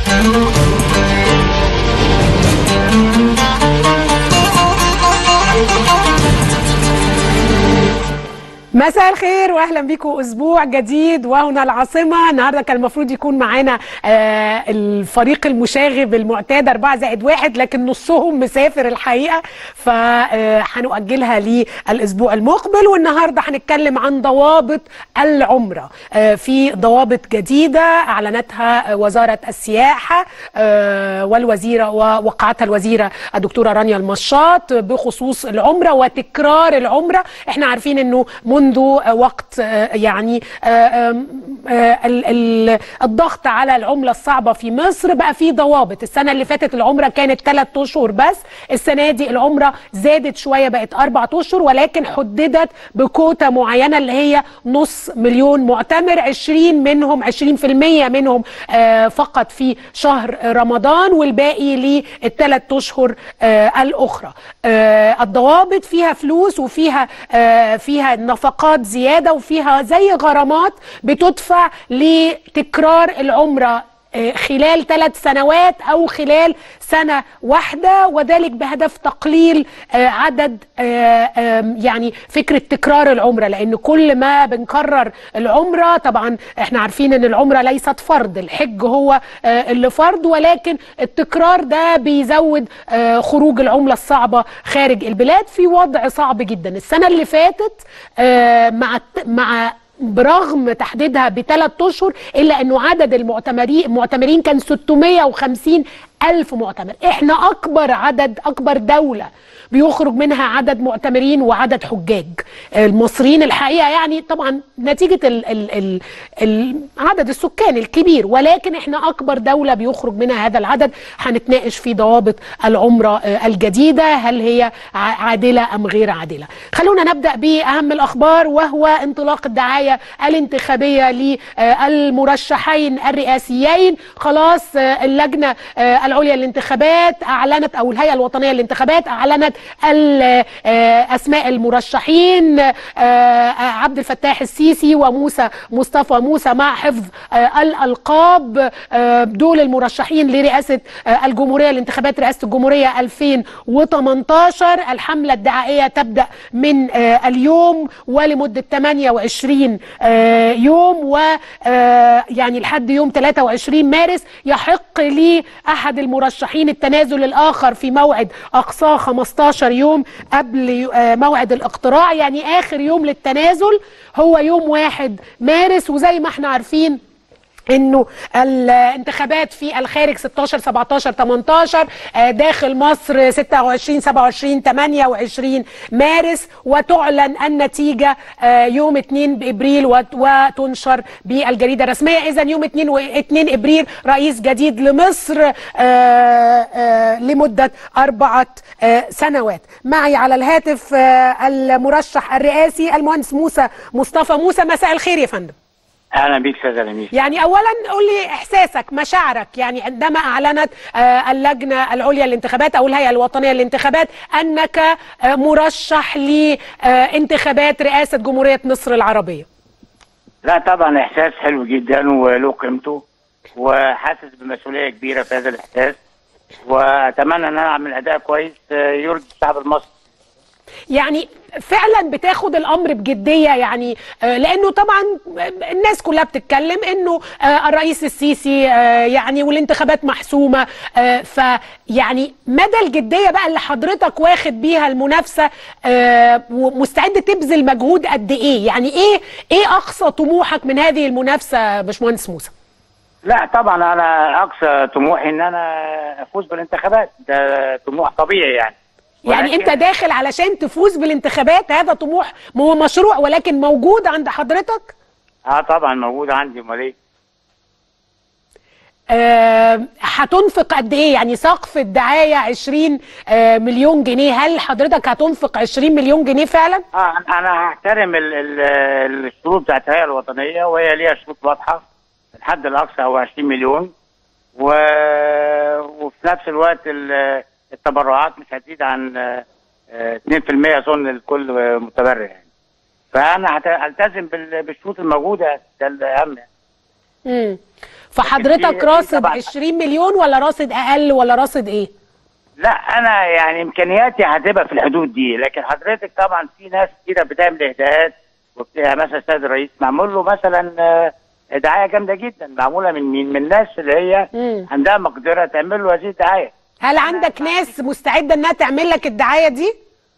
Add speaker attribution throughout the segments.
Speaker 1: مساء الخير واهلا بيكم اسبوع جديد وهنا العاصمه النهارده كان المفروض يكون معانا آه الفريق المشاغب المعتاد 4 زائد واحد لكن نصهم مسافر الحقيقه فهنؤجلها للاسبوع المقبل والنهارده هنتكلم عن ضوابط العمره آه في ضوابط جديده اعلنتها وزاره السياحه آه والوزيره ووقعتها الوزيره الدكتوره رانيا المشاط بخصوص العمره وتكرار العمره احنا عارفين انه منذ وقت يعني الضغط على العملة الصعبة في مصر بقى في ضوابط السنة اللي فاتت العمرة كانت ثلاث أشهر بس السنة دي العمرة زادت شوية بقت أربعة أشهر ولكن حددت بكوتا معينة اللي هي نص مليون معتمر 20 منهم 20% منهم فقط في شهر رمضان والباقي للثلاث أشهر الأخرى الضوابط فيها فلوس وفيها فيها نفقات زياده وفيها زي غرامات بتدفع لتكرار العمره خلال ثلاث سنوات او خلال سنه واحده وذلك بهدف تقليل عدد يعني فكره تكرار العمره لان كل ما بنكرر العمره طبعا احنا عارفين ان العمره ليست فرض الحج هو اللي فرض ولكن التكرار ده بيزود خروج العمله الصعبه خارج البلاد في وضع صعب جدا السنه اللي فاتت مع مع برغم تحديدها بثلاث اشهر الا انه عدد المعتمرين المعتمرين كان 650 ألف معتمر احنا أكبر عدد أكبر دولة بيخرج منها عدد معتمرين وعدد حجاج المصريين الحقيقة يعني طبعا نتيجة ال ال ال ال عدد السكان الكبير ولكن احنا أكبر دولة بيخرج منها هذا العدد هنتناقش في ضوابط العمرة الجديدة هل هي عادلة أم غير عادلة خلونا نبدأ بأهم الأخبار وهو انطلاق الدعاية الانتخابية للمرشحين الرئاسيين خلاص اللجنة العليا للانتخابات اعلنت او الهيئه الوطنيه للانتخابات اعلنت اسماء المرشحين عبد الفتاح السيسي وموسى مصطفى موسى مع حفظ الالقاب دول المرشحين لرئاسه الجمهوريه لانتخابات رئاسه الجمهوريه 2018 الحمله الدعائيه تبدا من اليوم ولمده 28 يوم و يعني لحد يوم 23 مارس يحق لي احد المرشحين التنازل الاخر في موعد اقصاه 15 يوم قبل موعد الاقتراع يعني اخر يوم للتنازل هو يوم 1 مارس وزي ما احنا عارفين انه الانتخابات في الخارج 16 17 18 داخل مصر 26 27 28 مارس وتعلن النتيجه يوم 2 ابريل وتنشر بالجريده الرسميه اذا يوم 2 و 2 ابريل رئيس جديد لمصر لمده اربعه سنوات معي على الهاتف المرشح الرئاسي المهندس موسى مصطفى موسى مساء الخير يا فندم
Speaker 2: اهلا بيك استاذ لميس
Speaker 1: يعني اولا قول لي احساسك مشاعرك يعني عندما اعلنت آه اللجنه العليا للانتخابات او الهيئه الوطنيه للانتخابات انك آه مرشح لانتخابات رئاسه جمهوريه مصر العربيه
Speaker 2: لا طبعا احساس حلو جدا وله قيمته وحاسس بمسؤوليه كبيره في هذا الاحساس واتمنى ان انا اعمل اداء كويس يرضي الشعب المصري
Speaker 1: يعني فعلا بتاخد الامر بجديه يعني لانه طبعا الناس كلها بتتكلم انه الرئيس السيسي يعني والانتخابات محسومه فيعني مدى الجديه بقى اللي حضرتك واخد بيها المنافسه ومستعد تبذل مجهود قد ايه يعني ايه ايه اقصى طموحك من هذه المنافسه باشمهندس موسى
Speaker 2: لا طبعا انا اقصى طموحي ان انا افوز بالانتخابات ده طموح طبيعي يعني
Speaker 1: يعني انت داخل علشان تفوز بالانتخابات هذا طموح هو مشروع ولكن موجود عند حضرتك
Speaker 2: اه طبعا موجود عندي امال ايه
Speaker 1: هتنفق قد ايه يعني سقف الدعايه 20 آه مليون جنيه هل حضرتك هتنفق 20 مليون جنيه فعلا
Speaker 2: اه انا هحترم ال ال الشروط بتاعت الهيئه الوطنيه وهي ليها شروط واضحه الحد الاقصى هو 20 مليون و... وفي نفس الوقت ال... التبرعات مش هتزيد عن 2% اظن لكل متبرع يعني فانا هلتزم بالشروط الموجوده ده الاهم
Speaker 1: امم فحضرتك
Speaker 2: في-
Speaker 1: راصد
Speaker 2: طبعاً.
Speaker 1: 20 مليون ولا راصد اقل ولا راصد ايه
Speaker 2: لا انا يعني امكانياتي هتبقى في الحدود دي لكن حضرتك طبعا في ناس كتيره بتعمل اهداءات وبتاع مثلا السيد الرئيس معمول له مثلا آه، دعايه جامده جدا معموله من مين؟ من الناس اللي هي
Speaker 1: مم.
Speaker 2: عندها مقدره تعمل له هذه الدعايه
Speaker 1: هل عندك ناس مستعده انها تعمل لك الدعايه دي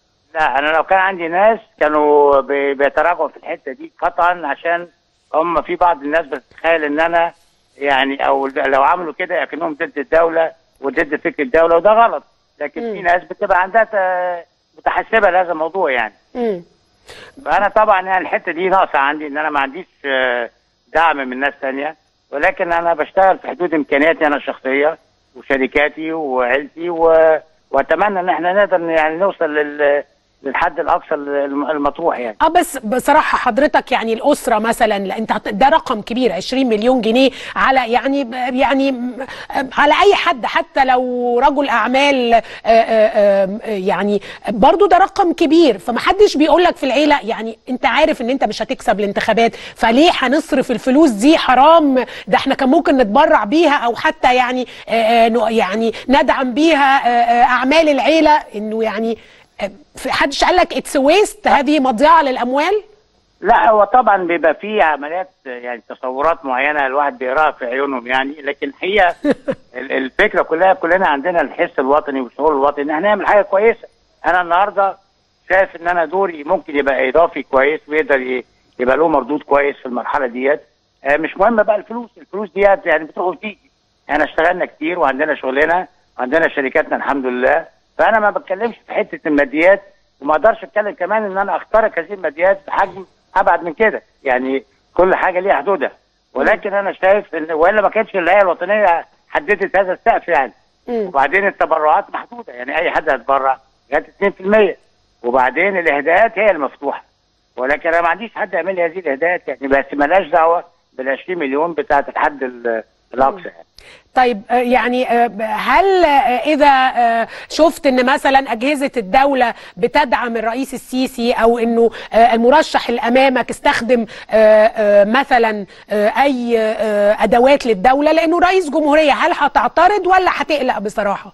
Speaker 2: لا انا لو كان عندي ناس كانوا بي- بيتراجعوا في الحته دي قطعا عشان هم في بعض الناس بتتخيل ان انا يعني او لو عملوا كده اكنهم ضد الدوله وضد فكر الدوله وده غلط لكن في
Speaker 1: مم.
Speaker 2: ناس بتبقى عندها ت- متحسبه لهذا الموضوع يعني
Speaker 1: امم
Speaker 2: فانا طبعا يعني الحته دي ناقصه عندي ان انا ما عنديش آه، دعم من ناس ثانيه ولكن انا بشتغل في حدود امكانياتي انا الشخصيه وشركاتي وعيلتي و... واتمنى ان احنا نقدر يعني نوصل لل... للحد الاقصى الم- المطروح يعني
Speaker 1: اه بس بصراحه حضرتك يعني الاسره مثلا لا انت هت- ده رقم كبير 20 مليون جنيه على يعني يعني م- على اي حد حتى لو رجل اعمال آه، آه، آه، يعني برضو ده رقم كبير فمحدش بيقول لك في العيله يعني انت عارف ان انت مش هتكسب الانتخابات فليه هنصرف الفلوس دي حرام ده احنا كان ممكن نتبرع بيها او حتى يعني آه، آه، ن- يعني ندعم بيها آه، آه، اعمال العيله انه يعني آه، في حدش قال لك اتس ويست هذه مضيعه للاموال
Speaker 2: لا هو طبعا بيبقى في عمليات يعني تصورات معينه الواحد بيقراها في عيونهم يعني لكن هي ال- الفكره كلها كلنا عندنا الحس الوطني والشعور الوطني ان احنا نعمل حاجه كويسه انا النهارده شايف ان انا دوري ممكن يبقى اضافي كويس ويقدر ي- يبقى له مردود كويس في المرحله ديت آه، مش مهم بقى الفلوس الفلوس ديت يعني بتروح وتيجي احنا اشتغلنا كتير وعندنا شغلنا وعندنا شركاتنا الحمد لله فانا ما بتكلمش في حته الماديات وما اقدرش اتكلم كمان ان انا اخترق هذه الماديات بحجم ابعد من كده يعني كل حاجه ليها حدودها ولكن انا شايف ان والا ما كانتش الهيئه الوطنيه حددت هذا السقف يعني
Speaker 1: مم.
Speaker 2: وبعدين التبرعات محدوده يعني اي حد هيتبرع لغايه 2% وبعدين الاهداءات هي المفتوحه ولكن انا ما عنديش حد يعمل لي هذه الاهداءات يعني بس مالهاش دعوه بال 20 مليون بتاعه الحد ال- الاقصى يعني.
Speaker 1: طيب آه، يعني آه، هل آه، اذا آه، شفت ان مثلا اجهزه الدوله بتدعم الرئيس السيسي او انه آه، المرشح اللي امامك استخدم آه، آه، مثلا آه، اي آه، ادوات للدوله لانه رئيس جمهوريه هل هتعترض ولا هتقلق بصراحه؟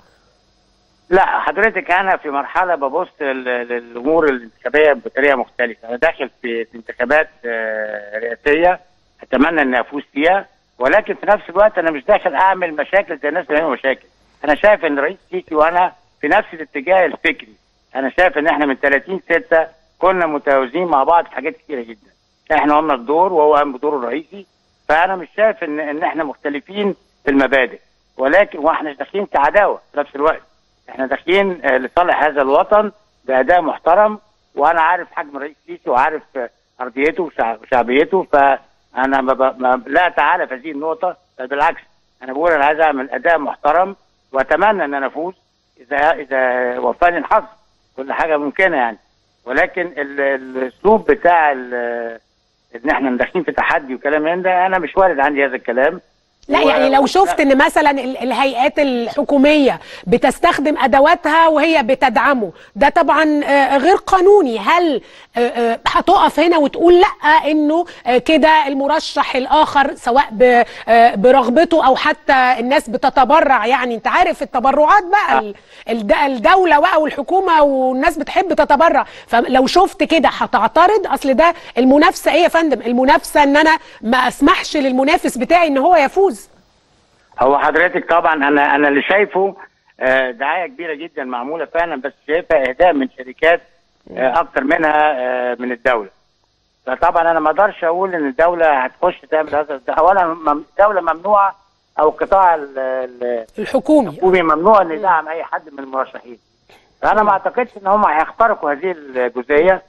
Speaker 2: لا حضرتك انا في مرحله ببص لل- للامور الانتخابيه بطريقه مختلفه انا داخل في في انتخابات آه، رئاسيه اتمنى اني افوز فيها ولكن في نفس الوقت انا مش داخل اعمل مشاكل زي الناس اللي بيعملوا مشاكل انا شايف ان رئيس سيسي وانا في نفس الاتجاه الفكري انا شايف ان احنا من 30 6 كنا متوازنين مع بعض في حاجات كتيره جدا احنا قمنا بدور وهو قام بدوره الرئيسي فانا مش شايف ان ان احنا مختلفين في المبادئ ولكن واحنا مش داخلين كعداوه في نفس الوقت احنا داخلين آه، لصالح هذا الوطن باداء محترم وانا عارف حجم الرئيس السيسي وعارف آه، ارضيته وشع- وشعبيته فانا ما ب... ما لا اتعالى في هذه النقطه بل بالعكس انا بقول انا عايز اعمل اداء محترم واتمنى ان انا افوز اذا اذا وفاني الحظ كل حاجه ممكنه يعني ولكن ال- الاسلوب بتاع ال- ان احنا داخلين في تحدي وكلام من ده انا مش وارد عندي هذا الكلام
Speaker 1: لا
Speaker 2: و-
Speaker 1: يعني لو شفت ان مثلا ال- الهيئات الحكوميه بتستخدم ادواتها وهي بتدعمه ده طبعا آه، غير قانوني هل آه، آه، هتقف هنا وتقول لا انه آه، كده المرشح الاخر سواء ب- آه، برغبته او حتى الناس بتتبرع يعني انت عارف التبرعات بقى ال- الد- الدوله بقى والحكومه والناس بتحب تتبرع فلو شفت كده هتعترض اصل ده المنافسه ايه يا فندم المنافسه ان انا ما اسمحش للمنافس بتاعي ان هو يفوز
Speaker 2: هو حضرتك طبعا انا انا اللي شايفه آه، دعايه كبيره جدا معموله فعلا بس شايفها اهداء من شركات آه، اكتر منها آه، من الدوله فطبعا انا ما اقدرش اقول ان الدوله هتخش تعمل هذا ده اولا مم- الدوله ممنوعه او القطاع ال- ال-
Speaker 1: الحكومي
Speaker 2: الحكومي ممنوع ان يدعم اي حد من المرشحين فانا ما اعتقدش ان هم هيخترقوا هذه الجزئيه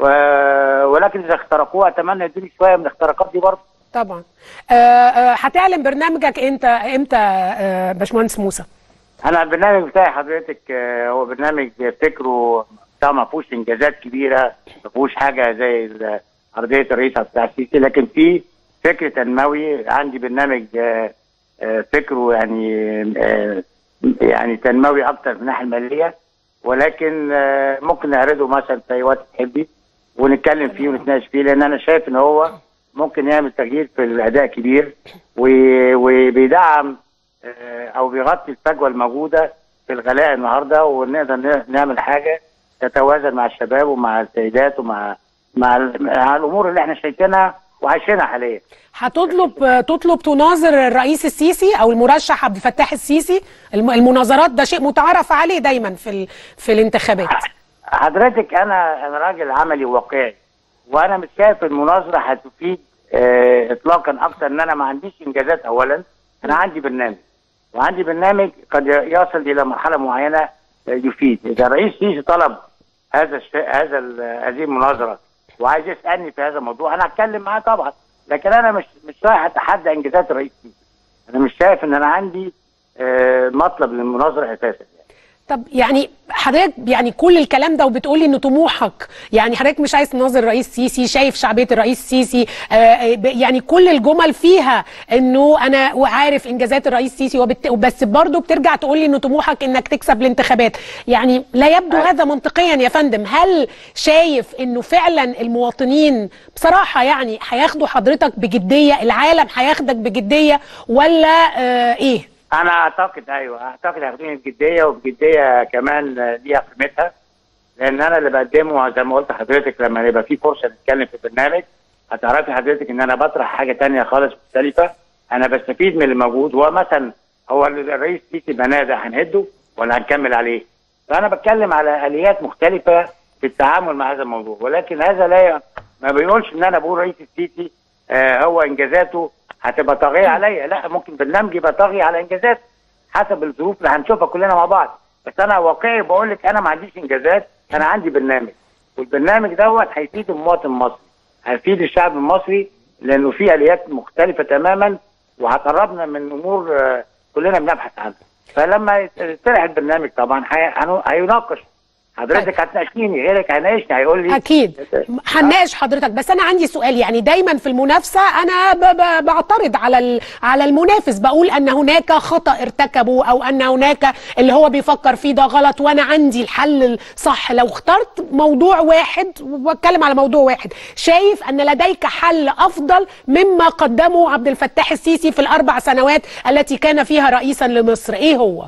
Speaker 2: و- ولكن اذا اخترقوها اتمنى يدوني شويه من الاختراقات دي برضه
Speaker 1: طبعا آه، آه، هتعلن برنامجك انت امتى آه، باشمهندس موسى
Speaker 2: انا البرنامج بتاعي حضرتك آه، هو برنامج فكره بتاع ما فيهوش انجازات كبيره ما فيهوش حاجه زي ال- ارضيه الرئيس عبد الفتاح السيسي لكن في فكر تنموي عندي برنامج آه، آه، فكره يعني آه، يعني تنموي اكتر من الناحيه الماليه ولكن آه، ممكن نعرضه مثلا في اي وقت تحبي ونتكلم فيه ونتناقش فيه لان انا شايف ان هو ممكن يعمل تغيير في الاداء كبير و- وبيدعم آه، او بيغطي الفجوه الموجوده في الغلاء النهارده ونقدر ن- نعمل حاجه تتوازن مع الشباب ومع السيدات ومع مع, ال- مع الامور اللي احنا شايفينها وعايشينها حاليا
Speaker 1: هتطلب تطلب تناظر الرئيس السيسي او المرشح عبد الفتاح السيسي الم- المناظرات ده شيء متعارف عليه دايما في ال- في الانتخابات
Speaker 2: حضرتك انا انا راجل عملي واقعي وانا مش شايف المناظره هتفيد آه، اطلاقا اكتر ان انا ما عنديش انجازات اولا انا عندي برنامج وعندي برنامج قد يصل الى مرحله معينه آه، يفيد اذا الرئيس سيسي طلب هذا الش... هذا ال... هذه المناظره وعايز يسالني في هذا الموضوع انا هتكلم معاه طبعا لكن انا مش مش رايح اتحدى انجازات الرئيس سيسي انا مش شايف ان انا عندي آه، مطلب للمناظره اساسا يعني.
Speaker 1: طب يعني حضرتك يعني كل الكلام ده وبتقولي ان طموحك يعني حضرتك مش عايز تناظر الرئيس السيسي شايف شعبيه الرئيس السيسي آه ب- يعني كل الجمل فيها انه انا وعارف انجازات الرئيس السيسي وبت... بس برضه بترجع تقولي ان طموحك انك تكسب الانتخابات يعني لا يبدو هذا منطقيا يا فندم هل شايف انه فعلا المواطنين بصراحه يعني هياخدوا حضرتك بجديه العالم هياخدك بجديه ولا آه ايه
Speaker 2: انا اعتقد ايوه اعتقد هياخدوني بجديه وبجديه كمان آه، ليها قيمتها لان انا اللي بقدمه زي ما قلت لحضرتك لما يبقى في فرصه نتكلم في البرنامج هتعرفي حضرتك ان انا بطرح حاجه تانية خالص مختلفه انا بستفيد من اللي موجود هو مثلا هو الرئيس سيسي بناه ده هنهده ولا هنكمل عليه فانا بتكلم على اليات مختلفه في التعامل مع هذا الموضوع ولكن هذا لا ي... ما بيقولش ان انا بقول رئيس السيسي آه هو انجازاته هتبقى طاغيه عليا لا ممكن برنامجي يبقى طاغي على انجازات حسب الظروف اللي هنشوفها كلنا مع بعض بس انا واقعي بقول لك انا ما عنديش انجازات انا عندي برنامج والبرنامج دوت هيفيد المواطن المصري هيفيد الشعب المصري لانه فيه اليات مختلفه تماما وهتقربنا من امور آه، كلنا بنبحث عنها فلما يطرح البرنامج طبعا هي- هنو- هيناقش حضرتك هتناقشيني غيرك هيناقشني هيقول لي
Speaker 1: اكيد هنناقش حضرتك بس انا عندي سؤال يعني دايما في المنافسه انا ب ب بعترض على ال- على المنافس بقول ان هناك خطا ارتكبه او ان هناك اللي هو بيفكر فيه ده غلط وانا عندي الحل الصح لو اخترت موضوع واحد وبتكلم على موضوع واحد شايف ان لديك حل افضل مما قدمه عبد الفتاح السيسي في الاربع سنوات التي كان فيها رئيسا لمصر ايه هو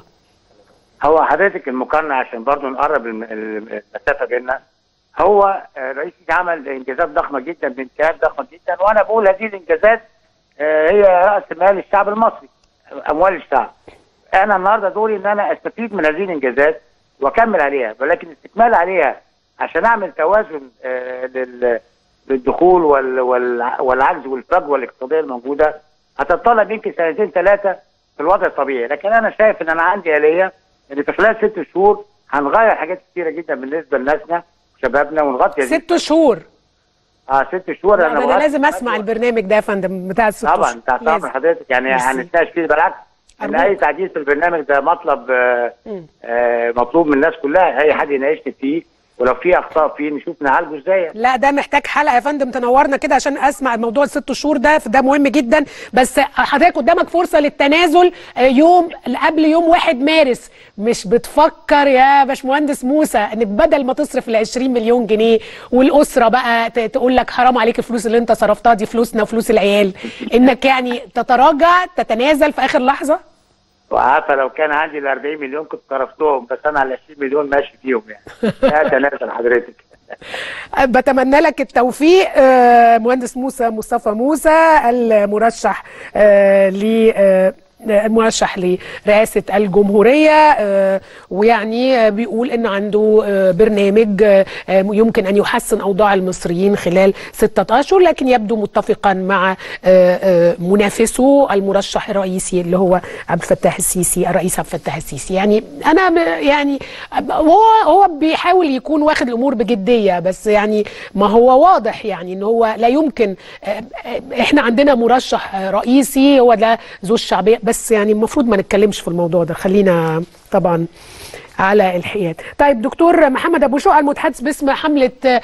Speaker 2: هو حضرتك المقارنه عشان برضو نقرب الم- الم- المسافه بيننا هو آه، رئيس عمل انجازات ضخمه جدا بامكانيات ضخمه جدا وانا بقول هذه الانجازات آه، هي راس مال الشعب المصري اموال الشعب انا النهارده دوري ان انا استفيد من هذه الانجازات واكمل عليها ولكن استكمال عليها عشان اعمل توازن آه، لل- للدخول وال- والع- والعجز والفجوه الاقتصاديه الموجوده هتتطلب يمكن سنتين ثلاثه في الوضع الطبيعي لكن انا شايف ان انا عندي اليه ان في خلال ست شهور هنغير حاجات كتيره جدا بالنسبه لناسنا وشبابنا ونغطي هذه
Speaker 1: ست شهور
Speaker 2: اه ست شهور
Speaker 1: لا، ده انا
Speaker 2: بغطي-
Speaker 1: لازم اسمع البرنامج ده يا فندم بتاع الست
Speaker 2: طبعا
Speaker 1: شهور.
Speaker 2: تحت
Speaker 1: لازم.
Speaker 2: امر حضرتك يعني
Speaker 1: ميرسي.
Speaker 2: هنتناقش فيه بالعكس ان
Speaker 1: أرجوك.
Speaker 2: اي تعديل في البرنامج ده مطلب آه
Speaker 1: مم.
Speaker 2: آه مطلوب من الناس كلها اي حد يناقشني فيه ولو في اخطاء فيه نشوف نعالجه ازاي
Speaker 1: لا ده محتاج حلقه يا فندم تنورنا كده عشان اسمع الموضوع الست شهور ده ده مهم جدا بس حضرتك قدامك فرصه للتنازل آه، يوم قبل يوم واحد مارس مش بتفكر يا باشمهندس موسى ان بدل ما تصرف ال 20 مليون جنيه والاسره بقى ت- تقول لك حرام عليك الفلوس اللي انت صرفتها دي فلوسنا وفلوس العيال انك يعني تتراجع تتنازل في اخر لحظه
Speaker 2: وعارفه لو كان عندي ال 40 مليون كنت صرفتهم بس انا على 20 مليون ماشي فيهم يعني لا تنازل حضرتك
Speaker 1: بتمنى لك التوفيق آه، مهندس موسى مصطفى موسى المرشح آه، ل آه، المرشح لرئاسة الجمهورية آه، ويعني آه، بيقول ان عنده آه، برنامج آه، يمكن ان يحسن اوضاع المصريين خلال ستة اشهر لكن يبدو متفقا مع آه، آه، منافسه المرشح الرئيسي اللي هو عبد الفتاح السيسي الرئيس عبد الفتاح السيسي يعني انا ب- يعني هو هو بيحاول يكون واخد الامور بجديه بس يعني ما هو واضح يعني ان هو لا يمكن آه، آه، احنا عندنا مرشح آه، رئيسي هو ده ذو الشعبيه بس يعني المفروض ما نتكلمش في الموضوع ده خلينا طبعا على الحياد طيب دكتور محمد ابو شقع المتحدث باسم حمله آه،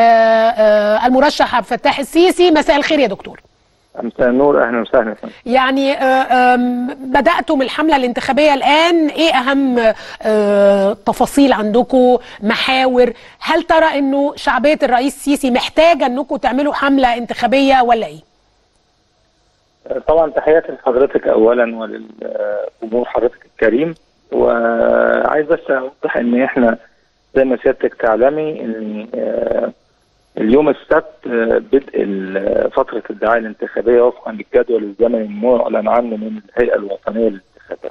Speaker 1: آه، المرشح عبد الفتاح السيسي مساء الخير يا دكتور
Speaker 3: مساء النور اهلا وسهلا فندم.
Speaker 1: يعني آه، آم، بدأتم الحملة الانتخابية الآن إيه أهم آه، تفاصيل عندكم محاور هل ترى أنه شعبية الرئيس السيسي محتاجة أنكم تعملوا حملة انتخابية ولا إيه؟
Speaker 3: طبعا تحياتي لحضرتك اولا وللجمهور حضرتك الكريم وعايز بس اوضح ان احنا زي ما سيادتك تعلمي ان آه، اليوم السبت آه، بدء ال- فتره الدعايه الانتخابيه وفقا للجدول الزمني المعلن عنه من الهيئه الوطنيه للانتخابات.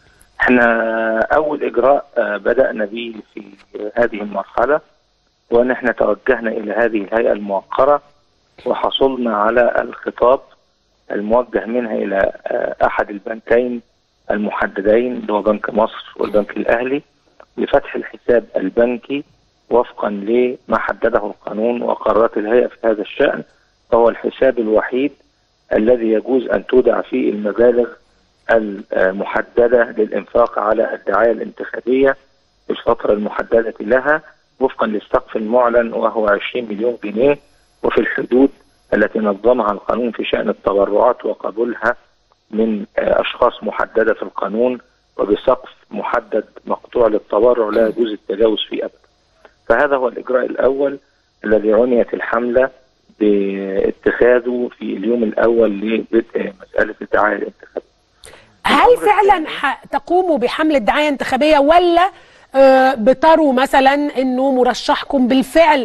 Speaker 3: احنا اول اجراء آه، بدانا به في هذه المرحله وان احنا توجهنا الى هذه الهيئه الموقره وحصلنا على الخطاب الموجه منها الى آه، احد البنكين المحددين اللي هو بنك مصر والبنك الاهلي لفتح الحساب البنكي وفقا لما حدده القانون وقرارات الهيئه في هذا الشان فهو الحساب الوحيد الذي يجوز ان تودع فيه المبالغ المحدده للانفاق على الدعايه الانتخابيه في الفتره المحدده لها وفقا للسقف المعلن وهو 20 مليون جنيه وفي الحدود التي نظمها القانون في شان التبرعات وقبولها من آه، اشخاص محدده في القانون وبسقف محدد مقطوع للتبرع لا يجوز التجاوز فيه ابدا. فهذا هو الاجراء الاول الذي عنيت الحمله باتخاذه في اليوم الاول لبدء مساله الدعايه الانتخابيه.
Speaker 1: هل فعلا ح- تقوموا بحملة دعاية انتخابية ولا آه، بتروا مثلا انه مرشحكم بالفعل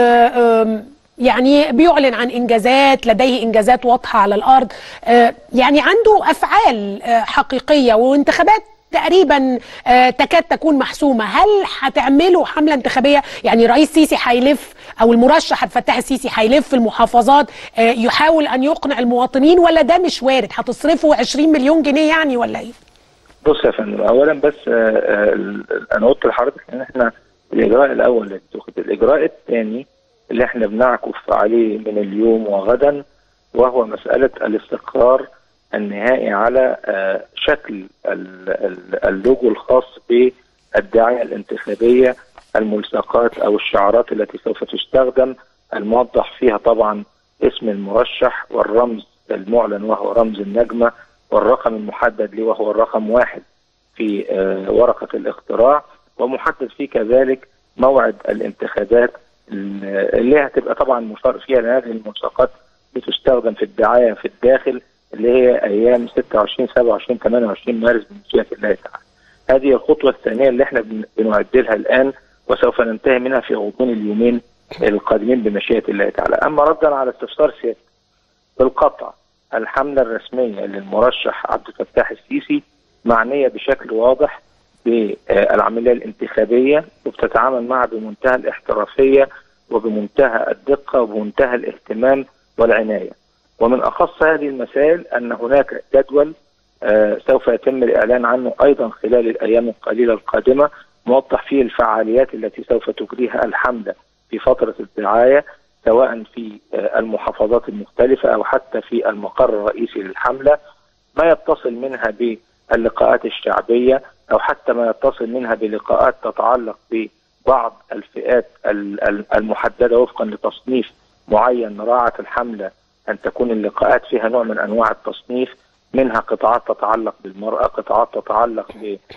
Speaker 1: آه، آم، يعني بيعلن عن انجازات لديه انجازات واضحة على الارض آه، يعني عنده افعال آه، حقيقية وانتخابات تقريبا آه، تكاد تكون محسومه هل هتعملوا حمله انتخابيه يعني رئيس سيسي هيلف او المرشح عبد الفتاح السيسي هيلف في المحافظات آه، يحاول ان يقنع المواطنين ولا ده مش وارد هتصرفوا 20 مليون جنيه يعني ولا ايه
Speaker 3: بص يا فندم اولا بس آه، آه، ال- انا قلت لحضرتك ان احنا الاجراء الاول اللي اتخذ الاجراء الثاني اللي احنا بنعكف عليه من اليوم وغدا وهو مساله الاستقرار النهائي على آه، شكل ال- ال- اللوجو الخاص بالدعايه الانتخابيه الملصقات او الشعارات التي سوف تستخدم الموضح فيها طبعا اسم المرشح والرمز المعلن وهو رمز النجمه والرقم المحدد له وهو الرقم واحد في آه، ورقة الاختراع ومحدد فيه كذلك موعد الانتخابات اللي هتبقى طبعا مشار فيها لأن هذه الملصقات بتستخدم في الدعاية في الداخل اللي هي أيام 26 27 28 مارس بمشيئة الله تعالى. هذه الخطوة الثانية اللي احنا بن- بنعدلها الآن وسوف ننتهي منها في غضون اليومين القادمين بمشيئة الله تعالى. أما ردا على استفسار سيادتك بالقطع الحملة الرسمية للمرشح عبد الفتاح السيسي معنية بشكل واضح بالعملية الانتخابية وبتتعامل معها بمنتهى الاحترافية وبمنتهى الدقة وبمنتهى الاهتمام والعناية ومن أخص هذه المسائل أن هناك جدول آه، سوف يتم الإعلان عنه أيضا خلال الأيام القليلة القادمة موضح فيه الفعاليات التي سوف تجريها الحملة في فترة الدعاية سواء في آه، المحافظات المختلفة أو حتى في المقر الرئيسي للحملة ما يتصل منها باللقاءات الشعبية أو حتى ما يتصل منها بلقاءات تتعلق ببعض الفئات ال- ال- المحددة وفقا لتصنيف معين راعت الحملة أن تكون اللقاءات فيها نوع من أنواع التصنيف منها قطاعات تتعلق بالمرأة قطاعات تتعلق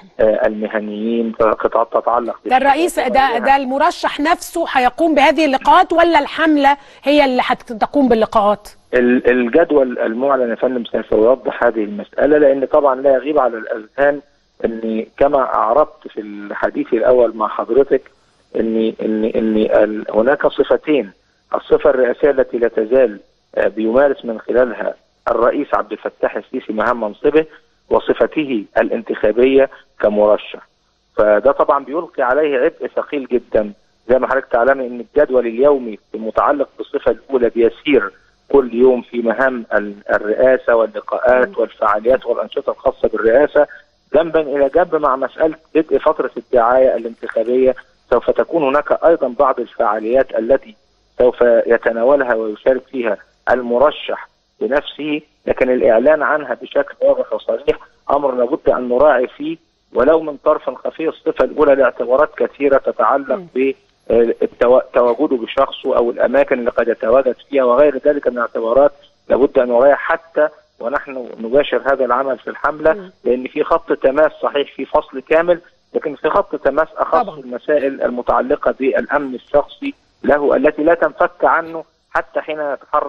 Speaker 3: بالمهنيين قطاعات تتعلق
Speaker 1: ده الرئيس ده ده المرشح نفسه هيقوم بهذه اللقاءات ولا الحمله هي اللي هتقوم باللقاءات
Speaker 3: ال- الجدول المعلن يا فندم سوف يوضح هذه المسألة لأن طبعا لا يغيب على الأذهان أن كما أعربت في الحديث الأول مع حضرتك أن أن أن ال- هناك صفتين الصفة الرئاسية التي لا تزال آه، بيمارس من خلالها الرئيس عبد الفتاح السيسي مهام منصبه وصفته الانتخابية كمرشح فده طبعا بيلقي عليه عبء ثقيل جدا زي ما حضرتك تعلمي ان الجدول اليومي المتعلق بالصفه الاولى بيسير كل يوم في مهام ال- الرئاسه واللقاءات والفعاليات والانشطه الخاصه بالرئاسه جنبا الى جنب مع مساله بدء فتره الدعايه الانتخابيه سوف تكون هناك ايضا بعض الفعاليات التي سوف يتناولها ويشارك فيها المرشح بنفسه لكن الاعلان عنها بشكل واضح وصريح امر لابد ان نراعي فيه ولو من طرف خفي الصفه الاولى لاعتبارات كثيره تتعلق ب التوا- تواجده بشخصه او الاماكن اللي قد يتواجد فيها وغير ذلك من اعتبارات لابد ان نراعي حتى ونحن نباشر هذا العمل في الحمله لان في خط تماس صحيح في فصل كامل لكن في خط تماس اخص
Speaker 1: طبعا.
Speaker 3: المسائل المتعلقه بالامن الشخصي له التي لا تنفك عنه حتى حين يتحرك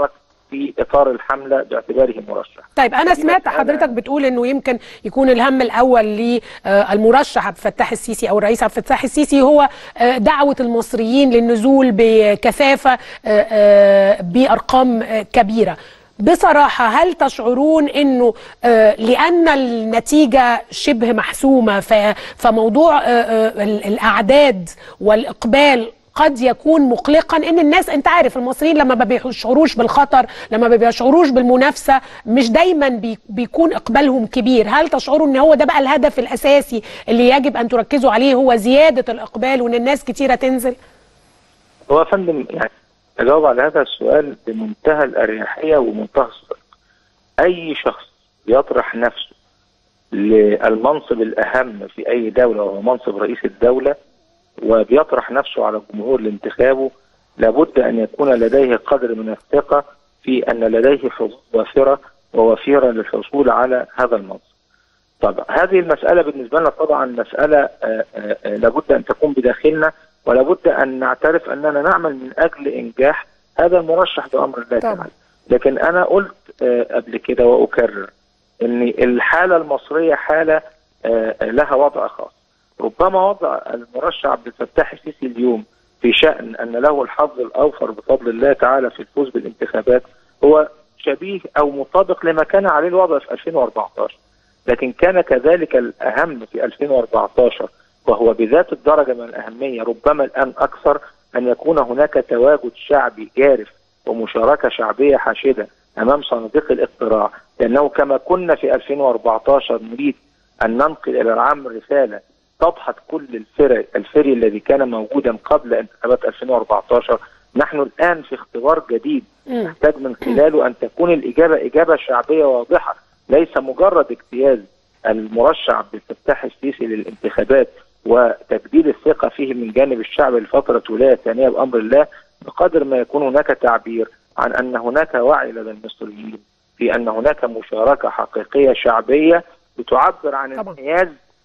Speaker 3: في اطار الحمله باعتباره مرشح.
Speaker 1: طيب انا
Speaker 3: دي
Speaker 1: سمعت
Speaker 3: مسألة-
Speaker 1: حضرتك بتقول انه يمكن يكون الهم الاول للمرشح عبد الفتاح السيسي او الرئيس عبد الفتاح السيسي هو آه، دعوه المصريين للنزول بكثافه آه، آه، بارقام آه، كبيره بصراحة هل تشعرون انه آه، لان النتيجة شبه محسومة ف- فموضوع آه، آه، ال- الاعداد والاقبال قد يكون مقلقا ان الناس انت عارف المصريين لما ما بيشعروش بالخطر لما ما بيشعروش بالمنافسه مش دايما بي بيكون اقبالهم كبير هل تشعروا ان هو ده بقى الهدف الاساسي اللي يجب ان تركزوا عليه هو زياده الاقبال وان الناس كتيره تنزل
Speaker 3: هو يا فندم يعني اجاوب على هذا السؤال بمنتهى الاريحيه ومنتهى الصدق. اي شخص يطرح نفسه للمنصب الاهم في اي دوله وهو منصب رئيس الدوله وبيطرح نفسه على الجمهور لانتخابه لابد ان يكون لديه قدر من الثقه في ان لديه حظوظ وافره ووفيره للحصول على هذا المنصب. طب هذه المسألة بالنسبة لنا طبعا مسألة آه، آه، آه، لابد أن تكون بداخلنا ولابد أن نعترف أننا نعمل من أجل إنجاح هذا المرشح بأمر الله
Speaker 1: طبعا.
Speaker 3: تعالى لكن أنا قلت آه، قبل كده وأكرر أن الحالة المصرية حالة آه، آه، لها وضع خاص ربما وضع المرشح عبد الفتاح السيسي اليوم في شأن أن له الحظ الأوفر بفضل الله تعالى في الفوز بالانتخابات هو شبيه أو مطابق لما كان عليه الوضع في 2014 لكن كان كذلك الأهم في 2014 وهو بذات الدرجة من الأهمية ربما الآن أكثر أن يكون هناك تواجد شعبي جارف ومشاركة شعبية حاشدة أمام صناديق الاقتراع لأنه كما كنا في 2014 نريد أن ننقل إلى العام رسالة تضحك كل الفرق الفري الذي كان موجودا قبل انتخابات 2014 نحن الآن في اختبار جديد
Speaker 1: مم.
Speaker 3: نحتاج من خلاله أن تكون الإجابة إجابة شعبية واضحة ليس مجرد اجتياز المرشح عبد الفتاح السيسي للانتخابات وتجديد الثقة فيه من جانب الشعب لفترة ولاية ثانية بأمر الله بقدر ما يكون هناك تعبير عن أن هناك وعي لدى المصريين في أن هناك مشاركة حقيقية شعبية بتعبر عن
Speaker 1: طبعا.
Speaker 3: انحياز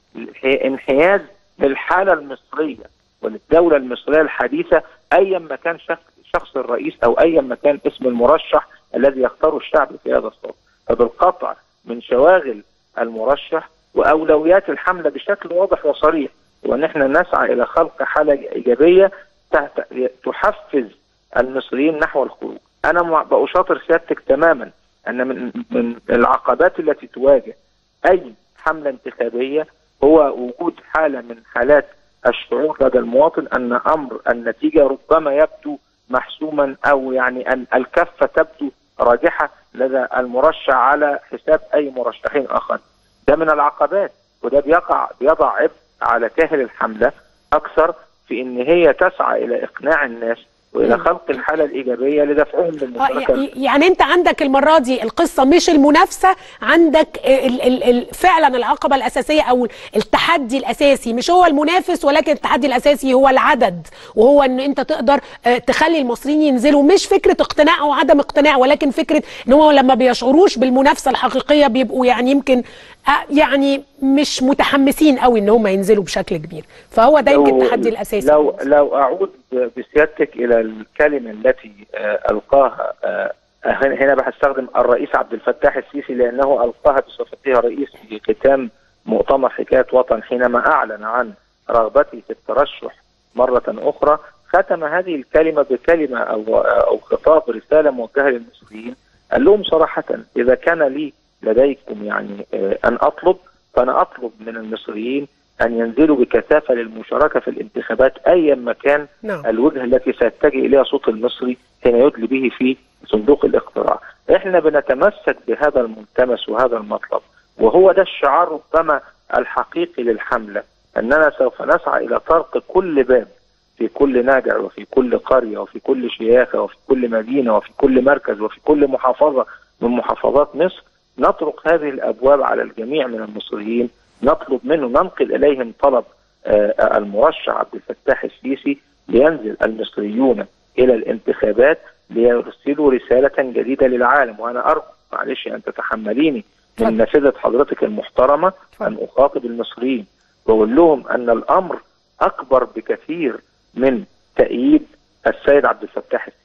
Speaker 3: انحياز للحالة المصرية وللدولة المصرية الحديثة أيا ما كان شخص, شخص الرئيس أو أيا ما كان اسم المرشح الذي يختاره الشعب في هذا الصوت فبالقطع من شواغل المرشح واولويات الحمله بشكل واضح وصريح وان احنا نسعى الى خلق حاله ايجابيه تحت- تحفز المصريين نحو الخروج. انا مع- بأشاطر سيادتك تماما ان من من العقبات التي تواجه اي حمله انتخابيه هو وجود حاله من حالات الشعور لدى المواطن ان امر النتيجه ربما يبدو محسوما او يعني ان الكفه تبدو راجحه لدى المرشح على حساب اي مرشحين اخر. ده من العقبات وده بيقع بيضع عبء على كاهل الحمله اكثر في ان هي تسعى الى اقناع الناس والى
Speaker 1: مم.
Speaker 3: خلق الحاله الايجابيه لدفعهم
Speaker 1: آه،
Speaker 3: للمشاركه
Speaker 1: ي- يعني انت عندك المره دي القصه مش المنافسه عندك ال ال ال فعلا العقبه الاساسيه او التحدي الاساسي مش هو المنافس ولكن التحدي الاساسي هو العدد وهو ان انت تقدر آه، تخلي المصريين ينزلوا مش فكره اقتناع او عدم اقتناع ولكن فكره ان هو لما بيشعروش بالمنافسه الحقيقيه بيبقوا يعني يمكن آه، يعني مش متحمسين قوي ان هم ينزلوا بشكل كبير فهو ده يمكن التحدي الاساسي
Speaker 3: لو لو اعود بسيادتك الى الكلمه التي آه، القاها آه، هنا هنا بستخدم الرئيس عبد الفتاح السيسي لانه القاها بصفته رئيس في ختام مؤتمر حكايه وطن حينما اعلن عن رغبته في الترشح مره اخرى ختم هذه الكلمه بكلمه او او خطاب رساله موجهه للمصريين قال لهم صراحه اذا كان لي لديكم يعني آه، ان اطلب فانا اطلب من المصريين ان ينزلوا بكثافه للمشاركه في الانتخابات ايا ما كان
Speaker 1: نعم
Speaker 3: الوجهه التي سيتجه اليها صوت المصري حين يدلي به في صندوق الاقتراع. احنا بنتمسك بهذا الملتمس وهذا المطلب وهو ده الشعار ربما الحقيقي للحمله اننا سوف نسعى الى طرق كل باب في كل ناجع وفي كل قريه وفي كل شياخه وفي كل مدينه وفي كل مركز وفي كل محافظه من محافظات مصر نطرق هذه الابواب على الجميع من المصريين نطلب منه ننقل اليهم طلب آه، المرشح عبد الفتاح السيسي لينزل المصريون الى الانتخابات ليرسلوا رساله جديده للعالم وانا ارجو معلش ان تتحمليني من
Speaker 1: اتفضل.
Speaker 3: نافذه حضرتك المحترمه
Speaker 1: اتفضل.
Speaker 3: ان اخاطب المصريين واقول لهم ان الامر اكبر بكثير من تأييد السيد عبد الفتاح السيسي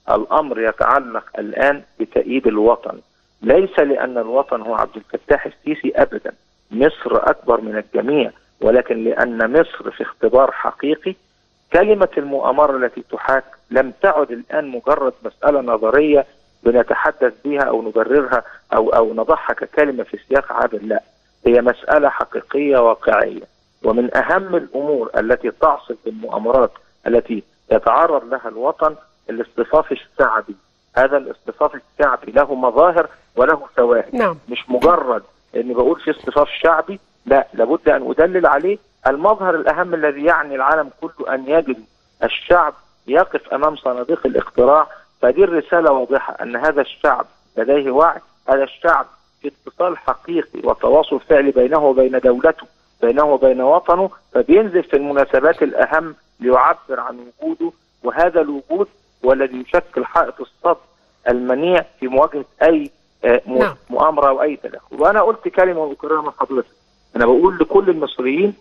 Speaker 3: الامر يتعلق الان بتأييد الوطن ليس لان الوطن هو عبد الفتاح السيسي ابدا مصر اكبر من الجميع ولكن لان مصر في اختبار حقيقي كلمه المؤامره التي تحاك لم تعد الان مجرد مساله نظريه بنتحدث بها او نبررها او او نضعها ككلمه في سياق عابر لا هي مساله حقيقيه واقعيه ومن اهم الامور التي تعصف المؤامرات التي يتعرض لها الوطن الاصطفاف الشعبي هذا الاصطفاف الشعبي له مظاهر وله شواهد
Speaker 1: نعم
Speaker 3: مش مجرد اني بقول في اصطفاف شعبي لا لابد ان ادلل عليه المظهر الاهم الذي يعني العالم كله ان يجد الشعب يقف امام صناديق الاقتراع فدي الرساله واضحه ان هذا الشعب لديه وعي هذا الشعب في اتصال حقيقي وتواصل فعلي بينه وبين دولته بينه وبين وطنه فبينزل في المناسبات الاهم ليعبر عن وجوده وهذا الوجود هو الذي يشكل حائط الصد المنيع في مواجهه اي آه، م-
Speaker 1: نعم.
Speaker 3: مؤامره او اي تدخل وانا قلت كلمه وبكررها من حضرتك انا بقول لكل المصريين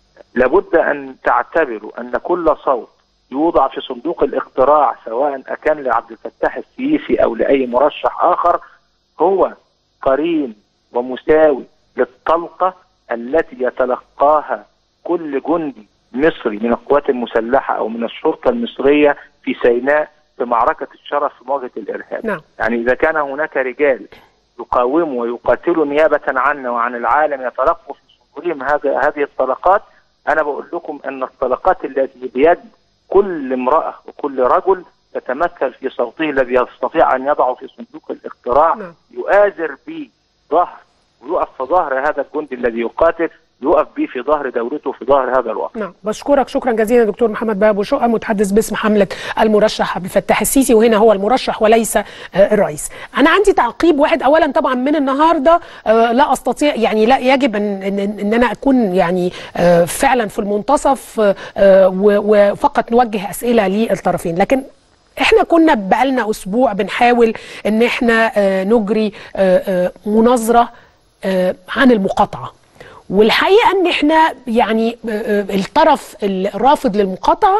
Speaker 3: لابد ان تعتبروا ان كل صوت يوضع في صندوق الاقتراع سواء كان لعبد الفتاح السيسي او لاي مرشح اخر هو قرين ومساوي للطلقه التي يتلقاها كل جندي مصري من القوات المسلحه او من الشرطه المصريه في سيناء في معركه الشرف في مواجهه الارهاب.
Speaker 1: نعم
Speaker 3: يعني اذا كان هناك رجال يقاوموا ويقاتلوا نيابه عنا وعن العالم يتلقوا في صدورهم هذا هذه الطلقات انا بقول لكم ان الطلقات التي بيد كل امراه وكل رجل تتمثل في صوته الذي يستطيع ان يضعه في صندوق الاقتراع
Speaker 1: نعم.
Speaker 3: يؤازر به ظهر ويقف في ظهر هذا الجندي الذي يقاتل يقف به في ظهر دولته في ظهر هذا الوطن
Speaker 1: نعم بشكرك شكرا جزيلا دكتور محمد باب وشقة متحدث باسم حملة المرشح عبد الفتاح السيسي وهنا هو المرشح وليس آه، الرئيس أنا عندي تعقيب واحد أولا طبعا من النهاردة آه، لا أستطيع يعني لا يجب أن, إن, إن أنا أكون يعني آه، فعلا في المنتصف آه، آه، و- وفقط نوجه أسئلة للطرفين لكن احنا كنا بقالنا اسبوع بنحاول ان احنا آه، نجري آه، آه، مناظره آه، عن المقاطعه والحقيقه ان احنا يعني آه، آه، الطرف الرافض للمقاطعه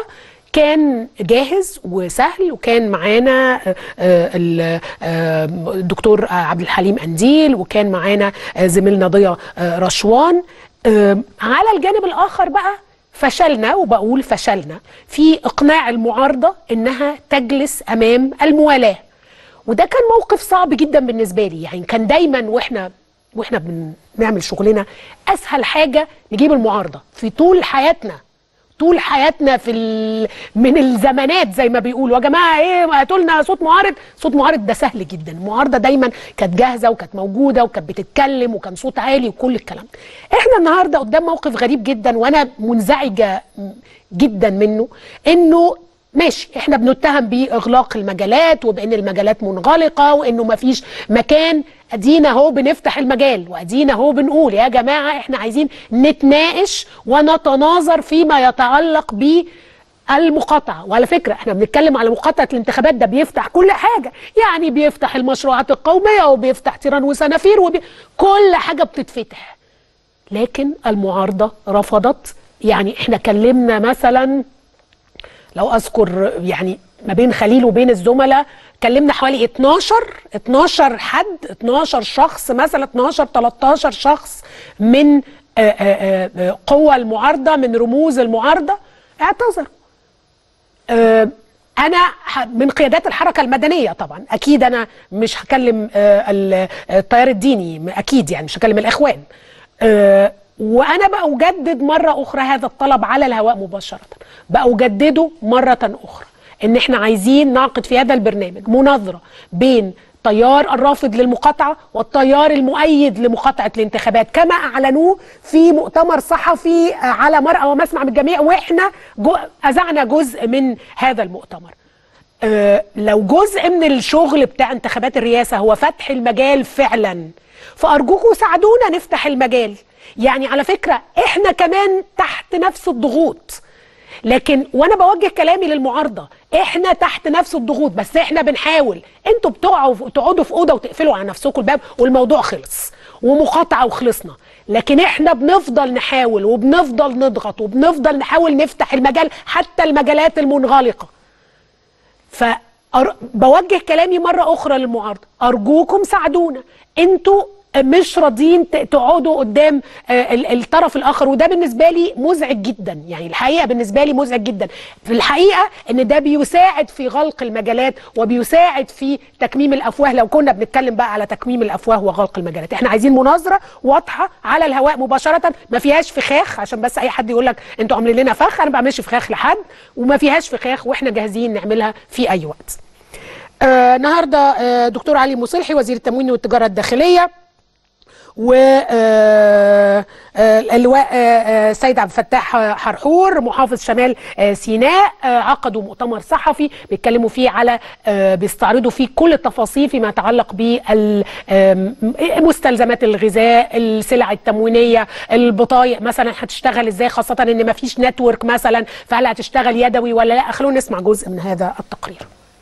Speaker 1: كان جاهز وسهل وكان معانا آه، آه، ال- آه، الدكتور آه، عبد الحليم انديل وكان معانا آه، زميلنا ضياء آه، رشوان آه، على الجانب الاخر بقى فشلنا وبقول فشلنا في اقناع المعارضه انها تجلس امام الموالاه وده كان موقف صعب جدا بالنسبه لي يعني كان دايما واحنا واحنا بنعمل شغلنا اسهل حاجه نجيب المعارضه في طول حياتنا طول حياتنا في ال... من الزمانات زي ما بيقولوا يا جماعه ايه هاتوا لنا صوت معارض صوت معارض ده سهل جدا المعارضه دايما كانت جاهزه وكانت موجوده وكانت بتتكلم وكان صوت عالي وكل الكلام ده. احنا النهارده قدام موقف غريب جدا وانا منزعجه جدا منه انه ماشي احنا بنتهم باغلاق المجالات وبان المجالات منغلقه وانه مفيش مكان ادينا اهو بنفتح المجال وادينا اهو بنقول يا جماعه احنا عايزين نتناقش ونتناظر فيما يتعلق ب المقاطعة وعلى فكرة احنا بنتكلم على مقاطعة الانتخابات ده بيفتح كل حاجة يعني بيفتح المشروعات القومية وبيفتح تيران وسنافير وبي... كل حاجة بتتفتح لكن المعارضة رفضت يعني احنا كلمنا مثلا لو اذكر يعني ما بين خليل وبين الزملاء كلمنا حوالي 12 12 حد 12 شخص مثلا 12 13 شخص من آه، آه، آه، قوى المعارضه من رموز المعارضه اعتذروا آه، انا ح- من قيادات الحركه المدنيه طبعا اكيد انا مش هكلم آه، ال- التيار الديني م- اكيد يعني مش هكلم الاخوان آه، وانا بأجدد مره اخرى هذا الطلب على الهواء مباشره بأجدده مره اخرى ان احنا عايزين نعقد في هذا البرنامج مناظره بين التيار الرافض للمقاطعه والتيار المؤيد لمقاطعه الانتخابات كما اعلنوه في مؤتمر صحفي على مرأى ومسمع من الجميع واحنا جو اذعنا جزء من هذا المؤتمر آه، لو جزء من الشغل بتاع انتخابات الرئاسه هو فتح المجال فعلا فارجوكم ساعدونا نفتح المجال يعني على فكره احنا كمان تحت نفس الضغوط لكن وانا بوجه كلامي للمعارضه احنا تحت نفس الضغوط بس احنا بنحاول انتوا بتقعوا تقعدوا في اوضه وتقفلوا على نفسكم الباب والموضوع خلص ومقاطعه وخلصنا لكن احنا بنفضل نحاول وبنفضل نضغط وبنفضل نحاول نفتح المجال حتى المجالات المنغلقه أر... بوجه كلامي مره اخرى للمعارضه ارجوكم ساعدونا انتوا مش راضيين ت- تقعدوا قدام آه، ال- الطرف الاخر وده بالنسبه لي مزعج جدا يعني الحقيقه بالنسبه لي مزعج جدا في الحقيقه ان ده بيساعد في غلق المجالات وبيساعد في تكميم الافواه لو كنا بنتكلم بقى على تكميم الافواه وغلق المجالات احنا عايزين مناظره واضحه على الهواء مباشره ما فيهاش فخاخ عشان بس اي حد يقول لك انتوا عاملين لنا فخ انا ما بعملش فخاخ لحد وما فيهاش فخاخ واحنا جاهزين نعملها في اي وقت آه، النهارده آه، دكتور علي مصلحي وزير التموين والتجاره الداخليه و آه، آه، اللواء آه، آه، سيد عبد الفتاح حرحور محافظ شمال آه، سيناء آه، عقدوا مؤتمر صحفي بيتكلموا فيه على آه، بيستعرضوا فيه كل التفاصيل فيما يتعلق بمستلزمات الغذاء السلع التموينيه البطايق مثلا هتشتغل ازاي خاصه ان ما فيش نتورك مثلا فهل هتشتغل يدوي ولا لا خلونا نسمع جزء من هذا التقرير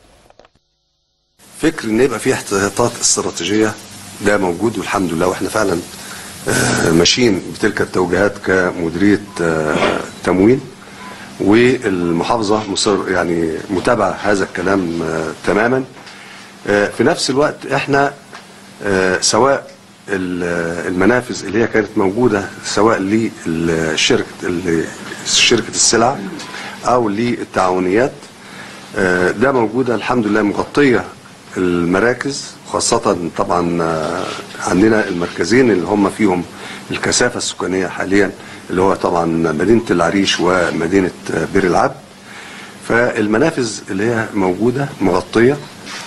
Speaker 4: فكر ان يبقى في احتياطات استراتيجيه ده موجود والحمد لله واحنا فعلا آه، ماشيين بتلك التوجيهات كمديريه آه، تموين والمحافظه مصر يعني متابعه هذا الكلام آه، تماما آه، في نفس الوقت احنا آه، سواء ال- المنافذ اللي هي كانت موجوده سواء للشركه شركه السلع او للتعاونيات آه، ده موجوده الحمد لله مغطيه المراكز خاصة طبعا آه، عندنا المركزين اللي هم فيهم الكثافة السكانية حاليا اللي هو طبعا مدينة العريش ومدينة آه، بير العبد فالمنافذ اللي هي موجودة مغطية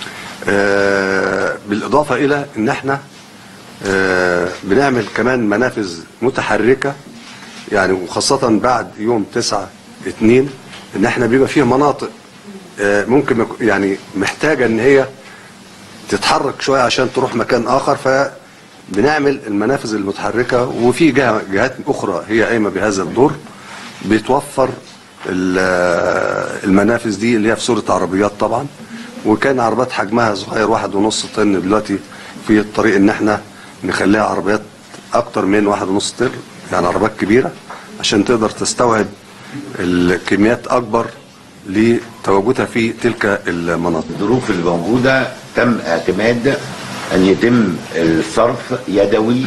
Speaker 4: آه، بالإضافة إلى إن احنا آه، بنعمل كمان منافذ متحركة يعني وخاصة بعد يوم 9 2 ان احنا بيبقى فيه مناطق آه، ممكن ما يكون- يعني محتاجة ان هي تتحرك شوية عشان تروح مكان اخر فبنعمل المنافذ المتحركة وفي جهة جهات اخرى هي قايمة بهذا الدور بتوفر ال- آه، المنافذ دي اللي هي في صورة عربيات طبعا وكان عربيات حجمها صغير واحد ونص طن دلوقتي في الطريق ان احنا نخليها عربيات اكتر من واحد ونص طن يعني عربيات كبيرة عشان تقدر تستوعب الكميات اكبر لتواجدها في تلك المناطق
Speaker 5: الظروف اللي موجودة تم اعتماد أن يتم الصرف يدوي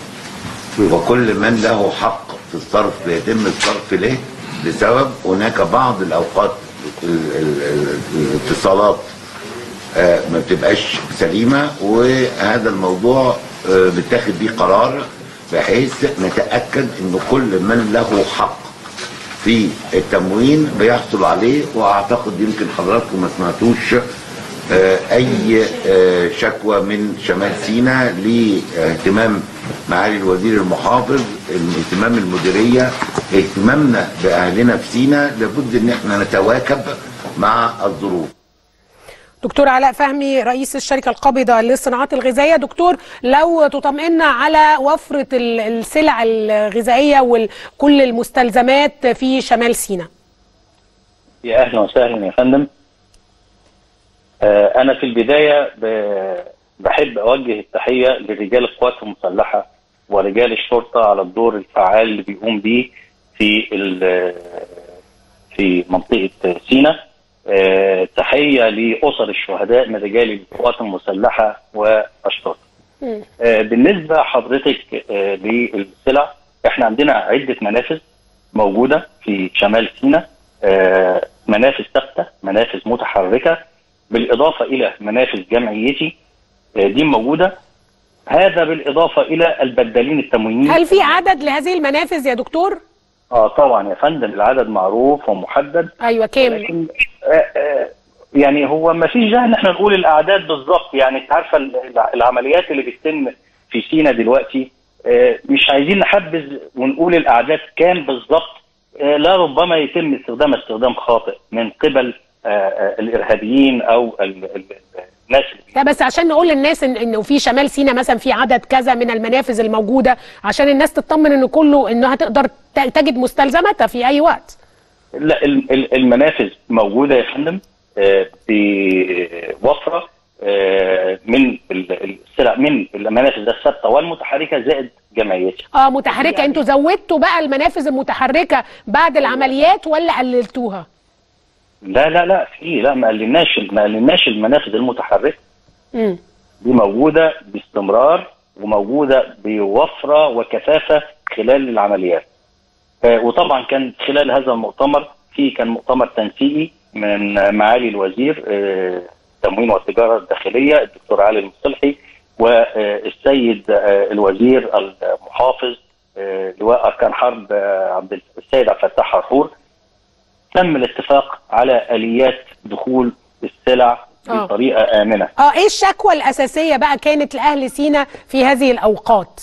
Speaker 5: وكل من له حق في الصرف يتم الصرف له لسبب هناك بعض الأوقات ال- ال- ال- الاتصالات آه، ما بتبقاش سليمة وهذا الموضوع آه، بتاخد بيه قرار بحيث نتأكد أن كل من له حق في التموين بيحصل عليه واعتقد يمكن حضراتكم ما سمعتوش آه، اي آه، شكوى من شمال سيناء لاهتمام معالي الوزير المحافظ اهتمام المديريه اهتمامنا باهلنا في سيناء لابد ان احنا نتواكب مع الظروف
Speaker 1: دكتور علاء فهمي رئيس الشركة القابضة للصناعات الغذائية دكتور لو تطمئنا على وفرة ال- السلع الغذائية وكل المستلزمات في شمال سيناء
Speaker 6: يا اهلا وسهلا يا فندم آه، انا في البدايه ب- بحب اوجه التحيه لرجال القوات المسلحه ورجال الشرطه على الدور الفعال اللي بيقوم بيه في ال- في منطقه سيناء آه، تحيه لاسر الشهداء من رجال القوات المسلحه والشرطه آه، بالنسبه حضرتك آه، للسلع احنا عندنا عده منافذ موجوده في شمال سيناء آه، منافذ ثابته منافذ متحركه بالاضافه الى منافذ جمعيتي آه، دي موجوده هذا بالاضافه الى البدالين التموينيين
Speaker 1: هل في عدد لهذه المنافذ يا دكتور؟
Speaker 6: اه طبعا يا فندم العدد معروف ومحدد
Speaker 1: أيوة كام؟
Speaker 6: لكن آه، آه، يعني هو ما فيش داعي ان احنا نقول الاعداد بالظبط يعني انت عارفه ال- العمليات اللي بتتم في سينا دلوقتي آه، مش عايزين نحبذ ونقول الاعداد كام بالظبط آه، لا ربما يتم استخدام استخدام خاطئ من قبل آه، آه، الارهابيين او ال- ال- الناس اللي
Speaker 1: لا بس عشان نقول للناس إن انه في شمال سيناء مثلا في عدد كذا من المنافذ الموجوده عشان الناس تطمن ان كله انها تقدر ت- تجد مستلزماتها في اي وقت.
Speaker 6: لا ال- ال- المنافذ موجوده يا فندم آه، بوفره آه، من ال- السلع من المنافذ الثابته والمتحركه زائد جمعيتها
Speaker 1: اه متحركه انتوا زودتوا بقى المنافذ المتحركه بعد العمليات ولا قللتوها؟
Speaker 6: لا لا لا في لا ما قلناش ما قلناش المنافذ المتحركه
Speaker 1: مم.
Speaker 6: دي موجوده باستمرار وموجوده بوفره وكثافه خلال العمليات. آه، وطبعا كان خلال هذا المؤتمر في كان مؤتمر تنسيقي من معالي الوزير آه، التموين والتجاره الداخليه الدكتور علي المصلحي والسيد آه، الوزير المحافظ آه، لواء اركان حرب آه، عبد السيد عبد الفتاح حرحور تم الاتفاق على اليات دخول السلع
Speaker 1: آه.
Speaker 6: بطريقه امنه.
Speaker 1: اه ايه الشكوى الاساسيه بقى كانت لاهل سينا في هذه الاوقات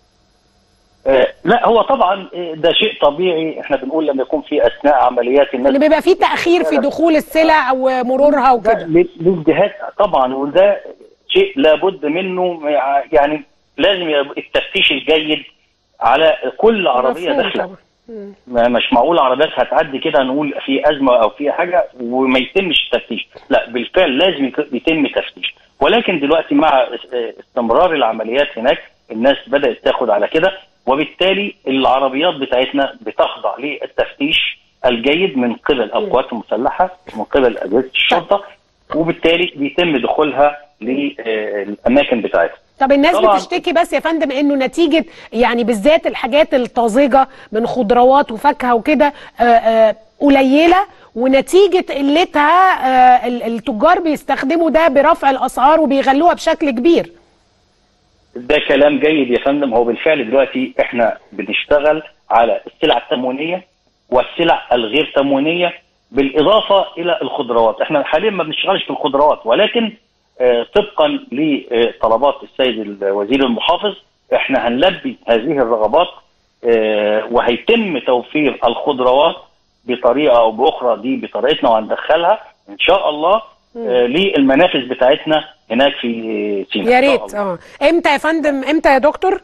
Speaker 6: آه، لا هو طبعا آه، ده شيء طبيعي احنا بنقول لما يكون في اثناء عمليات الناس
Speaker 1: اللي بيبقى فيه تاخير في دخول السلع ومرورها
Speaker 6: ده
Speaker 1: وكده
Speaker 6: لل- للجهات طبعا وده شيء لابد منه يعني لازم يبقى التفتيش الجيد على كل عربيه
Speaker 1: مفهوم
Speaker 6: داخله
Speaker 1: طبعا. مم.
Speaker 6: ما- مش معقول عربيات هتعدي كده نقول في ازمه او في حاجه وما يتمش التفتيش لا بالفعل لازم يك- يتم تفتيش ولكن دلوقتي مع اس- استمرار العمليات هناك الناس بدات تاخد على كده وبالتالي العربيات بتاعتنا بتخضع للتفتيش الجيد من قبل القوات المسلحه من قبل اجهزه الشرطه وبالتالي بيتم دخولها للاماكن بتاعتها
Speaker 1: طب الناس
Speaker 6: طبعاً.
Speaker 1: بتشتكي بس يا فندم انه نتيجه يعني بالذات الحاجات الطازجه من خضروات وفاكهه وكده آه، آه، قليله ونتيجه قلتها آه، ال- التجار بيستخدموا ده برفع الاسعار وبيغلوها بشكل كبير
Speaker 6: ده كلام جيد يا فندم هو بالفعل دلوقتي احنا بنشتغل على السلع التموينيه والسلع الغير تموينيه بالاضافه الى الخضروات، احنا حاليا ما بنشتغلش في الخضروات ولكن آه، طبقا لطلبات السيد الوزير المحافظ احنا هنلبي هذه الرغبات آه، وهيتم توفير الخضروات بطريقه او باخرى دي بطريقتنا وهندخلها ان شاء الله آه، للمنافذ بتاعتنا هناك في سينا
Speaker 1: يا
Speaker 6: إن شاء
Speaker 1: ريت
Speaker 6: الله.
Speaker 1: اه امتى يا فندم امتى يا دكتور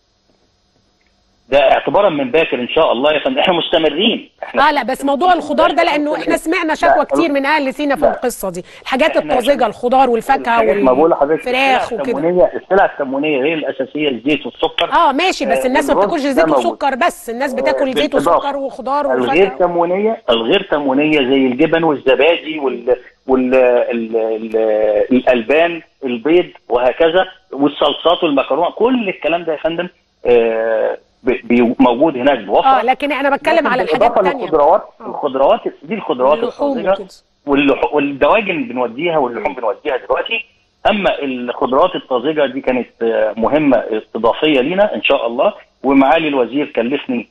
Speaker 6: ده اعتبارا من باكر ان شاء الله يا فندم احنا مستمرين احنا
Speaker 1: اه لا بس موضوع الخضار ده لانه احنا سمعنا شكوى
Speaker 6: لا،
Speaker 1: كتير من اهل سينا في
Speaker 6: لا.
Speaker 1: القصه دي الحاجات
Speaker 6: إحنا
Speaker 1: الطازجه
Speaker 6: عشان-
Speaker 1: الخضار والفاكهه
Speaker 6: الحاجات ما بقول لحضرتك
Speaker 1: والفراخ
Speaker 6: السلع
Speaker 1: وكده
Speaker 6: التموينيه السلع التموينيه غير الاساسيه الزيت والسكر
Speaker 1: اه ماشي بس
Speaker 6: آه،
Speaker 1: الناس ما
Speaker 6: الرز
Speaker 1: بتاكلش
Speaker 6: ده
Speaker 1: زيت
Speaker 6: موجود.
Speaker 1: وسكر بس الناس بتاكل زيت
Speaker 6: بالإضافة.
Speaker 1: وسكر وخضار
Speaker 6: الغير
Speaker 1: وفاكهه
Speaker 6: تموينيه الغير تموينيه زي الجبن والزبادي وال وال ال... ال... الالبان البيض وهكذا والصلصات والمكرونه كل الكلام ده يا فندم آه بي- بي- موجود هناك بوفره
Speaker 1: اه لكن انا بتكلم على الحاجات
Speaker 6: بالإضافة
Speaker 1: الثانيه
Speaker 6: للخضروات
Speaker 1: آه.
Speaker 6: الخضروات دي الخضروات
Speaker 1: اللحوم
Speaker 6: الطازجه
Speaker 1: وكده.
Speaker 6: واللح- والدواجن بنوديها واللحوم بنوديها دلوقتي اما الخضروات الطازجه دي كانت آه، مهمه اضافيه لينا ان شاء الله ومعالي الوزير كلفني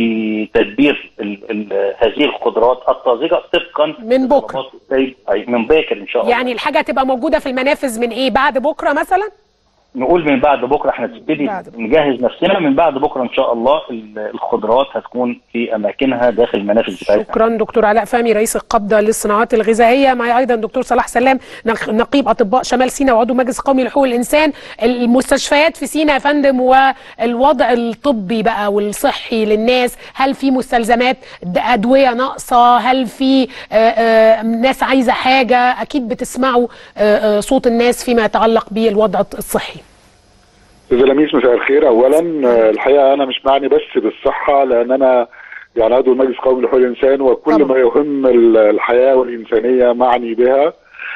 Speaker 6: بتدبير ال ال هذه الخضروات الطازجه طبقا
Speaker 1: من بكرة.
Speaker 6: لطلبات السيد أي من باكر ان شاء الله
Speaker 1: يعني الحاجه تبقى موجوده في المنافذ من ايه بعد بكره مثلا
Speaker 6: نقول من بعد بكره احنا نبتدي
Speaker 1: بعد بكرة.
Speaker 6: نجهز نفسنا من بعد بكره ان شاء الله ال- الخضروات هتكون في اماكنها داخل المنافذ بتاعتنا
Speaker 1: شكرا دكتور علاء فهمي رئيس القبضه للصناعات الغذائيه معي ايضا دكتور صلاح سلام نق- نقيب اطباء شمال سيناء وعضو مجلس قومي لحقوق الانسان المستشفيات في سيناء يا فندم والوضع الطبي بقى والصحي للناس هل في مستلزمات د- ادويه ناقصه هل في آه، آه، ناس عايزه حاجه اكيد بتسمعوا آه، آه، صوت الناس فيما يتعلق بالوضع الصحي
Speaker 7: استاذ لميس مساء الخير اولا آه، الحقيقه انا مش معني بس بالصحه لان انا يعني عضو المجلس القومي لحقوق الانسان وكل
Speaker 1: طبعا.
Speaker 7: ما يهم ال- الحياه والانسانيه معني بها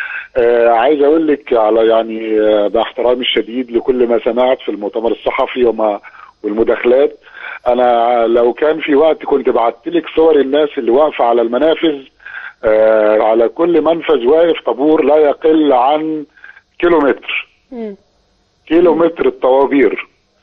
Speaker 7: آه عايز اقول لك على يعني آه باحترامي الشديد لكل ما سمعت في المؤتمر الصحفي وما والمداخلات انا لو كان في وقت كنت بعت لك صور الناس اللي واقفه على المنافذ آه على كل منفذ واقف طابور لا يقل عن كيلومتر
Speaker 1: مم.
Speaker 7: كيلو متر الطوابير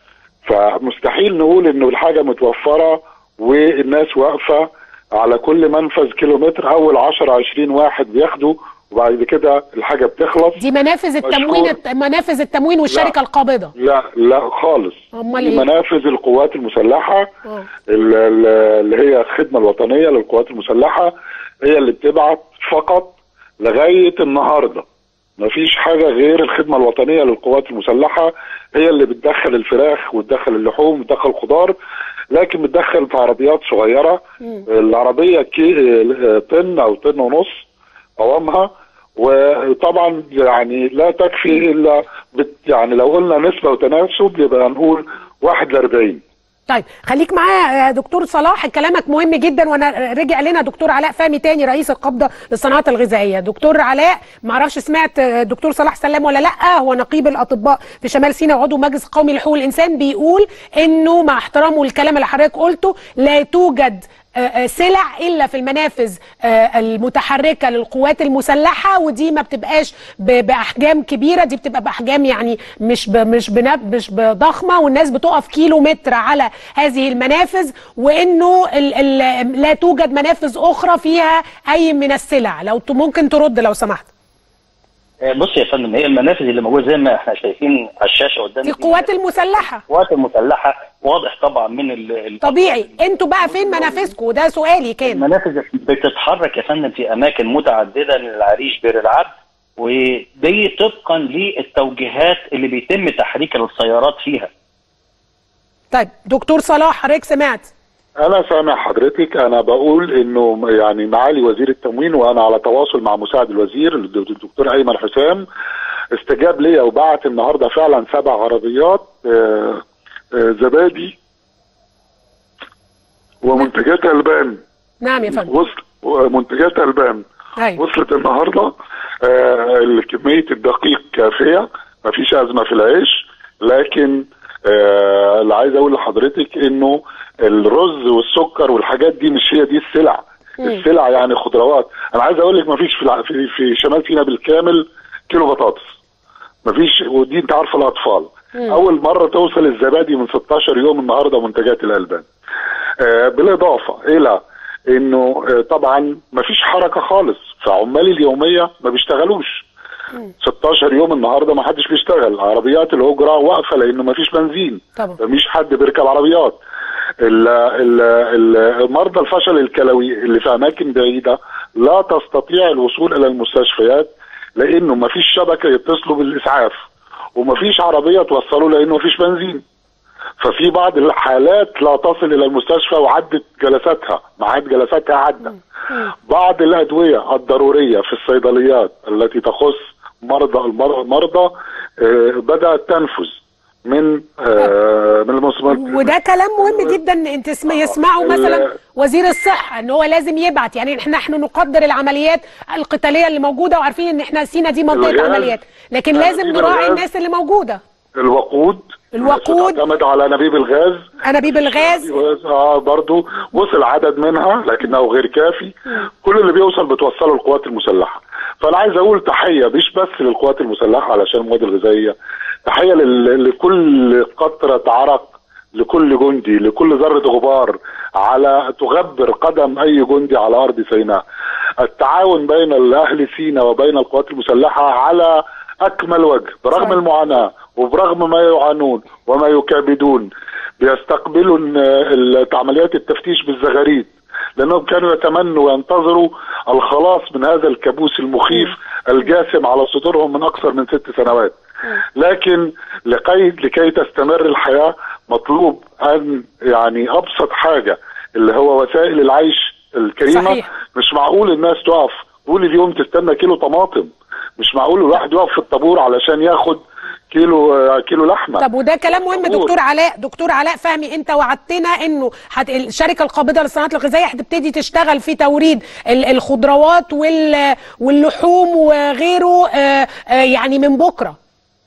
Speaker 7: فمستحيل نقول انه الحاجه متوفره والناس واقفه على كل منفذ كيلو متر اول 10 20 واحد بياخدوا وبعد كده الحاجه بتخلص
Speaker 1: دي منافذ التموين
Speaker 7: مشكور.
Speaker 1: منافذ التموين والشركه القابضه
Speaker 7: لا لا خالص
Speaker 1: أمال
Speaker 7: دي
Speaker 1: إيه؟
Speaker 7: منافذ القوات المسلحه
Speaker 1: آه.
Speaker 7: ال- ال- اللي هي الخدمه الوطنيه للقوات المسلحه هي اللي بتبعت فقط لغايه النهارده مفيش حاجه غير الخدمه الوطنيه للقوات المسلحه هي اللي بتدخل الفراخ وتدخل اللحوم وتدخل الخضار لكن بتدخل في عربيات صغيره العربيه كي طن او طن ونص قوامها وطبعا يعني لا تكفي الا بت يعني لو قلنا نسبه وتناسب يبقى نقول واحد ل 40
Speaker 1: طيب خليك معايا يا دكتور صلاح كلامك مهم جدا وانا رجع لنا دكتور علاء فهمي تاني رئيس القبضه للصناعات الغذائيه دكتور علاء ما اعرفش سمعت دكتور صلاح سلام ولا لا هو نقيب الاطباء في شمال سيناء وعضو مجلس قومي لحقوق الانسان بيقول انه مع احترامه للكلام اللي حضرتك قلته لا توجد آه، آه، سلع الا في المنافذ آه، المتحركه للقوات المسلحه ودي ما بتبقاش ب- باحجام كبيره دي بتبقى باحجام يعني مش ب مش بنب مش بضخمه والناس بتقف كيلو متر على هذه المنافذ وانه ال ال لا توجد منافذ اخرى فيها اي من السلع لو ت- ممكن ترد لو سمحت
Speaker 6: آه، بص يا فندم هي المنافذ اللي موجوده زي ما احنا شايفين على الشاشه قدامنا
Speaker 1: دي القوات المسلحه
Speaker 6: القوات المسلحه واضح طبعا من ال- ال-
Speaker 1: طبيعي انتوا بقى فين منافذكم ده سؤالي كان
Speaker 6: المنافذ بتتحرك يا فندم في اماكن متعدده من العريش بير العبد ودي طبقا للتوجيهات اللي بيتم تحريك السيارات فيها
Speaker 1: طيب دكتور صلاح حضرتك سمعت
Speaker 7: انا سامع حضرتك انا بقول انه يعني معالي وزير التموين وانا على تواصل مع مساعد الوزير الدكتور ايمن حسام استجاب ليا وبعت النهارده فعلا سبع عربيات آه، آه، زبادي ومنتجات البان
Speaker 1: نعم يا فندم
Speaker 7: وصل منتجات البان
Speaker 1: ايوه
Speaker 7: وصلت النهارده آه كميه الدقيق كافيه مفيش ازمه في العيش لكن آه اللي عايز اقول لحضرتك انه الرز والسكر والحاجات دي مش هي دي السلع السلع يعني خضروات انا عايز اقول لك مفيش في الع- في, في شمال سيناء بالكامل كيلو بطاطس مفيش ودي انت عارفه الاطفال اول مره توصل الزبادي من 16 يوم النهارده منتجات الالبان آه بالاضافه الى انه آه طبعا مفيش حركه خالص فعمال اليوميه ما بيشتغلوش 16 يوم النهارده ما حدش بيشتغل عربيات الاجره واقفه لانه ما فيش بنزين
Speaker 1: طبعا.
Speaker 7: مفيش حد بيركب عربيات ال- ال- ال- مرضى الفشل الكلوي اللي في اماكن بعيده لا تستطيع الوصول الى المستشفيات لانه ما فيش شبكه يتصلوا بالاسعاف وما فيش عربيه توصلوا لانه ما فيش بنزين ففي بعض الحالات لا تصل الى المستشفى وعدت جلساتها ميعاد جلساتها عدى بعض الادويه الضروريه في الصيدليات التي تخص مرضى المر- المرضى آه، بدات تنفذ من آه، من المصمت
Speaker 1: وده كلام مهم جدا انت اسم يسمعه
Speaker 7: ال-
Speaker 1: مثلا وزير الصحه ان هو لازم يبعت يعني احنا نحن نقدر العمليات القتاليه اللي موجوده وعارفين ان احنا سينا دي منطقه
Speaker 7: الغاز.
Speaker 1: عمليات لكن
Speaker 7: آه،
Speaker 1: لازم
Speaker 7: في
Speaker 1: نراعي
Speaker 7: الغاز.
Speaker 1: الناس اللي موجوده
Speaker 7: الوقود
Speaker 1: الوقود.
Speaker 7: تعتمد على انابيب الغاز
Speaker 1: انابيب الغاز
Speaker 7: اه برضو وصل عدد منها لكنه غير كافي كل اللي بيوصل بتوصله القوات المسلحه فانا عايز اقول تحيه مش بس للقوات المسلحه علشان المواد الغذائيه تحيه لل- لكل قطره عرق لكل جندي لكل ذره غبار على تغبر قدم اي جندي على ارض سيناء التعاون بين اهل سيناء وبين القوات المسلحه على اكمل وجه برغم
Speaker 1: صحيح.
Speaker 7: المعاناه وبرغم ما يعانون وما يكابدون بيستقبلوا ال- ال- عمليات التفتيش بالزغاريد لانهم كانوا يتمنوا وينتظروا الخلاص من هذا الكابوس المخيف الجاثم على صدورهم من اكثر من ست سنوات لكن لكي لكي تستمر الحياه مطلوب ان يعني ابسط حاجه اللي هو وسائل العيش الكريمه
Speaker 1: صحيح.
Speaker 7: مش معقول الناس تقف طول اليوم تستنى كيلو طماطم مش معقول الواحد يقف في الطابور علشان ياخد كيلو آه، كيلو لحمه
Speaker 1: طب وده كلام مهم
Speaker 7: طابور.
Speaker 1: دكتور علاء دكتور علاء فهمي انت وعدتنا انه هت... الشركه القابضه للصناعات الغذائيه هتبتدي تشتغل في توريد ال- الخضروات وال... واللحوم وغيره آه، آه، يعني من بكره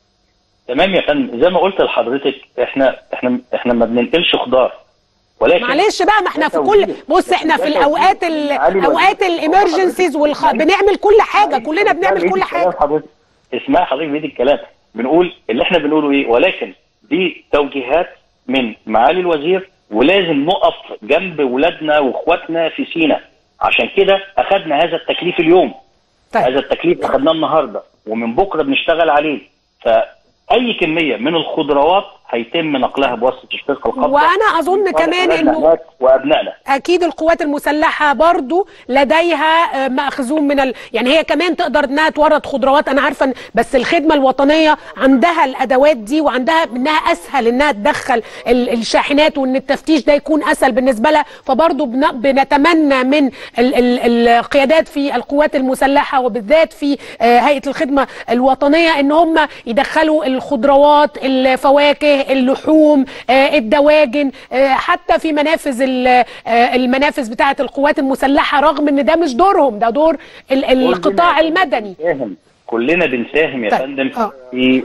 Speaker 6: تمام يا فندم زي ما قلت لحضرتك احنا احنا احنا ما بننقلش خضار ولكن
Speaker 1: معلش بقى ما احنا في
Speaker 6: ده
Speaker 1: كل
Speaker 6: توجيه.
Speaker 1: بص احنا
Speaker 6: ده
Speaker 1: في
Speaker 6: توجيه.
Speaker 1: الاوقات ال...
Speaker 6: علي
Speaker 1: اوقات
Speaker 6: وزير.
Speaker 1: الامرجنسيز والخ... بنعمل كل حاجه كلنا بنعمل كل حاجه
Speaker 6: حضرتك اسمع حضرتك بيدي الكلام بنقول اللي احنا بنقوله ايه ولكن دي توجيهات من معالي الوزير ولازم نقف جنب ولادنا واخواتنا في سينا عشان كده اخذنا هذا التكليف اليوم
Speaker 1: طيب
Speaker 6: هذا التكليف اخذناه النهارده ومن بكره بنشتغل عليه فاي كميه من الخضروات هيتم نقلها بواسطه الشركه القابضه
Speaker 1: وانا اظن كمان
Speaker 6: ولادنا
Speaker 1: انه
Speaker 6: هناك وابنائنا
Speaker 1: اكيد القوات المسلحه برضو لديها آه، مأخذون من ال... يعني هي كمان تقدر انها تورد خضروات انا عارفه إن- بس الخدمه الوطنيه عندها الادوات دي وعندها انها اسهل انها تدخل ال- الشاحنات وان التفتيش ده يكون اسهل بالنسبه لها فبرضو بن... بنتمنى من ال... ال... القيادات في القوات المسلحه وبالذات في آه، هيئه الخدمه الوطنيه ان هم يدخلوا الخضروات الفواكه الفواكه اللحوم آه، الدواجن آه، حتى في منافذ ال- آه، المنافذ بتاعه القوات المسلحه رغم ان ده مش دورهم ده دور ال- القطاع المدني
Speaker 6: بنساهم كلنا بنساهم يا
Speaker 1: طيب،
Speaker 6: فندم
Speaker 1: آه.
Speaker 6: في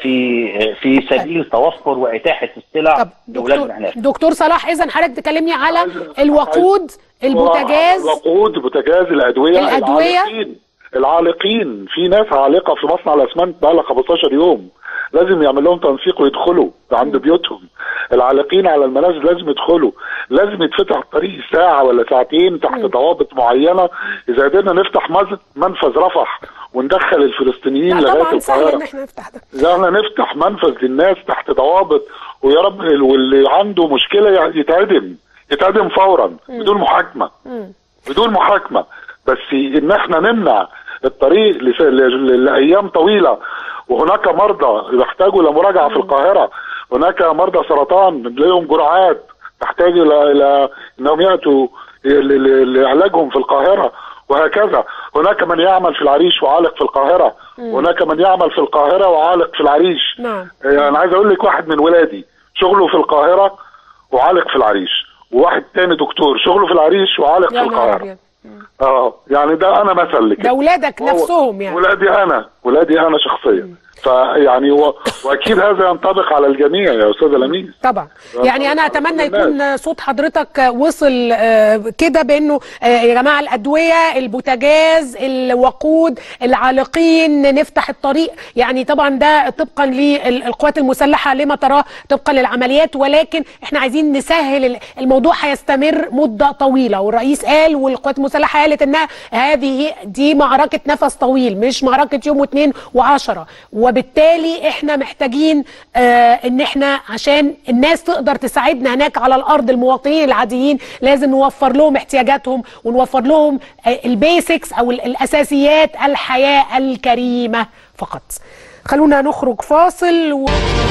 Speaker 6: في في سبيل توفر واتاحه السلع
Speaker 1: طب
Speaker 6: لاولادنا
Speaker 1: دكتور
Speaker 6: هناك
Speaker 1: دكتور صلاح اذا حضرتك تكلمني على الوقود البوتاجاز
Speaker 7: الوقود بوتاجاز الادويه
Speaker 1: الأدوية.
Speaker 7: العالقين العالقين في ناس عالقه في مصنع الاسمنت بقى لها 15 يوم لازم يعمل لهم تنسيق ويدخلوا عند بيوتهم العالقين على المنازل لازم يدخلوا لازم يتفتح الطريق ساعه ولا ساعتين تحت ضوابط معينه اذا قدرنا نفتح مز- منفذ رفح وندخل الفلسطينيين
Speaker 1: لا
Speaker 7: لغايه
Speaker 1: طبعا سهل
Speaker 7: القاهره
Speaker 1: ان احنا نفتح ده
Speaker 7: إذا احنا نفتح منفذ للناس تحت ضوابط ويا رب واللي عنده مشكله يتعدم يتعدم فورا بدون محاكمه بدون محاكمه بس ان احنا نمنع الطريق لس- ل- لايام طويله وهناك مرضى يحتاجوا الى مراجعه في القاهره هناك مرضى سرطان لهم جرعات تحتاج الى الى انهم ياتوا ل- ل- لعلاجهم في القاهره وهكذا هناك من يعمل في العريش وعالق في القاهره هناك من يعمل في القاهره وعالق في العريش
Speaker 1: نعم
Speaker 7: يعني انا عايز اقول لك واحد من ولادي شغله في القاهره وعالق في العريش وواحد تاني دكتور شغله في العريش وعالق في
Speaker 1: يا نهار
Speaker 7: القاهره
Speaker 1: ابيض
Speaker 7: اه يعني ده انا مثل لكده
Speaker 1: ده اولادك
Speaker 7: وهو-
Speaker 1: نفسهم يعني
Speaker 7: ولادي انا ولادي انا شخصيا فيعني و... واكيد هذا ينطبق على الجميع يا استاذ لميس
Speaker 1: طبعا يعني انا اتمنى
Speaker 7: الناس.
Speaker 1: يكون صوت حضرتك وصل آه، كده بانه آه، يا جماعه الادويه البوتاجاز الوقود العالقين نفتح الطريق يعني طبعا ده طبقا للقوات المسلحه لما تراه طبقا للعمليات ولكن احنا عايزين نسهل ال- الموضوع هيستمر مده طويله والرئيس قال والقوات المسلحه قالت انها هذه دي معركه نفس طويل مش معركه يوم واثنين وعشرة وبالتالي احنا محتاجين آه ان احنا عشان الناس تقدر تساعدنا هناك على الارض المواطنين العاديين لازم نوفر لهم احتياجاتهم ونوفر لهم آه البيسكس او ال- الاساسيات الحياه الكريمه فقط خلونا نخرج فاصل و...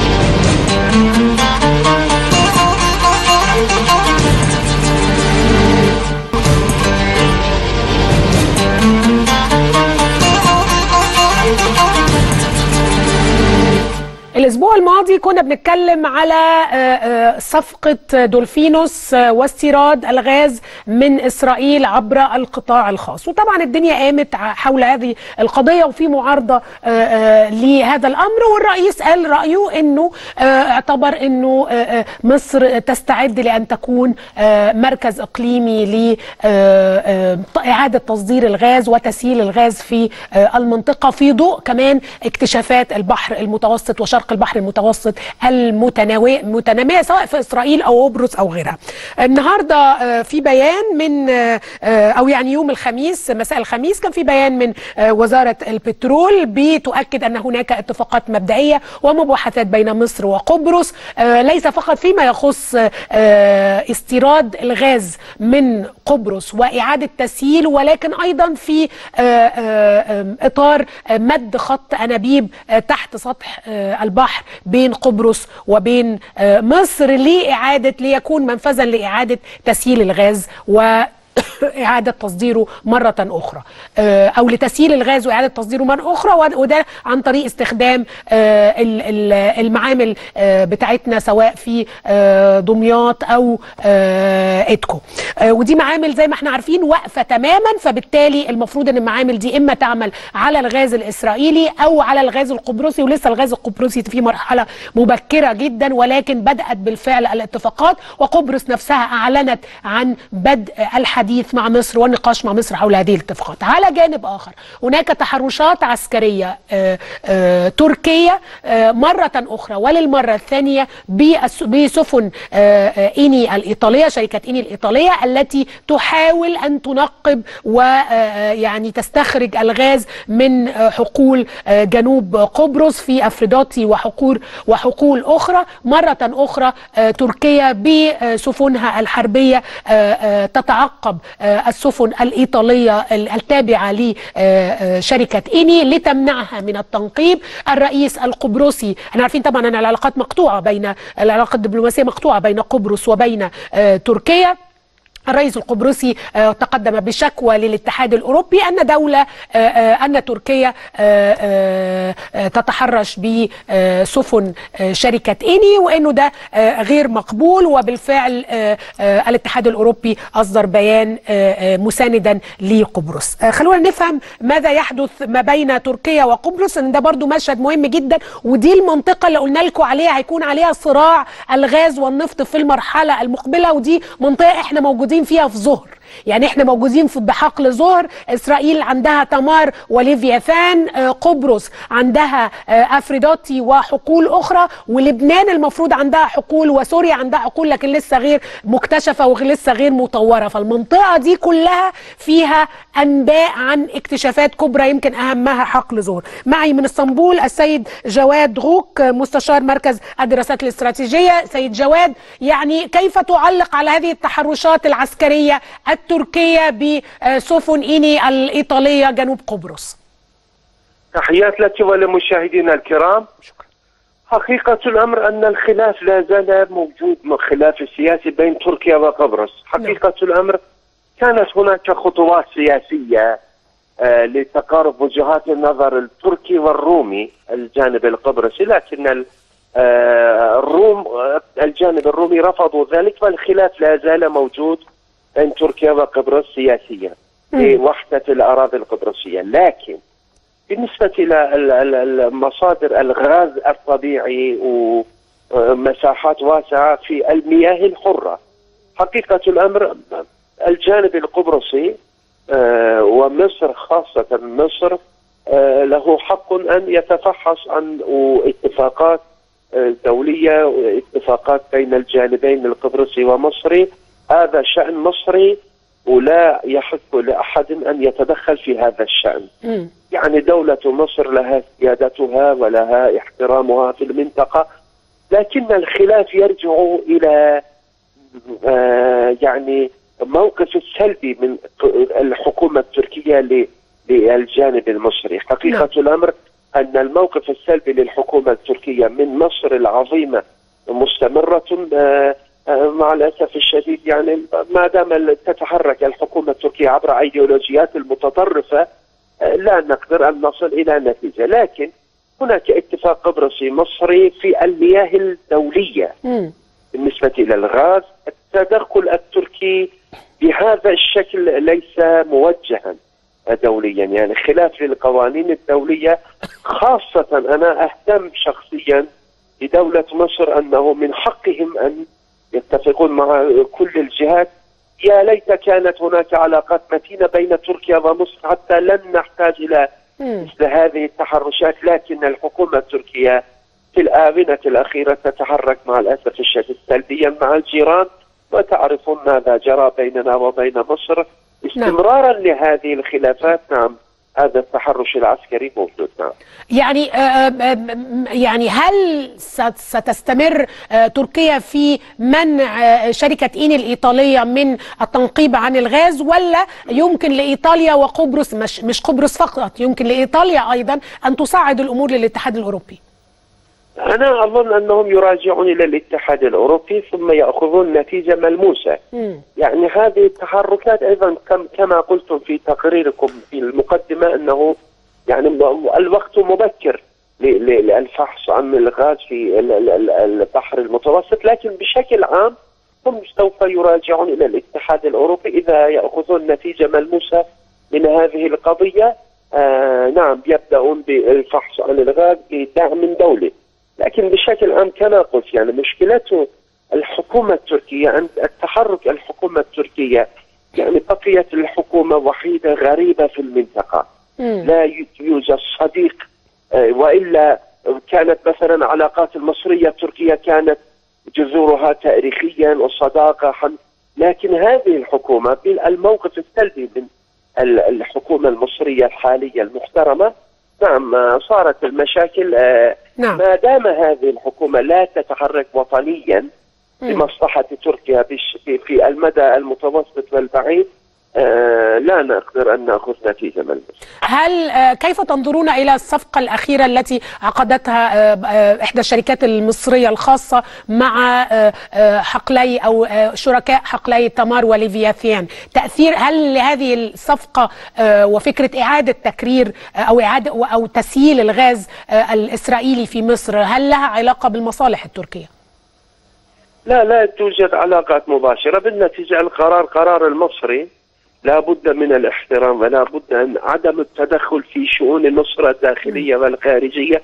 Speaker 1: الاسبوع الماضي كنا بنتكلم على آه، آه، صفقه دولفينوس آه، واستيراد الغاز من اسرائيل عبر القطاع الخاص وطبعا الدنيا قامت ع- حول هذه القضيه وفي معارضه آه، آه، لهذا الامر والرئيس قال رايه انه آه، اعتبر انه آه، آه، مصر تستعد لان تكون آه، مركز اقليمي لاعاده تصدير الغاز وتسييل الغاز في آه، المنطقه في ضوء كمان اكتشافات البحر المتوسط وشرق البحر المتوسط المتناوي متناميه سواء في اسرائيل او قبرص او غيرها. النهارده آه، في بيان من آه، آه، او يعني يوم الخميس مساء الخميس كان في بيان من آه، وزاره البترول بتؤكد ان هناك اتفاقات مبدئيه ومباحثات بين مصر وقبرص آه، ليس فقط فيما يخص آه، استيراد الغاز من قبرص واعاده تسييله ولكن ايضا في آه، آه، آم، اطار آه، مد خط انابيب آه، تحت سطح آه، البحر بين قبرص وبين آه، مصر لاعاده ليكون منفذا لاعاده تسييل الغاز و إعادة تصديره مرة أخرى آه، أو لتسييل الغاز وإعادة تصديره مرة أخرى وده- وده عن طريق استخدام آه، ال- ال- المعامل آه، بتاعتنا سواء في آه، دمياط أو آه، إدكو آه، ودي معامل زي ما احنا عارفين واقفة تماما فبالتالي المفروض أن المعامل دي إما تعمل على الغاز الإسرائيلي أو على الغاز القبرصي ولسه الغاز القبرصي في مرحلة مبكرة جدا ولكن بدأت بالفعل الاتفاقات وقبرص نفسها أعلنت عن بدء الحديث مع مصر والنقاش مع مصر حول هذه الاتفاقات على جانب آخر هناك تحرشات عسكرية آه، آه، تركية آه، مرة أخرى وللمرة الثانية بأس- بسفن آه، آه، إيني الإيطالية شركة إيني الإيطالية التي تحاول أن تنقب ويعني تستخرج الغاز من آه، حقول آه، جنوب قبرص في أفريداتي وحقول وحقول أخرى مرة أخرى آه، تركيا بسفنها الحربية آه، آه، تتعقب آه، السفن الإيطالية ال- التابعة لشركة إيني لتمنعها من التنقيب الرئيس القبرصي احنا عارفين طبعا أن العلاقات مقطوعة بين العلاقة الدبلوماسية مقطوعة بين قبرص وبين آه، تركيا الرئيس القبرصي آه، تقدم بشكوى للاتحاد الاوروبي ان دوله آه، آه، ان تركيا آه، آه، آه، تتحرش بسفن آه، شركه اني وانه ده آه، غير مقبول وبالفعل آه، آه، الاتحاد الاوروبي اصدر بيان آه، آه، مساندا لقبرص آه، خلونا نفهم ماذا يحدث ما بين تركيا وقبرص ان ده برضو مشهد مهم جدا ودي المنطقه اللي قلنا لكم عليها هيكون عليها صراع الغاز والنفط في المرحله المقبله ودي منطقه احنا موجودين فيها في ظهر يعني احنا موجودين في بحقل ظهر اسرائيل عندها تمار وليفياثان آه، قبرص عندها آه، افريدوتي وحقول اخرى ولبنان المفروض عندها حقول وسوريا عندها حقول لكن لسه غير مكتشفه ولسه غير مطوره فالمنطقه دي كلها فيها انباء عن اكتشافات كبرى يمكن اهمها حقل ظهر معي من اسطنبول السيد جواد غوك آه، مستشار مركز الدراسات الاستراتيجيه سيد جواد يعني كيف تعلق على هذه التحرشات العسكريه التركيه بسفن ايني الايطاليه جنوب قبرص
Speaker 8: تحيات لك ولمشاهدينا الكرام حقيقة الأمر أن الخلاف لا زال موجود من خلاف السياسي بين تركيا وقبرص حقيقة الأمر كانت هناك خطوات سياسية آه لتقارب وجهات النظر التركي والرومي الجانب القبرصي لكن ال- آه الروم آه الجانب الرومي رفضوا ذلك والخلاف لا زال موجود بين تركيا وقبرص سياسيا لوحدة الأراضي القبرصية لكن بالنسبة إلى ال- ال- المصادر الغاز الطبيعي ومساحات واسعة في المياه الحرة حقيقة الأمر الجانب القبرصي آه، ومصر خاصة مصر آه، له حق أن يتفحص عن اتفاقات آه، دولية واتفاقات بين الجانبين القبرصي ومصري هذا شأن مصري ولا يحق لأحد أن يتدخل في هذا الشأن
Speaker 1: مم.
Speaker 8: يعني دولة مصر لها سيادتها ولها احترامها في المنطقة لكن الخلاف يرجع إلى آه، يعني موقف السلبي من الحكومة التركية ل- للجانب المصري حقيقة الأمر أن الموقف السلبي للحكومة التركية من مصر العظيمة مستمرة آه، آه، مع الأسف الشديد يعني ما دام تتحرك الحكومة التركية عبر أيديولوجيات المتطرفة آه، لا نقدر أن نصل إلى نتيجة لكن هناك اتفاق قبرصي مصري في المياه الدولية
Speaker 1: مم.
Speaker 8: بالنسبة إلى الغاز التدخل التركي بهذا الشكل ليس موجها دوليا يعني خلاف للقوانين الدولية خاصة أنا أهتم شخصيا لدولة مصر أنه من حقهم أن يتفقون مع كل الجهات يا ليت كانت هناك علاقات متينة بين تركيا ومصر حتى لن نحتاج إلى
Speaker 1: مم.
Speaker 8: مثل هذه التحرشات لكن الحكومة التركية في الآونة الأخيرة تتحرك مع الأسف الشديد سلبيا مع الجيران وتعرفون ماذا جرى بيننا وبين مصر استمرارا لهذه الخلافات نعم هذا التحرش العسكري موجود نعم
Speaker 1: يعني آه، آه، آه، يعني هل ست- ستستمر آه، تركيا في منع آه، شركة إيني الإيطالية من التنقيب عن الغاز ولا يمكن لإيطاليا وقبرص مش مش قبرص فقط يمكن لإيطاليا أيضا أن تصعد الأمور للاتحاد الأوروبي
Speaker 8: أنا أظن أنهم يراجعون إلى الاتحاد الأوروبي ثم يأخذون نتيجة ملموسة
Speaker 1: مم.
Speaker 8: يعني هذه التحركات ايضا كم كما قلتم في تقريركم في المقدمه انه يعني م- الوقت مبكر ل- ل- للفحص عن الغاز في ال- ال- ال- البحر المتوسط لكن بشكل عام هم سوف يراجعون الى الاتحاد الاوروبي اذا ياخذون نتيجه ملموسه من هذه القضيه آه نعم يبداون بالفحص عن الغاز بدعم دولي لكن بشكل عام كما قلت يعني مشكلته الحكومة التركية أن التحرك الحكومة التركية يعني بقيت الحكومة وحيدة غريبة في المنطقة
Speaker 1: مم.
Speaker 8: لا ي- يوجد صديق آه، وإلا كانت مثلا علاقات المصرية التركية كانت جذورها تاريخيا وصداقة حن- لكن هذه الحكومة بالموقف السلبي من ال- الحكومة المصرية الحالية المحترمة نعم آه، صارت المشاكل آه،
Speaker 1: نعم
Speaker 8: ما دام هذه الحكومة لا تتحرك وطنيا
Speaker 1: مم.
Speaker 8: لمصلحة تركيا بش- في- في المدى المتوسط والبعيد آه لا نقدر ان ناخذ نتيجه ملموسه
Speaker 1: هل آه، كيف تنظرون الى الصفقه الاخيره التي عقدتها آه، آه، احدى الشركات المصريه الخاصه مع آه، آه، حقلي او آه، شركاء حقلي تمار وليفياثيان تاثير هل لهذه الصفقه آه، وفكره اعاده تكرير آه، او اعاده او تسييل الغاز آه، الاسرائيلي في مصر هل لها علاقه بالمصالح التركيه
Speaker 8: لا لا توجد علاقات مباشره بالنتيجه القرار قرار المصري لا بد من الاحترام ولا بد من عدم التدخل في شؤون مصر الداخليه والخارجيه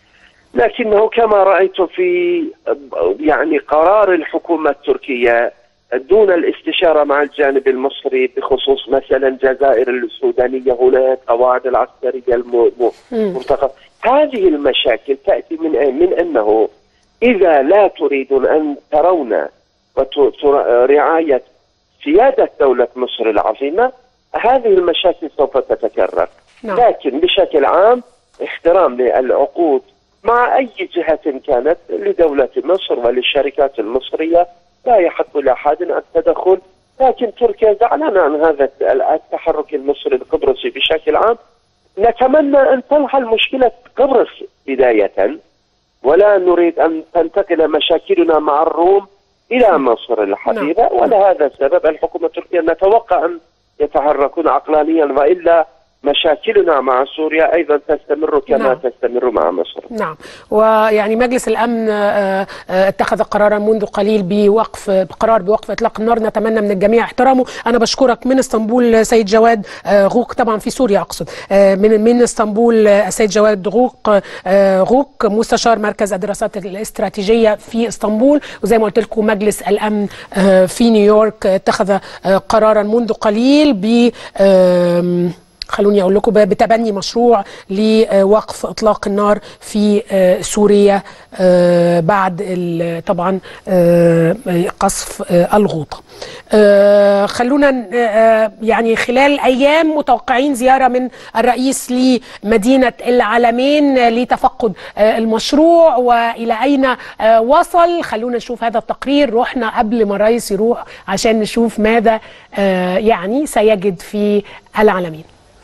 Speaker 8: لكنه كما رايت في يعني قرار الحكومه التركيه دون الاستشاره مع الجانب المصري بخصوص مثلا الجزائر السودانيه هناك قواعد العسكريه المرتقبه هذه المشاكل تاتي من أين؟ من انه اذا لا تريدون ان ترون وت- تر- رعايه سياده دوله مصر العظيمه هذه المشاكل سوف تتكرر
Speaker 1: نعم.
Speaker 8: لكن بشكل عام احترام للعقود مع اي جهه كانت لدوله مصر وللشركات المصريه لا يحق لاحد التدخل لكن تركيا زعلانه عن هذا التحرك المصري القبرصي بشكل عام نتمنى ان تنحل مشكله قبرص بدايه ولا نريد ان تنتقل مشاكلنا مع الروم الى مصر الحبيبه ولهذا السبب الحكومه التركيه نتوقع ان يتحركون عقلانيا والا مشاكلنا مع سوريا ايضا تستمر كما
Speaker 1: نعم.
Speaker 8: تستمر مع مصر
Speaker 1: نعم ويعني مجلس الامن آه، آه، اتخذ قرارا منذ قليل بوقف بقرار بوقف اطلاق النار نتمنى من الجميع احترامه انا بشكرك من اسطنبول سيد جواد آه، غوق طبعا في سوريا اقصد آه، من من اسطنبول آه، السيد جواد غوق آه، غوق مستشار مركز الدراسات الاستراتيجيه في اسطنبول وزي ما قلت لكم مجلس الامن آه، في نيويورك اتخذ آه، قرارا منذ قليل ب آم، خلوني اقول لكم بتبني مشروع لوقف اطلاق النار في آه، سوريا آه، بعد ال- طبعا آه، قصف آه، الغوطه. آه، خلونا ن- آه، يعني خلال ايام متوقعين زياره من الرئيس لمدينه العالمين لتفقد آه، المشروع والى اين آه، وصل خلونا نشوف هذا التقرير رحنا قبل ما الرئيس يروح عشان نشوف ماذا آه، يعني سيجد في العالمين.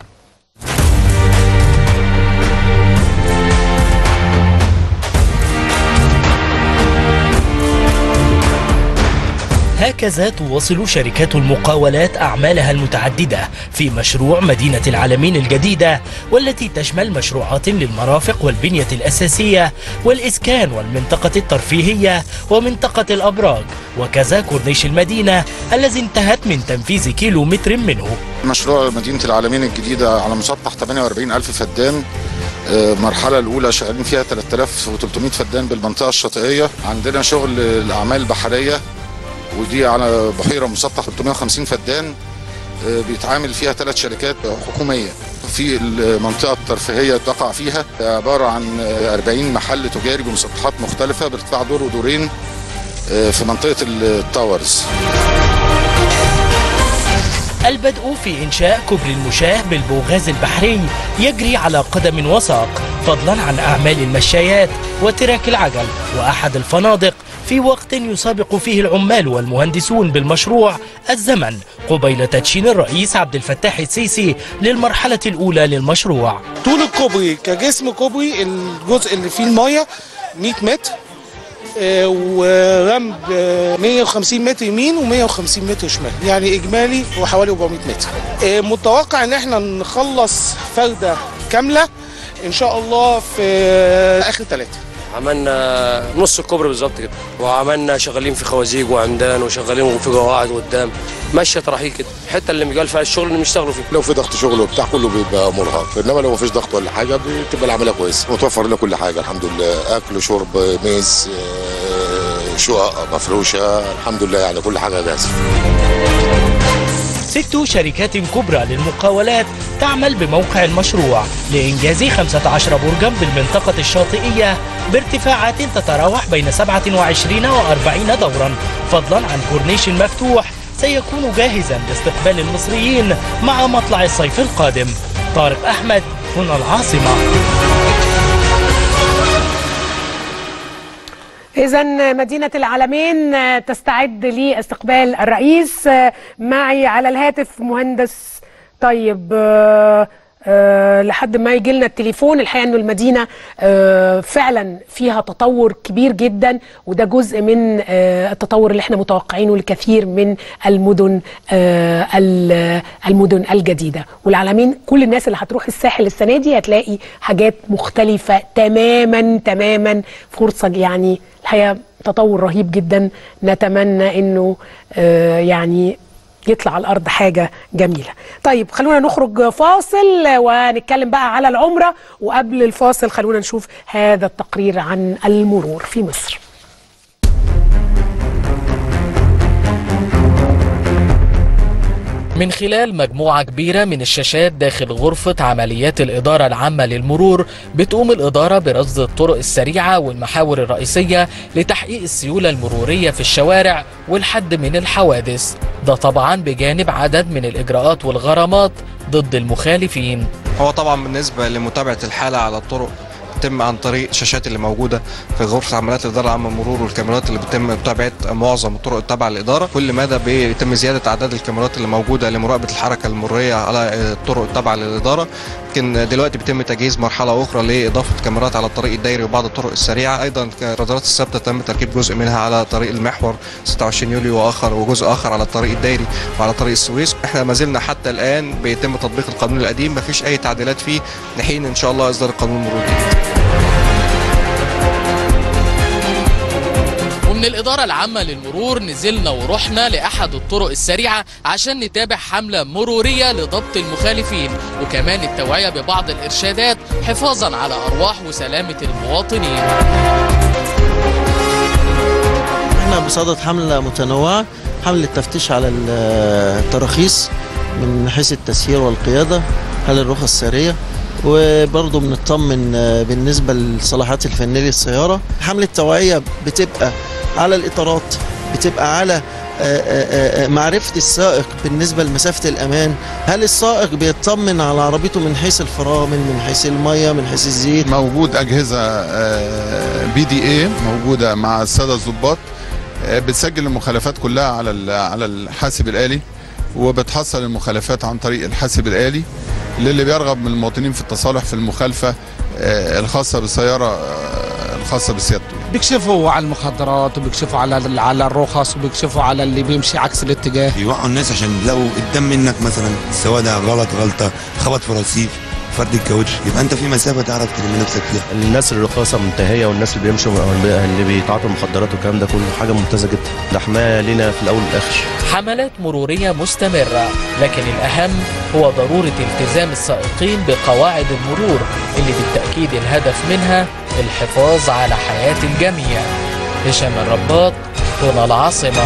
Speaker 9: هكذا تواصل شركات المقاولات أعمالها المتعددة في مشروع مدينة العالمين الجديدة والتي تشمل مشروعات للمرافق والبنية الأساسية والإسكان والمنطقة الترفيهية ومنطقة الأبراج وكذا كورنيش المدينة الذي انتهت من تنفيذ كيلو متر منه
Speaker 10: مشروع مدينة العالمين الجديدة على مسطح 48 ألف فدان آه، المرحلة الأولى شغالين فيها 3300 فدان بالمنطقة الشاطئية عندنا شغل الأعمال البحرية ودي على بحيرة مسطح 350 فدان آه، بيتعامل فيها ثلاث شركات حكومية في المنطقة الترفيهية تقع فيها عبارة عن آه، 40 محل تجاري بمسطحات مختلفة بارتفاع دور ودورين آه، في منطقة التاورز
Speaker 9: البدء في إنشاء كوبري المشاة بالبوغاز البحري يجري على قدم وساق فضلا عن أعمال المشايات وتراك العجل وأحد الفنادق في وقت يسابق فيه العمال والمهندسون بالمشروع الزمن قبيل تدشين الرئيس عبد الفتاح السيسي للمرحلة الأولى للمشروع
Speaker 11: طول الكوبري كجسم كوبري الجزء اللي فيه المايه 100 متر آه، ورمب آه، 150 متر يمين و150 متر شمال يعني اجمالي هو حوالي 400 متر آه، متوقع ان احنا نخلص فرده كامله ان شاء الله في آه، اخر ثلاثه
Speaker 12: عملنا نص الكوبري بالظبط كده وعملنا شغالين في خوازيق وعمدان وشغالين في قواعد قدام ماشيه طراحيل كده الحته اللي مجال فيها الشغل اللي بيشتغلوا فيه
Speaker 13: لو في ضغط شغل وبتاع كله بيبقى مرهق انما لو مفيش ضغط ولا حاجه بتبقى العمليه كويسه متوفر لنا كل حاجه الحمد لله اكل شرب ميز آه، شقق مفروشه الحمد لله يعني كل حاجه جاهزه
Speaker 9: ست شركات كبرى للمقاولات تعمل بموقع المشروع لإنجاز 15 برجا بالمنطقة الشاطئية بارتفاعات تتراوح بين 27 و 40 دورا فضلا عن كورنيش مفتوح سيكون جاهزا لاستقبال المصريين مع مطلع الصيف القادم طارق أحمد هنا العاصمة
Speaker 1: إذا مدينة العالمين آه، تستعد لاستقبال الرئيس آه، معي على الهاتف مهندس طيب آه، آه، لحد ما يجي لنا التليفون الحقيقة أنه المدينة آه، فعلا فيها تطور كبير جدا وده جزء من آه، التطور اللي احنا متوقعينه لكثير من المدن آه، ال- المدن الجديدة والعالمين كل الناس اللي هتروح الساحل السنة دي هتلاقي حاجات مختلفة تماما تماما فرصة يعني الحقيقة تطور رهيب جدا نتمنى انه آه، يعني يطلع على الارض حاجه جميله. طيب خلونا نخرج فاصل ونتكلم بقى على العمره وقبل الفاصل خلونا نشوف هذا التقرير عن المرور في مصر.
Speaker 9: من خلال مجموعة كبيرة من الشاشات داخل غرفة عمليات الإدارة العامة للمرور بتقوم الإدارة برصد الطرق السريعة والمحاور الرئيسية لتحقيق السيولة المرورية في الشوارع والحد من الحوادث ده طبعا بجانب عدد من الإجراءات والغرامات ضد المخالفين
Speaker 14: هو طبعا بالنسبه لمتابعه الحاله على الطرق بتتم عن طريق الشاشات اللي موجوده في غرفه عمليات الاداره العامه للمرور والكاميرات اللي بتتم متابعه معظم الطرق التابعه للاداره كل مدى بيتم زياده اعداد الكاميرات اللي موجوده لمراقبه الحركه المروريه على الطرق التابعه للاداره يمكن دلوقتي بيتم تجهيز مرحله اخرى لاضافه كاميرات على الطريق الدائري وبعض الطرق السريعه ايضا الرادارات الثابته تم تركيب جزء منها على طريق المحور 26 يوليو واخر وجزء اخر على الطريق الدائري وعلى طريق السويس احنا ما زلنا حتى الان بيتم تطبيق القانون القديم ما فيش اي تعديلات فيه لحين ان شاء الله اصدار القانون المرور الجديد
Speaker 9: ومن الإدارة العامة للمرور نزلنا ورحنا لأحد الطرق السريعة عشان نتابع حملة مرورية لضبط المخالفين وكمان التوعية ببعض الإرشادات حفاظا على أرواح وسلامة المواطنين
Speaker 15: احنا بصدد حملة متنوعة حملة تفتيش على ال- التراخيص من حيث التسيير والقيادة هل الرخص سارية وبرضه بنطمن آه، بالنسبة للصلاحات الفنية للسيارة حملة توعية بتبقى على الإطارات بتبقى على آه، آه، آه، معرفة السائق بالنسبة لمسافة الأمان هل السائق بيطمن على عربيته من حيث الفرامل من حيث المية من حيث الزيت
Speaker 10: موجود اجهزه بي دي اي موجوده مع الساده الضباط آه، بتسجل المخالفات كلها على ال- على الحاسب الالي وبتحصل المخالفات عن طريق الحاسب الالي للي بيرغب من المواطنين في التصالح في المخالفه آه، الخاصه بالسياره آه، الخاصه بسيادته
Speaker 11: بيكشفوا على المخدرات وبيكشفوا على على الرخص وبيكشفوا على اللي بيمشي عكس الاتجاه
Speaker 16: يوقعوا الناس عشان لو قدام منك مثلا السواق ده غلط غلطه خبط في رصيف فرد الكاوتش يبقى انت في مسافه تعرف تلم نفسك فيها
Speaker 17: الناس الرخاصة منتهية والناس اللي بيمشوا اللي بيتعاطوا مخدرات والكلام ده كله حاجة ممتازة جدا ده حماية لينا في الأول والآخر
Speaker 9: حملات مرورية مستمرة لكن الأهم هو ضرورة التزام السائقين بقواعد المرور اللي بالتأكيد الهدف منها الحفاظ على حياة الجميع هشام الرباط هنا العاصمة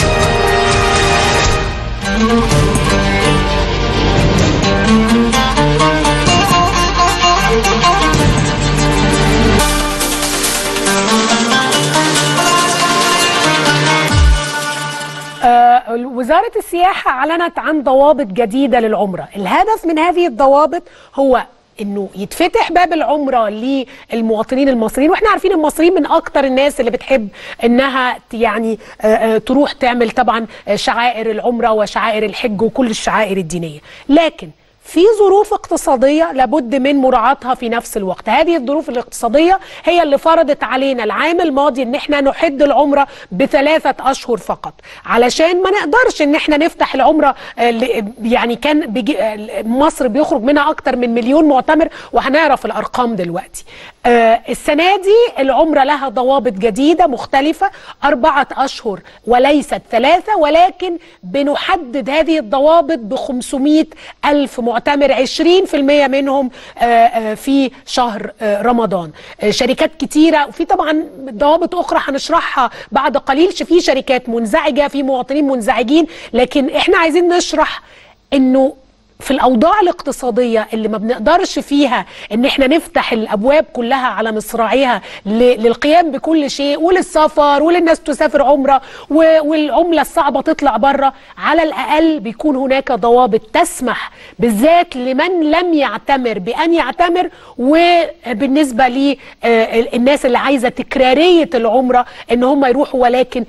Speaker 1: آه، وزارة السياحة أعلنت عن ضوابط جديدة للعمرة الهدف من هذه الضوابط هو انه يتفتح باب العمره للمواطنين المصريين واحنا عارفين المصريين من اكتر الناس اللي بتحب انها ت- يعني آه، آه، تروح تعمل طبعا آه، شعائر العمره وشعائر الحج وكل الشعائر الدينيه لكن في ظروف اقتصادية لابد من مراعاتها في نفس الوقت هذه الظروف الاقتصادية هي اللي فرضت علينا العام الماضي ان احنا نحد العمرة بثلاثة اشهر فقط علشان ما نقدرش ان احنا نفتح العمرة آه، ل- يعني كان بيجي آه، مصر بيخرج منها اكتر من مليون معتمر وهنعرف الارقام دلوقتي آه، السنة دي العمرة لها ضوابط جديدة مختلفة أربعة أشهر وليست ثلاثة ولكن بنحدد هذه الضوابط ب 500 ألف معتمر 20% منهم آه، آه، في شهر آه، رمضان آه، شركات كتيرة وفي طبعا ضوابط أخرى هنشرحها بعد قليل في شركات منزعجة في مواطنين منزعجين لكن احنا عايزين نشرح انه في الاوضاع الاقتصاديه اللي ما بنقدرش فيها ان احنا نفتح الابواب كلها على مصراعيها ل- للقيام بكل شيء وللسفر وللناس تسافر عمره و- والعمله الصعبه تطلع بره على الاقل بيكون هناك ضوابط تسمح بالذات لمن لم يعتمر بان يعتمر وبالنسبه للناس اللي عايزه تكراريه العمره ان هم يروحوا ولكن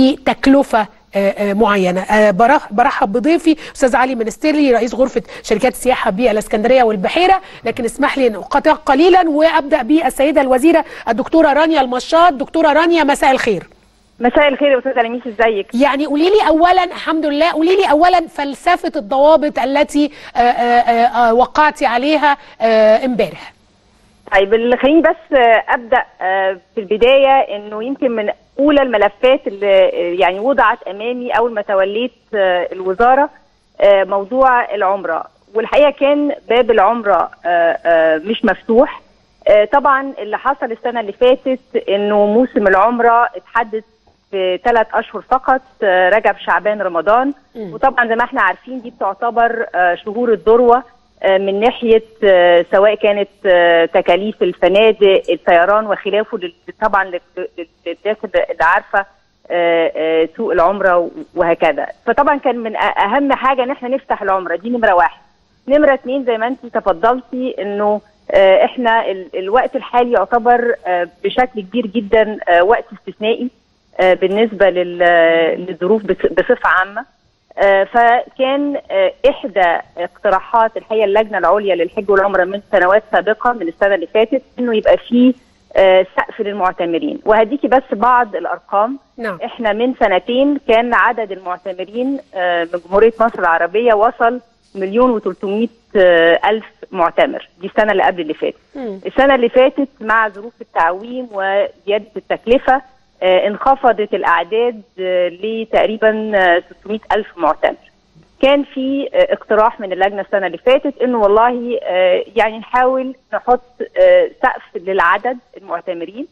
Speaker 1: بتكلفه آه، آه، معينه آه، برح- برحب بضيفي استاذ علي منستيرلي رئيس غرفه شركات السياحه بالاسكندريه والبحيره لكن اسمح لي ان اقاطع قليلا وابدا بالسيده الوزيره الدكتوره رانيا المشاط دكتوره رانيا مساء الخير
Speaker 18: مساء الخير يا استاذه لميس ازيك
Speaker 1: يعني قولي لي اولا الحمد لله قولي لي اولا فلسفه الضوابط التي آه، آه، آه، وقعتي عليها آه، امبارح
Speaker 18: طيب اللي خليني بس آه، ابدا آه، في البدايه انه يمكن من اولى الملفات اللي آه، يعني وضعت امامي اول ما توليت آه، الوزاره آه، موضوع العمره والحقيقه كان باب العمره آه، آه، مش مفتوح آه، طبعا اللي حصل السنه اللي فاتت انه موسم العمره اتحدد في ثلاث اشهر فقط آه، رجب شعبان رمضان وطبعا زي ما احنا عارفين دي بتعتبر آه، شهور الذروه آه، من ناحيه آه، سواء كانت آه، تكاليف الفنادق الطيران وخلافه لل- طبعا لل- لل- للناس اللي عارفه آه، آه، سوق العمره وهكذا فطبعا كان من أ- اهم حاجه ان احنا نفتح العمره دي نمره واحد نمره اتنين زي ما انت تفضلتي انه آه، احنا ال- الوقت الحالي يعتبر آه، بشكل كبير جدا آه، وقت استثنائي آه، بالنسبه لل- للظروف بص- بصفه عامه آه، فكان آه، احدى اقتراحات الحقيقه اللجنه العليا للحج والعمره من سنوات سابقه من السنه اللي فاتت انه يبقى فيه آه، سقف للمعتمرين وهديكي بس بعض الارقام
Speaker 1: نعم.
Speaker 18: احنا من سنتين كان عدد المعتمرين آه، من جمهوريه مصر العربيه وصل مليون و300 الف معتمر دي السنه اللي قبل اللي فاتت السنه اللي فاتت مع ظروف التعويم وزياده التكلفه آه، انخفضت الاعداد آه، لتقريبا آه، 600 الف معتمر كان في آه، اقتراح من اللجنه السنه اللي فاتت انه والله آه، يعني نحاول نحط آه، سقف للعدد المعتمرين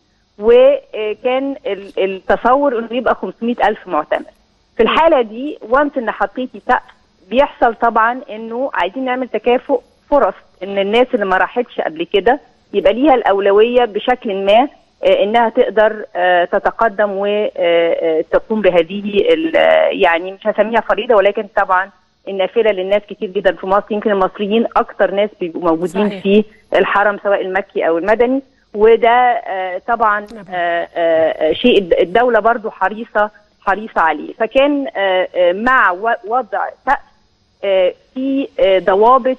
Speaker 18: وكان ال- التصور انه يبقى 500 الف معتمر في الحاله دي وانس ان حطيتي سقف بيحصل طبعا انه عايزين نعمل تكافؤ فرص ان الناس اللي ما راحتش قبل كده يبقى ليها الاولويه بشكل ما آه، انها تقدر آه، تتقدم وتقوم بهذه ال- يعني مش هسميها فريضه ولكن طبعا النافله للناس كتير جدا في مصر يمكن المصريين اكتر ناس بيبقوا موجودين
Speaker 1: صحيح.
Speaker 18: في الحرم سواء المكي او المدني وده آه، طبعا آه، آه، شيء الدوله برضو حريصه حريصه عليه فكان آه، آه، مع و- وضع سقف آه، في آه، ضوابط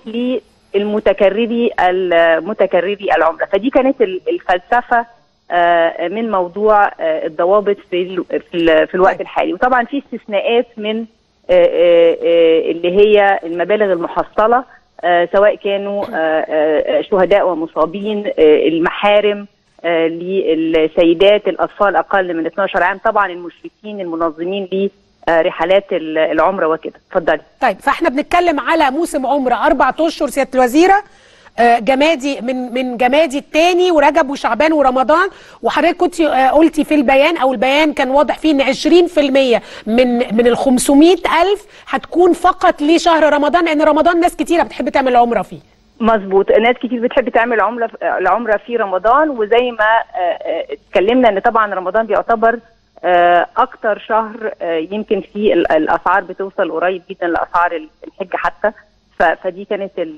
Speaker 18: للمتكرري المتكرري العمره فدي كانت ال- الفلسفه آه، من موضوع آه، الضوابط في ال- في ال- في الوقت الحالي وطبعا في استثناءات من آه، آه، آه، اللي هي المبالغ المحصله آه، سواء كانوا آه، آه، شهداء ومصابين آه، المحارم آه، للسيدات الاطفال اقل من 12 عام طبعا المشرفين المنظمين لرحلات ال- العمره وكده اتفضلي
Speaker 1: طيب فاحنا بنتكلم على موسم عمره اربع اشهر سياده الوزيره آه، جمادي من من جمادي الثاني ورجب وشعبان ورمضان وحضرتك كنت آه، قلتي في البيان او البيان كان واضح فيه ان 20% من من ال 500 الف هتكون فقط لشهر رمضان لان رمضان ناس كتيره بتحب تعمل عمره فيه
Speaker 18: مظبوط ناس كتير بتحب تعمل عمله العمره في رمضان وزي ما آه، آه، اتكلمنا ان طبعا رمضان بيعتبر آه، اكتر شهر آه، يمكن فيه ال- الاسعار بتوصل قريب جدا لاسعار ال- الحج حتى ف- فدي كانت ال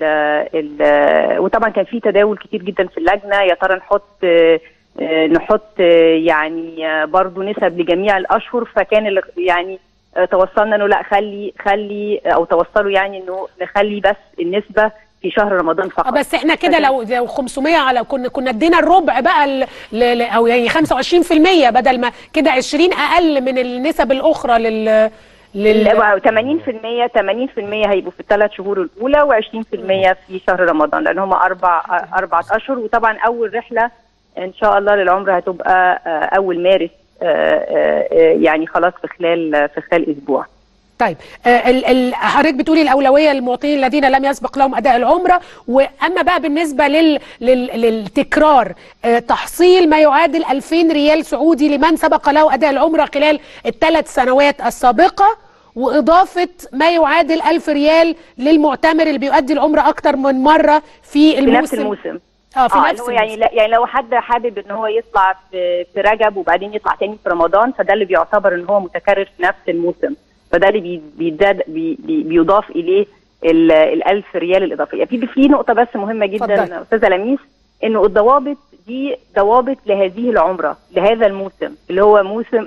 Speaker 18: ال وطبعا كان في تداول كتير جدا في اللجنه يا ترى نحط آه، آه، نحط آه، يعني آه، برضو نسب لجميع الاشهر فكان ال- يعني آه، توصلنا انه لا خلي خلي او توصلوا يعني انه نخلي بس النسبه في شهر رمضان
Speaker 1: آه،
Speaker 18: فقط
Speaker 1: بس احنا كده لو لو 500 على كنا كنا ادينا الربع بقى ل- ل- ل- او يعني 25% بدل ما كده 20 اقل من النسب الاخرى لل لل
Speaker 18: 80% 80% هيبقوا في الثلاث شهور الاولى و20% في شهر رمضان لان هم اربع اربع اشهر وطبعا اول رحله ان شاء الله للعمره هتبقى آه، اول مارس آه، آه، آه، يعني خلاص في خلال في خلال اسبوع
Speaker 1: طيب آه، ال- ال- حضرتك بتقولي الاولويه للمواطنين الذين لم يسبق لهم اداء العمره واما بقى بالنسبه لل لل للتكرار آه، تحصيل ما يعادل 2000 ريال سعودي لمن سبق له اداء العمره خلال الثلاث سنوات السابقه واضافه ما يعادل 1000 ريال للمعتمر اللي بيؤدي العمره اكتر من مره في
Speaker 18: في
Speaker 1: الموسم
Speaker 18: نفس الموسم
Speaker 1: اه في
Speaker 18: آه
Speaker 1: نفس
Speaker 18: اللي هو يعني لا يعني لو حد حابب ان هو يطلع في, في رجب وبعدين يطلع تاني في رمضان فده اللي بيعتبر ان هو متكرر في نفس الموسم فده اللي بي- بيزداد بي بي بيضاف اليه ال ال 1000 ريال الاضافيه في في نقطه بس مهمه جدا
Speaker 1: اتفضل.
Speaker 18: استاذه لميس انه الضوابط دي ضوابط لهذه العمره لهذا الموسم اللي هو موسم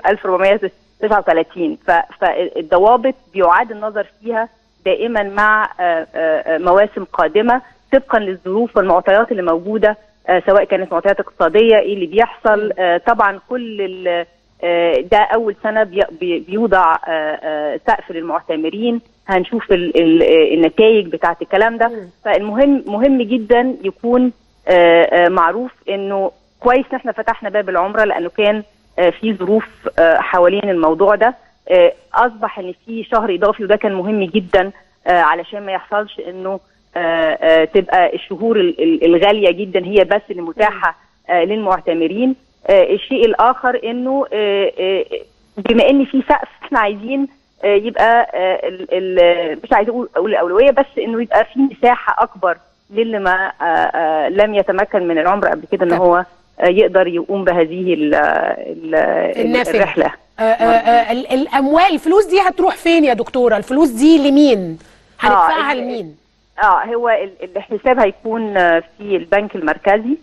Speaker 18: 1439 ف- فالضوابط بيعاد النظر فيها دائما مع آه، آه، مواسم قادمه طبقا للظروف والمعطيات اللي موجوده آه، سواء كانت معطيات اقتصاديه ايه اللي بيحصل آه، طبعا كل ال- آه، ده اول سنه بي- بي- بيوضع آه، آه، سقف للمعتمرين هنشوف ال- ال- آه، النتائج بتاعت الكلام ده فالمهم مهم جدا يكون آه، آه، معروف انه كويس ان احنا فتحنا باب العمره لانه كان آه، في ظروف آه، حوالين الموضوع ده آه، اصبح ان في شهر اضافي وده كان مهم جدا آه، علشان ما يحصلش انه آه، آه، تبقى الشهور ال- ال- الغاليه جدا هي بس اللي متاحه آه، للمعتمرين آه، الشيء الاخر انه آه، آه، بما ان في سقف احنا عايزين آه، يبقى آه، ال- ال- مش عايزه اقول أقول الاولويه بس انه يبقى في مساحه اكبر للي ما آه، آه، لم يتمكن من العمر قبل كده ان هو آه، يقدر يقوم بهذه ال- ال-
Speaker 1: النافلة.
Speaker 18: الرحله
Speaker 1: آه، آه، آه، ال- الاموال الفلوس دي هتروح فين يا دكتوره الفلوس دي لمين هندفعها
Speaker 18: ال-
Speaker 1: لمين
Speaker 18: اه هو ال- الحساب هيكون آه، في البنك المركزي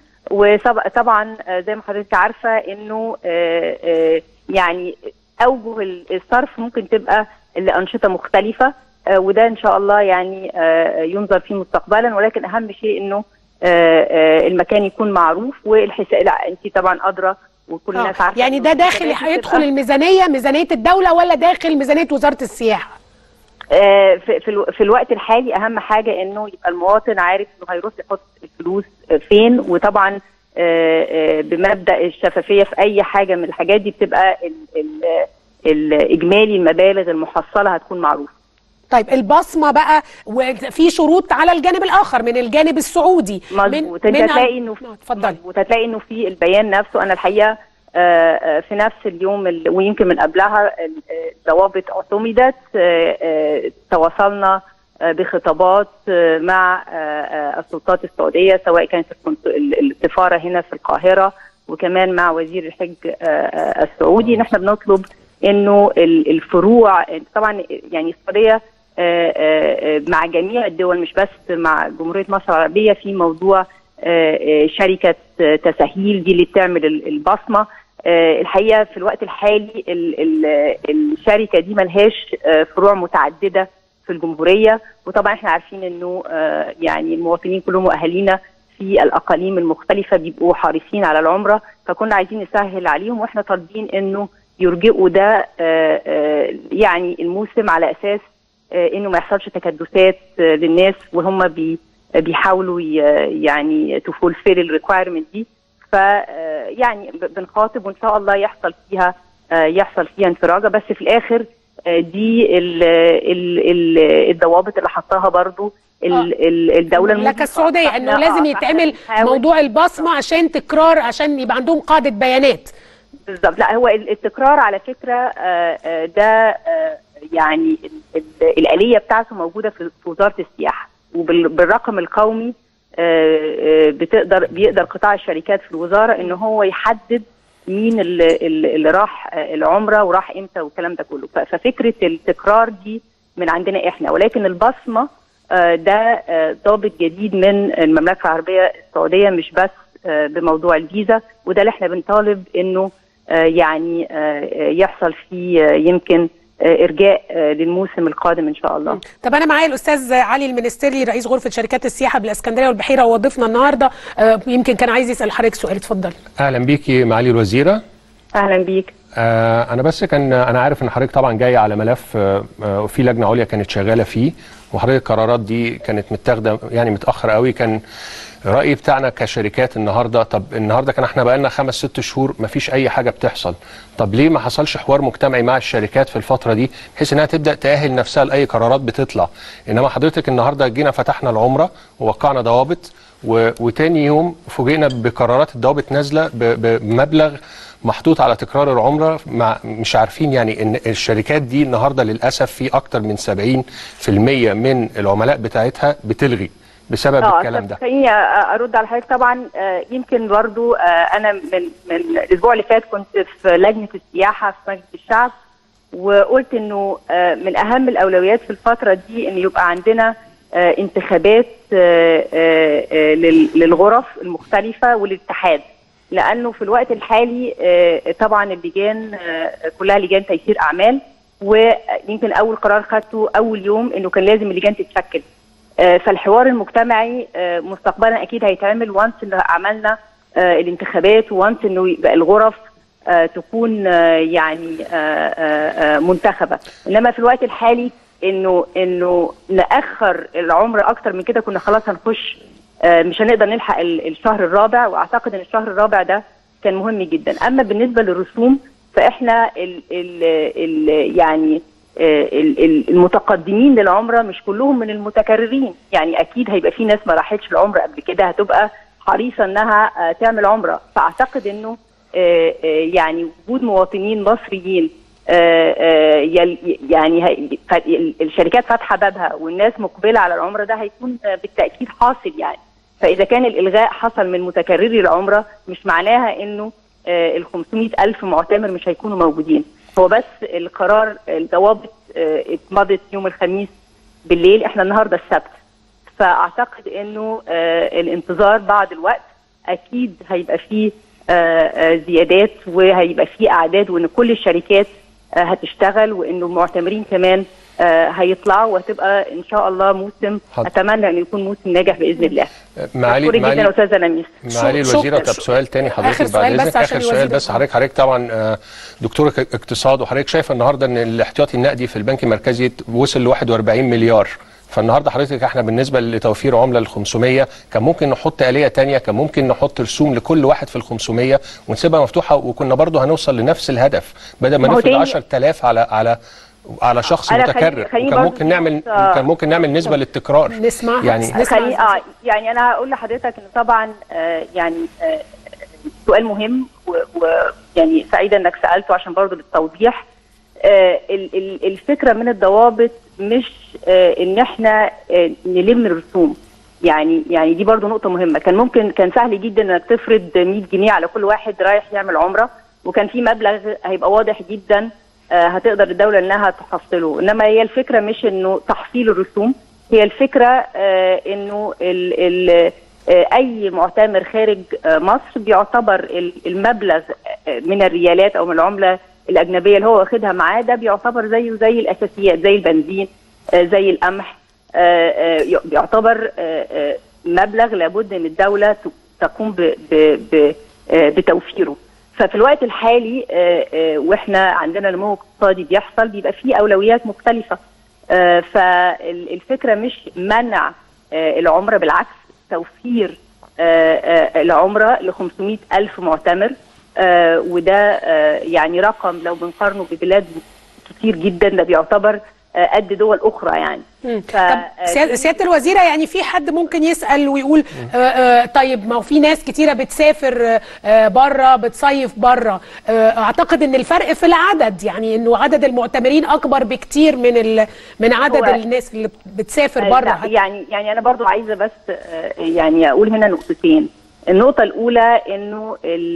Speaker 18: وطبعا زي ما حضرتك عارفه انه آه، آه، يعني اوجه ال- الصرف ممكن تبقى لانشطه مختلفه آه، وده ان شاء الله يعني آه، ينظر فيه مستقبلا ولكن اهم شيء انه آه، آه، المكان يكون معروف والحساب لا انت طبعا ادرى وكل الناس
Speaker 1: آه،
Speaker 18: عارفه
Speaker 1: يعني
Speaker 18: إنه
Speaker 1: ده داخل
Speaker 18: الحسابات
Speaker 1: هيدخل
Speaker 18: بتبقى-
Speaker 1: الميزانيه ميزانيه الدوله ولا داخل ميزانيه وزاره السياحه
Speaker 18: آه، في في الو- في الوقت الحالي اهم حاجه انه يبقى المواطن عارف انه هيروح يحط الفلوس آه، فين وطبعا آه، آه، بمبدا الشفافيه في اي حاجه من الحاجات دي بتبقى ال- ال- الاجمالي المبالغ المحصله هتكون معروفه
Speaker 1: طيب البصمه بقى وفي شروط على الجانب الاخر من الجانب السعودي
Speaker 18: مظبوط انت هتلاقي انه
Speaker 1: اتفضلي
Speaker 18: مظبوط هتلاقي انه في البيان نفسه انا الحقيقه آه، آه، في نفس اليوم ال- ويمكن من قبلها ال- آه، الضوابط اعتمدت آه، آه، تواصلنا آه، بخطابات آه، مع آه، آه، السلطات السعوديه سواء كانت الكونس- ال- السفاره هنا في القاهره وكمان مع وزير الحج آه، آه، السعودي نحن بنطلب انه ال- الفروع طبعا يعني السعوديه آه، آه، آه، مع جميع الدول مش بس مع جمهوريه مصر العربيه في موضوع آه، آه، شركه آه، تسهيل دي اللي بتعمل ال- البصمه آه، الحقيقه في الوقت الحالي ال- ال- الشركه دي ملهاش آه، فروع متعدده في الجمهوريه وطبعا احنا عارفين انه آه، يعني المواطنين كلهم واهالينا في الاقاليم المختلفه بيبقوا حريصين على العمره فكنا عايزين نسهل عليهم واحنا طالبين انه يرجئوا ده آه، آه، يعني الموسم على اساس آه، انه ما يحصلش تكدسات آه، للناس وهم بي بيحاولوا ي- يعني تفولفيل الريكوايرمنت دي ف آه، يعني ب- بنخاطب وان شاء الله يحصل فيها آه، يحصل فيها انفراجه بس في الاخر آه، دي ال ال ال الضوابط اللي حطاها برضو ال- ال- الدوله
Speaker 1: لك
Speaker 18: المضيفة.
Speaker 1: السعوديه انه
Speaker 18: فإحنا-
Speaker 1: لازم
Speaker 18: آه،
Speaker 1: يتعمل
Speaker 18: فإحنا بنحاول-
Speaker 1: موضوع البصمه عشان تكرار عشان يبقى عندهم قاعده بيانات
Speaker 18: بالظبط لا هو ال- التكرار على فكره آه، آه، ده آه، يعني ال- ال- الآلية بتاعته موجودة في في وزارة السياحة وبالرقم القومي آه، آه، بتقدر بيقدر قطاع الشركات في الوزارة ان هو يحدد مين اللي, اللي راح آه، العمرة وراح امتى والكلام ده كله ف- ففكرة التكرار دي من عندنا احنا ولكن البصمة آه، ده آه، ضابط جديد من المملكة العربية السعودية مش بس آه، بموضوع الفيزا وده اللي احنا بنطالب انه آه، يعني آه، يحصل فيه آه، يمكن آه، ارجاء آه، للموسم القادم ان شاء الله
Speaker 1: طب انا معايا الاستاذ علي المنستري رئيس غرفه شركات السياحه بالاسكندريه والبحيره وهو ضيفنا النهارده آه، يمكن كان عايز يسال حضرتك سؤال اتفضل
Speaker 19: اهلا بيكي معالي الوزيره
Speaker 18: اهلا بيك
Speaker 19: آه انا بس كان انا عارف ان حضرتك طبعا جاي على ملف آه آه، في لجنه عليا كانت شغاله فيه وحضرتك القرارات دي كانت متاخده يعني متاخر قوي كان الراي بتاعنا كشركات النهارده طب النهارده كان احنا بقالنا خمس ست شهور ما فيش اي حاجه بتحصل طب ليه ما حصلش حوار مجتمعي مع الشركات في الفتره دي بحيث انها تبدا تاهل نفسها لاي قرارات بتطلع انما حضرتك النهارده جينا فتحنا العمره ووقعنا ضوابط و... وتاني يوم فوجئنا بقرارات الضوابط نازله ب... ب- بمبلغ محطوط على تكرار العمره مع مش عارفين يعني ان الشركات دي النهارده للاسف في اكتر من 70% من العملاء بتاعتها بتلغي بسبب
Speaker 18: اه
Speaker 19: الكلام
Speaker 18: طب
Speaker 19: ده
Speaker 18: خليني ارد على حضرتك طبعا آه، يمكن برضو آه، انا من من الاسبوع اللي فات كنت في لجنه السياحه في مجلس الشعب وقلت انه آه، من اهم الاولويات في الفتره دي ان يبقى عندنا آه، انتخابات آه، آه، آه، لل- للغرف المختلفه والاتحاد لانه في الوقت الحالي آه، طبعا اللجان آه، كلها لجان تيسير اعمال ويمكن اول قرار خدته اول يوم انه كان لازم اللجان تتشكل آه، فالحوار المجتمعي آه، مستقبلا اكيد هيتعمل وانس ان عملنا آه، الانتخابات وانس انه يبقى الغرف آه، تكون آه، يعني آه، آه، آه، منتخبه انما في الوقت الحالي انه انه ناخر العمر اكتر من كده كنا خلاص هنخش آه، مش هنقدر نلحق ال- الشهر الرابع واعتقد ان الشهر الرابع ده كان مهم جدا اما بالنسبه للرسوم فاحنا ال ال ال يعني آه، ال- ال- المتقدمين للعمره مش كلهم من المتكررين يعني اكيد هيبقى في ناس ما راحتش العمره قبل كده هتبقى حريصه انها آه، تعمل عمره فاعتقد انه آه، آه، يعني وجود مواطنين مصريين آه، آه، يل- يعني هي- ف- ال- الشركات فاتحه بابها والناس مقبله على العمره ده هيكون آه، بالتاكيد حاصل يعني فاذا كان الالغاء حصل من متكرري العمره مش معناها انه آه، ال 500 الف معتمر مش هيكونوا موجودين هو بس القرار الضوابط آه، اتمضت يوم الخميس بالليل احنا النهارده السبت فاعتقد انه آه، الانتظار بعد الوقت اكيد هيبقى فيه آه، آه، زيادات وهيبقى فيه اعداد وان كل الشركات آه، هتشتغل وانه المعتمرين كمان آه، هيطلعوا وهتبقى ان شاء الله موسم
Speaker 19: حاضر.
Speaker 18: اتمنى انه يكون موسم ناجح باذن الله
Speaker 19: معالي
Speaker 18: مشكورة جدا
Speaker 19: معالي
Speaker 18: استاذه لميس
Speaker 19: معالي الوزيره طب سؤال تاني حضرتك
Speaker 18: آخر
Speaker 19: بعد
Speaker 18: سؤال
Speaker 19: اذنك
Speaker 18: بس عشان
Speaker 19: اخر سؤال
Speaker 18: الوزيرة
Speaker 19: بس حضرتك حضرتك طبعا آه، دكتوره ك- اقتصاد وحضرتك شايفه النهارده ان الاحتياطي النقدي في البنك المركزي وصل ل 41 مليار فالنهارده حضرتك احنا بالنسبه لتوفير عمله ل 500 كان ممكن نحط آلية تانية كان ممكن نحط رسوم لكل واحد في ال 500 ونسيبها مفتوحه وكنا برضه هنوصل لنفس الهدف بدل ما
Speaker 18: ما هو
Speaker 19: نفرض
Speaker 18: تاني-
Speaker 19: 10000 على على على شخص
Speaker 18: أنا خليني-
Speaker 19: متكرر
Speaker 18: خليني
Speaker 19: وكان
Speaker 18: برضه
Speaker 19: ممكن نعمل
Speaker 18: نقص، آه،
Speaker 19: كان ممكن نعمل نسبه للتكرار
Speaker 1: نسمعها
Speaker 19: يعني
Speaker 18: خليني اه يعني انا هقول لحضرتك ان طبعا آه يعني آه سؤال مهم ويعني سعيده انك سالته عشان برضه للتوضيح آه ال- ال- الفكره من الضوابط مش آه ان احنا آه نلم الرسوم يعني يعني دي برضه نقطه مهمه كان ممكن كان سهل جدا انك تفرض 100 جنيه على كل واحد رايح يعمل عمره وكان في مبلغ هيبقى واضح جدا آه، هتقدر الدوله انها تحصله انما هي الفكره مش انه تحصيل الرسوم هي الفكره آه، انه ال ال آه، اي معتمر خارج آه، مصر بيعتبر ال- المبلغ آه، من الريالات او من العمله الاجنبيه اللي هو واخدها معاه ده بيعتبر زيه زي الاساسيات زي البنزين آه، زي القمح آه، آه، بيعتبر آه، آه، مبلغ لابد ان الدوله ت- تقوم ب- ب- ب- آه، بتوفيره ففي الوقت الحالي آه، آه، واحنا عندنا نمو اقتصادي بيحصل بيبقى فيه اولويات مختلفه آه، فالفكره مش منع آه، العمره بالعكس توفير آه، آه، العمره ل 500 الف معتمر آه، وده آه، يعني رقم لو بنقارنه ببلاد كتير جدا ده بيعتبر آه، قد دول اخرى يعني ف-
Speaker 1: طب سيا- سياده الوزيره يعني في حد ممكن يسال ويقول آه آه طيب ما هو في ناس كتيره بتسافر آه بره بتصيف بره آه اعتقد ان الفرق في العدد يعني انه عدد المعتمرين اكبر بكتير من ال من عدد
Speaker 18: هو-
Speaker 1: الناس اللي بتسافر
Speaker 18: آه،
Speaker 1: بره
Speaker 18: لا، يعني يعني انا برضو عايزه بس آه، يعني اقول هنا نقطتين النقطة الأولى إنه ال-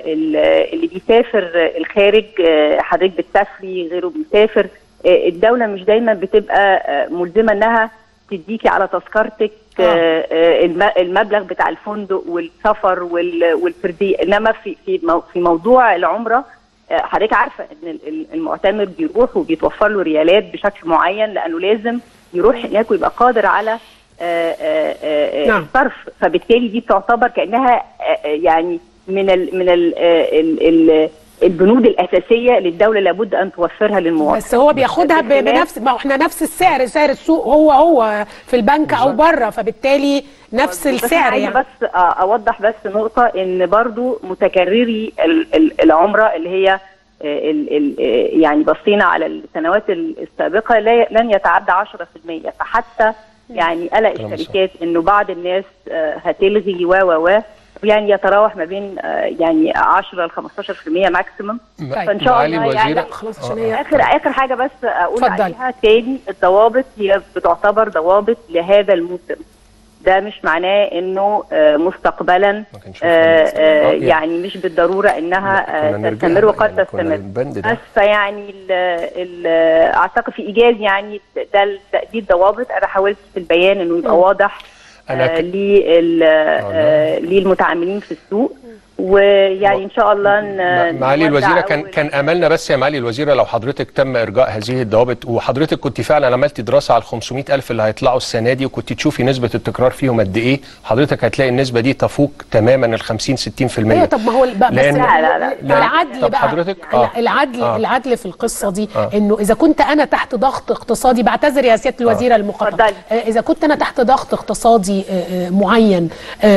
Speaker 18: ال- اللي بيسافر الخارج آه، حضرتك بتسافري غيره بيسافر آه، الدولة مش دايما بتبقى آه، ملزمة إنها تديكي على تذكرتك آه، آه، الم- المبلغ بتاع الفندق والسفر وال- والفردية إنما في في مو- في موضوع العمرة آه، حضرتك عارفة إن ال- ال- المعتمر بيروح وبيتوفر له ريالات بشكل معين لأنه لازم يروح هناك ويبقى قادر على آه، آه، آه،
Speaker 1: نعم.
Speaker 18: الصرف فبالتالي دي تعتبر كانها آه، آه، يعني من ال من ال آه، ال ال البنود الاساسيه اللي الدوله لابد ان توفرها للمواطن
Speaker 1: بس هو بياخدها ب-
Speaker 18: بخلاف-
Speaker 1: بنفس ما هو احنا نفس السعر سعر السوق هو هو في البنك او بره فبالتالي نفس
Speaker 18: بس أنا
Speaker 1: السعر
Speaker 18: عايزة
Speaker 1: يعني
Speaker 18: بس آه، اوضح بس نقطه ان برضو متكرري ال- ال- العمره اللي هي آه، ال- ال- آه، يعني بصينا على السنوات ال- السابقه لا- لن يتعدى 10% فحتى يعني قلق
Speaker 20: كلام
Speaker 18: الشركات انه بعض الناس آه، هتلغي و و و يعني يتراوح ما بين آه، يعني 10 ل 15% ماكسيمم فان شاء
Speaker 19: معالي
Speaker 18: الله يعني
Speaker 19: الوزيرة-
Speaker 18: خلاص
Speaker 19: آه.
Speaker 18: عشان هي اخر اخر حاجه بس اقول
Speaker 1: اتفضلي.
Speaker 18: عليها تاني الضوابط هي بتعتبر ضوابط لهذا الموسم ده مش معناه انه آه، مستقبلا آه، آه، يعني مش بالضروره انها
Speaker 19: كنا
Speaker 18: آه،
Speaker 19: نرجع
Speaker 18: تستمر وقد
Speaker 19: كنا
Speaker 18: تستمر
Speaker 19: البند ده
Speaker 18: بس فيعني ال ال اعتقد في ايجاز يعني ده دي الضوابط انا حاولت في البيان انه يبقى
Speaker 19: مم.
Speaker 18: واضح
Speaker 19: أنا
Speaker 18: آه
Speaker 19: ك-
Speaker 18: لل- آه، للمتعاملين في السوق ويعني ان شاء الله ن-
Speaker 19: معالي
Speaker 18: نودع
Speaker 19: الوزيره كان
Speaker 18: أول-
Speaker 19: كان املنا بس يا معالي الوزيره لو حضرتك تم ارجاء هذه الضوابط وحضرتك كنت فعلا عملتي دراسه على ال 500 الف اللي هيطلعوا السنه دي وكنت تشوفي نسبه التكرار فيهم قد ايه حضرتك هتلاقي النسبه دي تفوق تماما ال 50 60%
Speaker 1: ايوه طب ما هو بقى بس
Speaker 19: لأن-
Speaker 1: لا لا لا
Speaker 19: لا.
Speaker 1: العدل
Speaker 19: طب
Speaker 1: بقى
Speaker 19: حضرتك-
Speaker 1: لا،
Speaker 19: آه.
Speaker 1: العدل
Speaker 19: آه.
Speaker 1: العدل في القصه دي
Speaker 19: آه.
Speaker 1: انه اذا كنت انا تحت ضغط اقتصادي بعتذر يا سياده الوزيره المقاطعه آه، اذا كنت انا تحت ضغط اقتصادي آه، آه، معين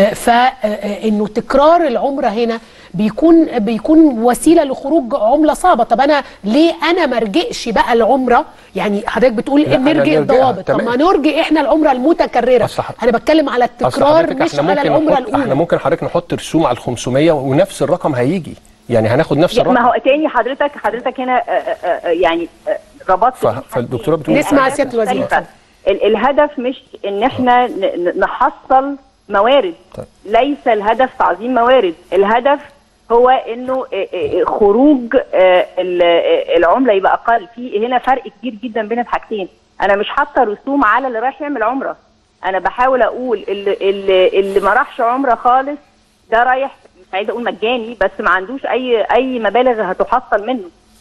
Speaker 1: فانه تكرار العمره هنا بيكون بيكون وسيله لخروج عمله صعبه طب انا ليه انا ما ارجئش بقى العمره يعني حضرتك بتقول
Speaker 19: لا،
Speaker 1: ان
Speaker 19: أنا
Speaker 1: نرجئ
Speaker 19: نرجئها،
Speaker 1: الضوابط طب
Speaker 19: تمام.
Speaker 1: ما نرجئ احنا العمره المتكرره انا بتكلم على
Speaker 19: أصل
Speaker 1: التكرار
Speaker 19: حضرتك
Speaker 1: مش
Speaker 19: احنا
Speaker 1: على
Speaker 19: ممكن
Speaker 1: العمره
Speaker 19: نحط
Speaker 1: الاولى
Speaker 19: احنا ممكن حضرتك نحط رسوم على ال 500 ونفس الرقم هيجي يعني هناخد نفس الرقم
Speaker 18: ما هو تاني حضرتك حضرتك هنا آه، آه، آه، يعني آه، ربطت
Speaker 19: ف- فالدكتوره بتقول
Speaker 1: نسمع
Speaker 18: الأهداف
Speaker 1: سيادة الوزير.
Speaker 18: مختلفة. ال- الهدف مش ان احنا ن- ن- نحصل موارد ليس الهدف تعظيم موارد الهدف هو انه آه، آه، خروج آه، ال- آه، العمله يبقى اقل في هنا فرق كبير جدا بين الحاجتين انا مش حاطه رسوم على اللي رايح يعمل عمره انا بحاول اقول اللي, اللي, اللي ما راحش عمره خالص ده رايح مش عايزه اقول مجاني بس ما عندوش اي اي مبالغ هتحصل منه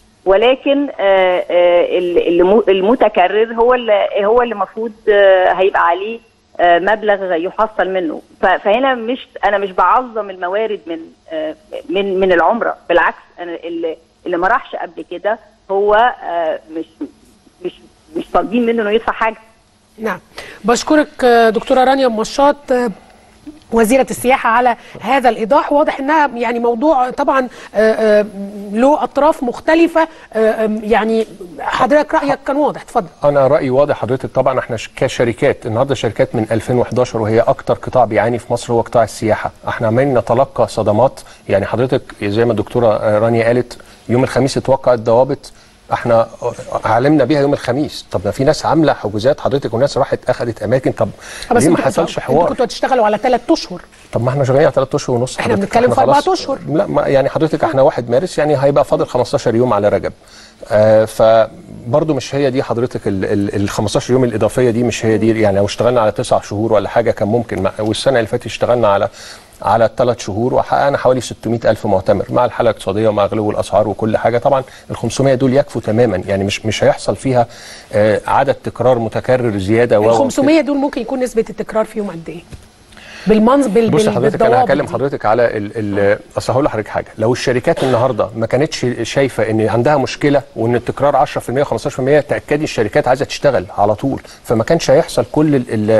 Speaker 18: ولكن آه، آه، ال- الم- المتكرر هو اللي هو اللي المفروض آه، هيبقى عليه آه، مبلغ يحصل منه ف- فهنا مش انا مش بعظم الموارد من آه، من من العمره بالعكس انا اللي اللي ما راحش قبل كده هو آه، مش مش مش طالبين منه انه يدفع حاجه
Speaker 1: نعم بشكرك آه، دكتوره رانيا مشاط آه، وزيرة السياحة على هذا الإيضاح واضح أنها يعني موضوع طبعا آه، آه، له أطراف مختلفة آه، آم، يعني حضرتك رأيك كان واضح اتفضل
Speaker 19: انا رايي واضح حضرتك طبعا احنا ش- كشركات النهارده شركات من 2011 وهي اكتر قطاع بيعاني في مصر هو قطاع السياحه احنا عمالين نتلقى صدمات يعني حضرتك زي ما الدكتوره آه، رانيا قالت يوم الخميس اتوقع الضوابط احنا علمنا بيها يوم الخميس طب ما في ناس عامله حجوزات حضرتك وناس راحت اخذت اماكن طب
Speaker 1: بس
Speaker 19: ليه ما
Speaker 1: انتوا-
Speaker 19: حصلش
Speaker 1: انتوا
Speaker 19: حوار
Speaker 1: كنتوا هتشتغلوا على ثلاث أشهر
Speaker 19: طب ما احنا شغالين على 3 اشهر ونص
Speaker 1: احنا
Speaker 19: حضرتك.
Speaker 1: بنتكلم في
Speaker 19: خلاص-
Speaker 1: أربعة أشهر.
Speaker 19: لا ما يعني حضرتك احنا 1 مارس يعني هيبقى فاضل 15 يوم على رجب آه فبرضه مش هي دي حضرتك ال, ال, ال 15 يوم الاضافيه دي مش هي دي يعني لو اشتغلنا على تسع شهور ولا حاجه كان ممكن ما- والسنه اللي فاتت اشتغلنا على على ثلاث شهور وحققنا حوالي 600 ألف معتمر مع الحالة الاقتصادية ومع غلو الأسعار وكل حاجة طبعا ال 500 دول يكفوا تماما يعني مش مش هيحصل فيها آه عدد تكرار متكرر زيادة
Speaker 1: ال
Speaker 19: و
Speaker 1: 500 دول ممكن يكون نسبة التكرار فيهم قد إيه؟ بالمنظ بال
Speaker 19: بص
Speaker 1: بال-
Speaker 19: حضرتك انا
Speaker 1: بالضوابط
Speaker 19: هكلم
Speaker 1: دي.
Speaker 19: حضرتك على ال ال اصل هقول لحضرتك حاجه لو الشركات النهارده ما كانتش شايفه ان عندها مشكله وان التكرار 10% و15% تاكدي الشركات عايزه تشتغل على طول فما كانش هيحصل كل ال ال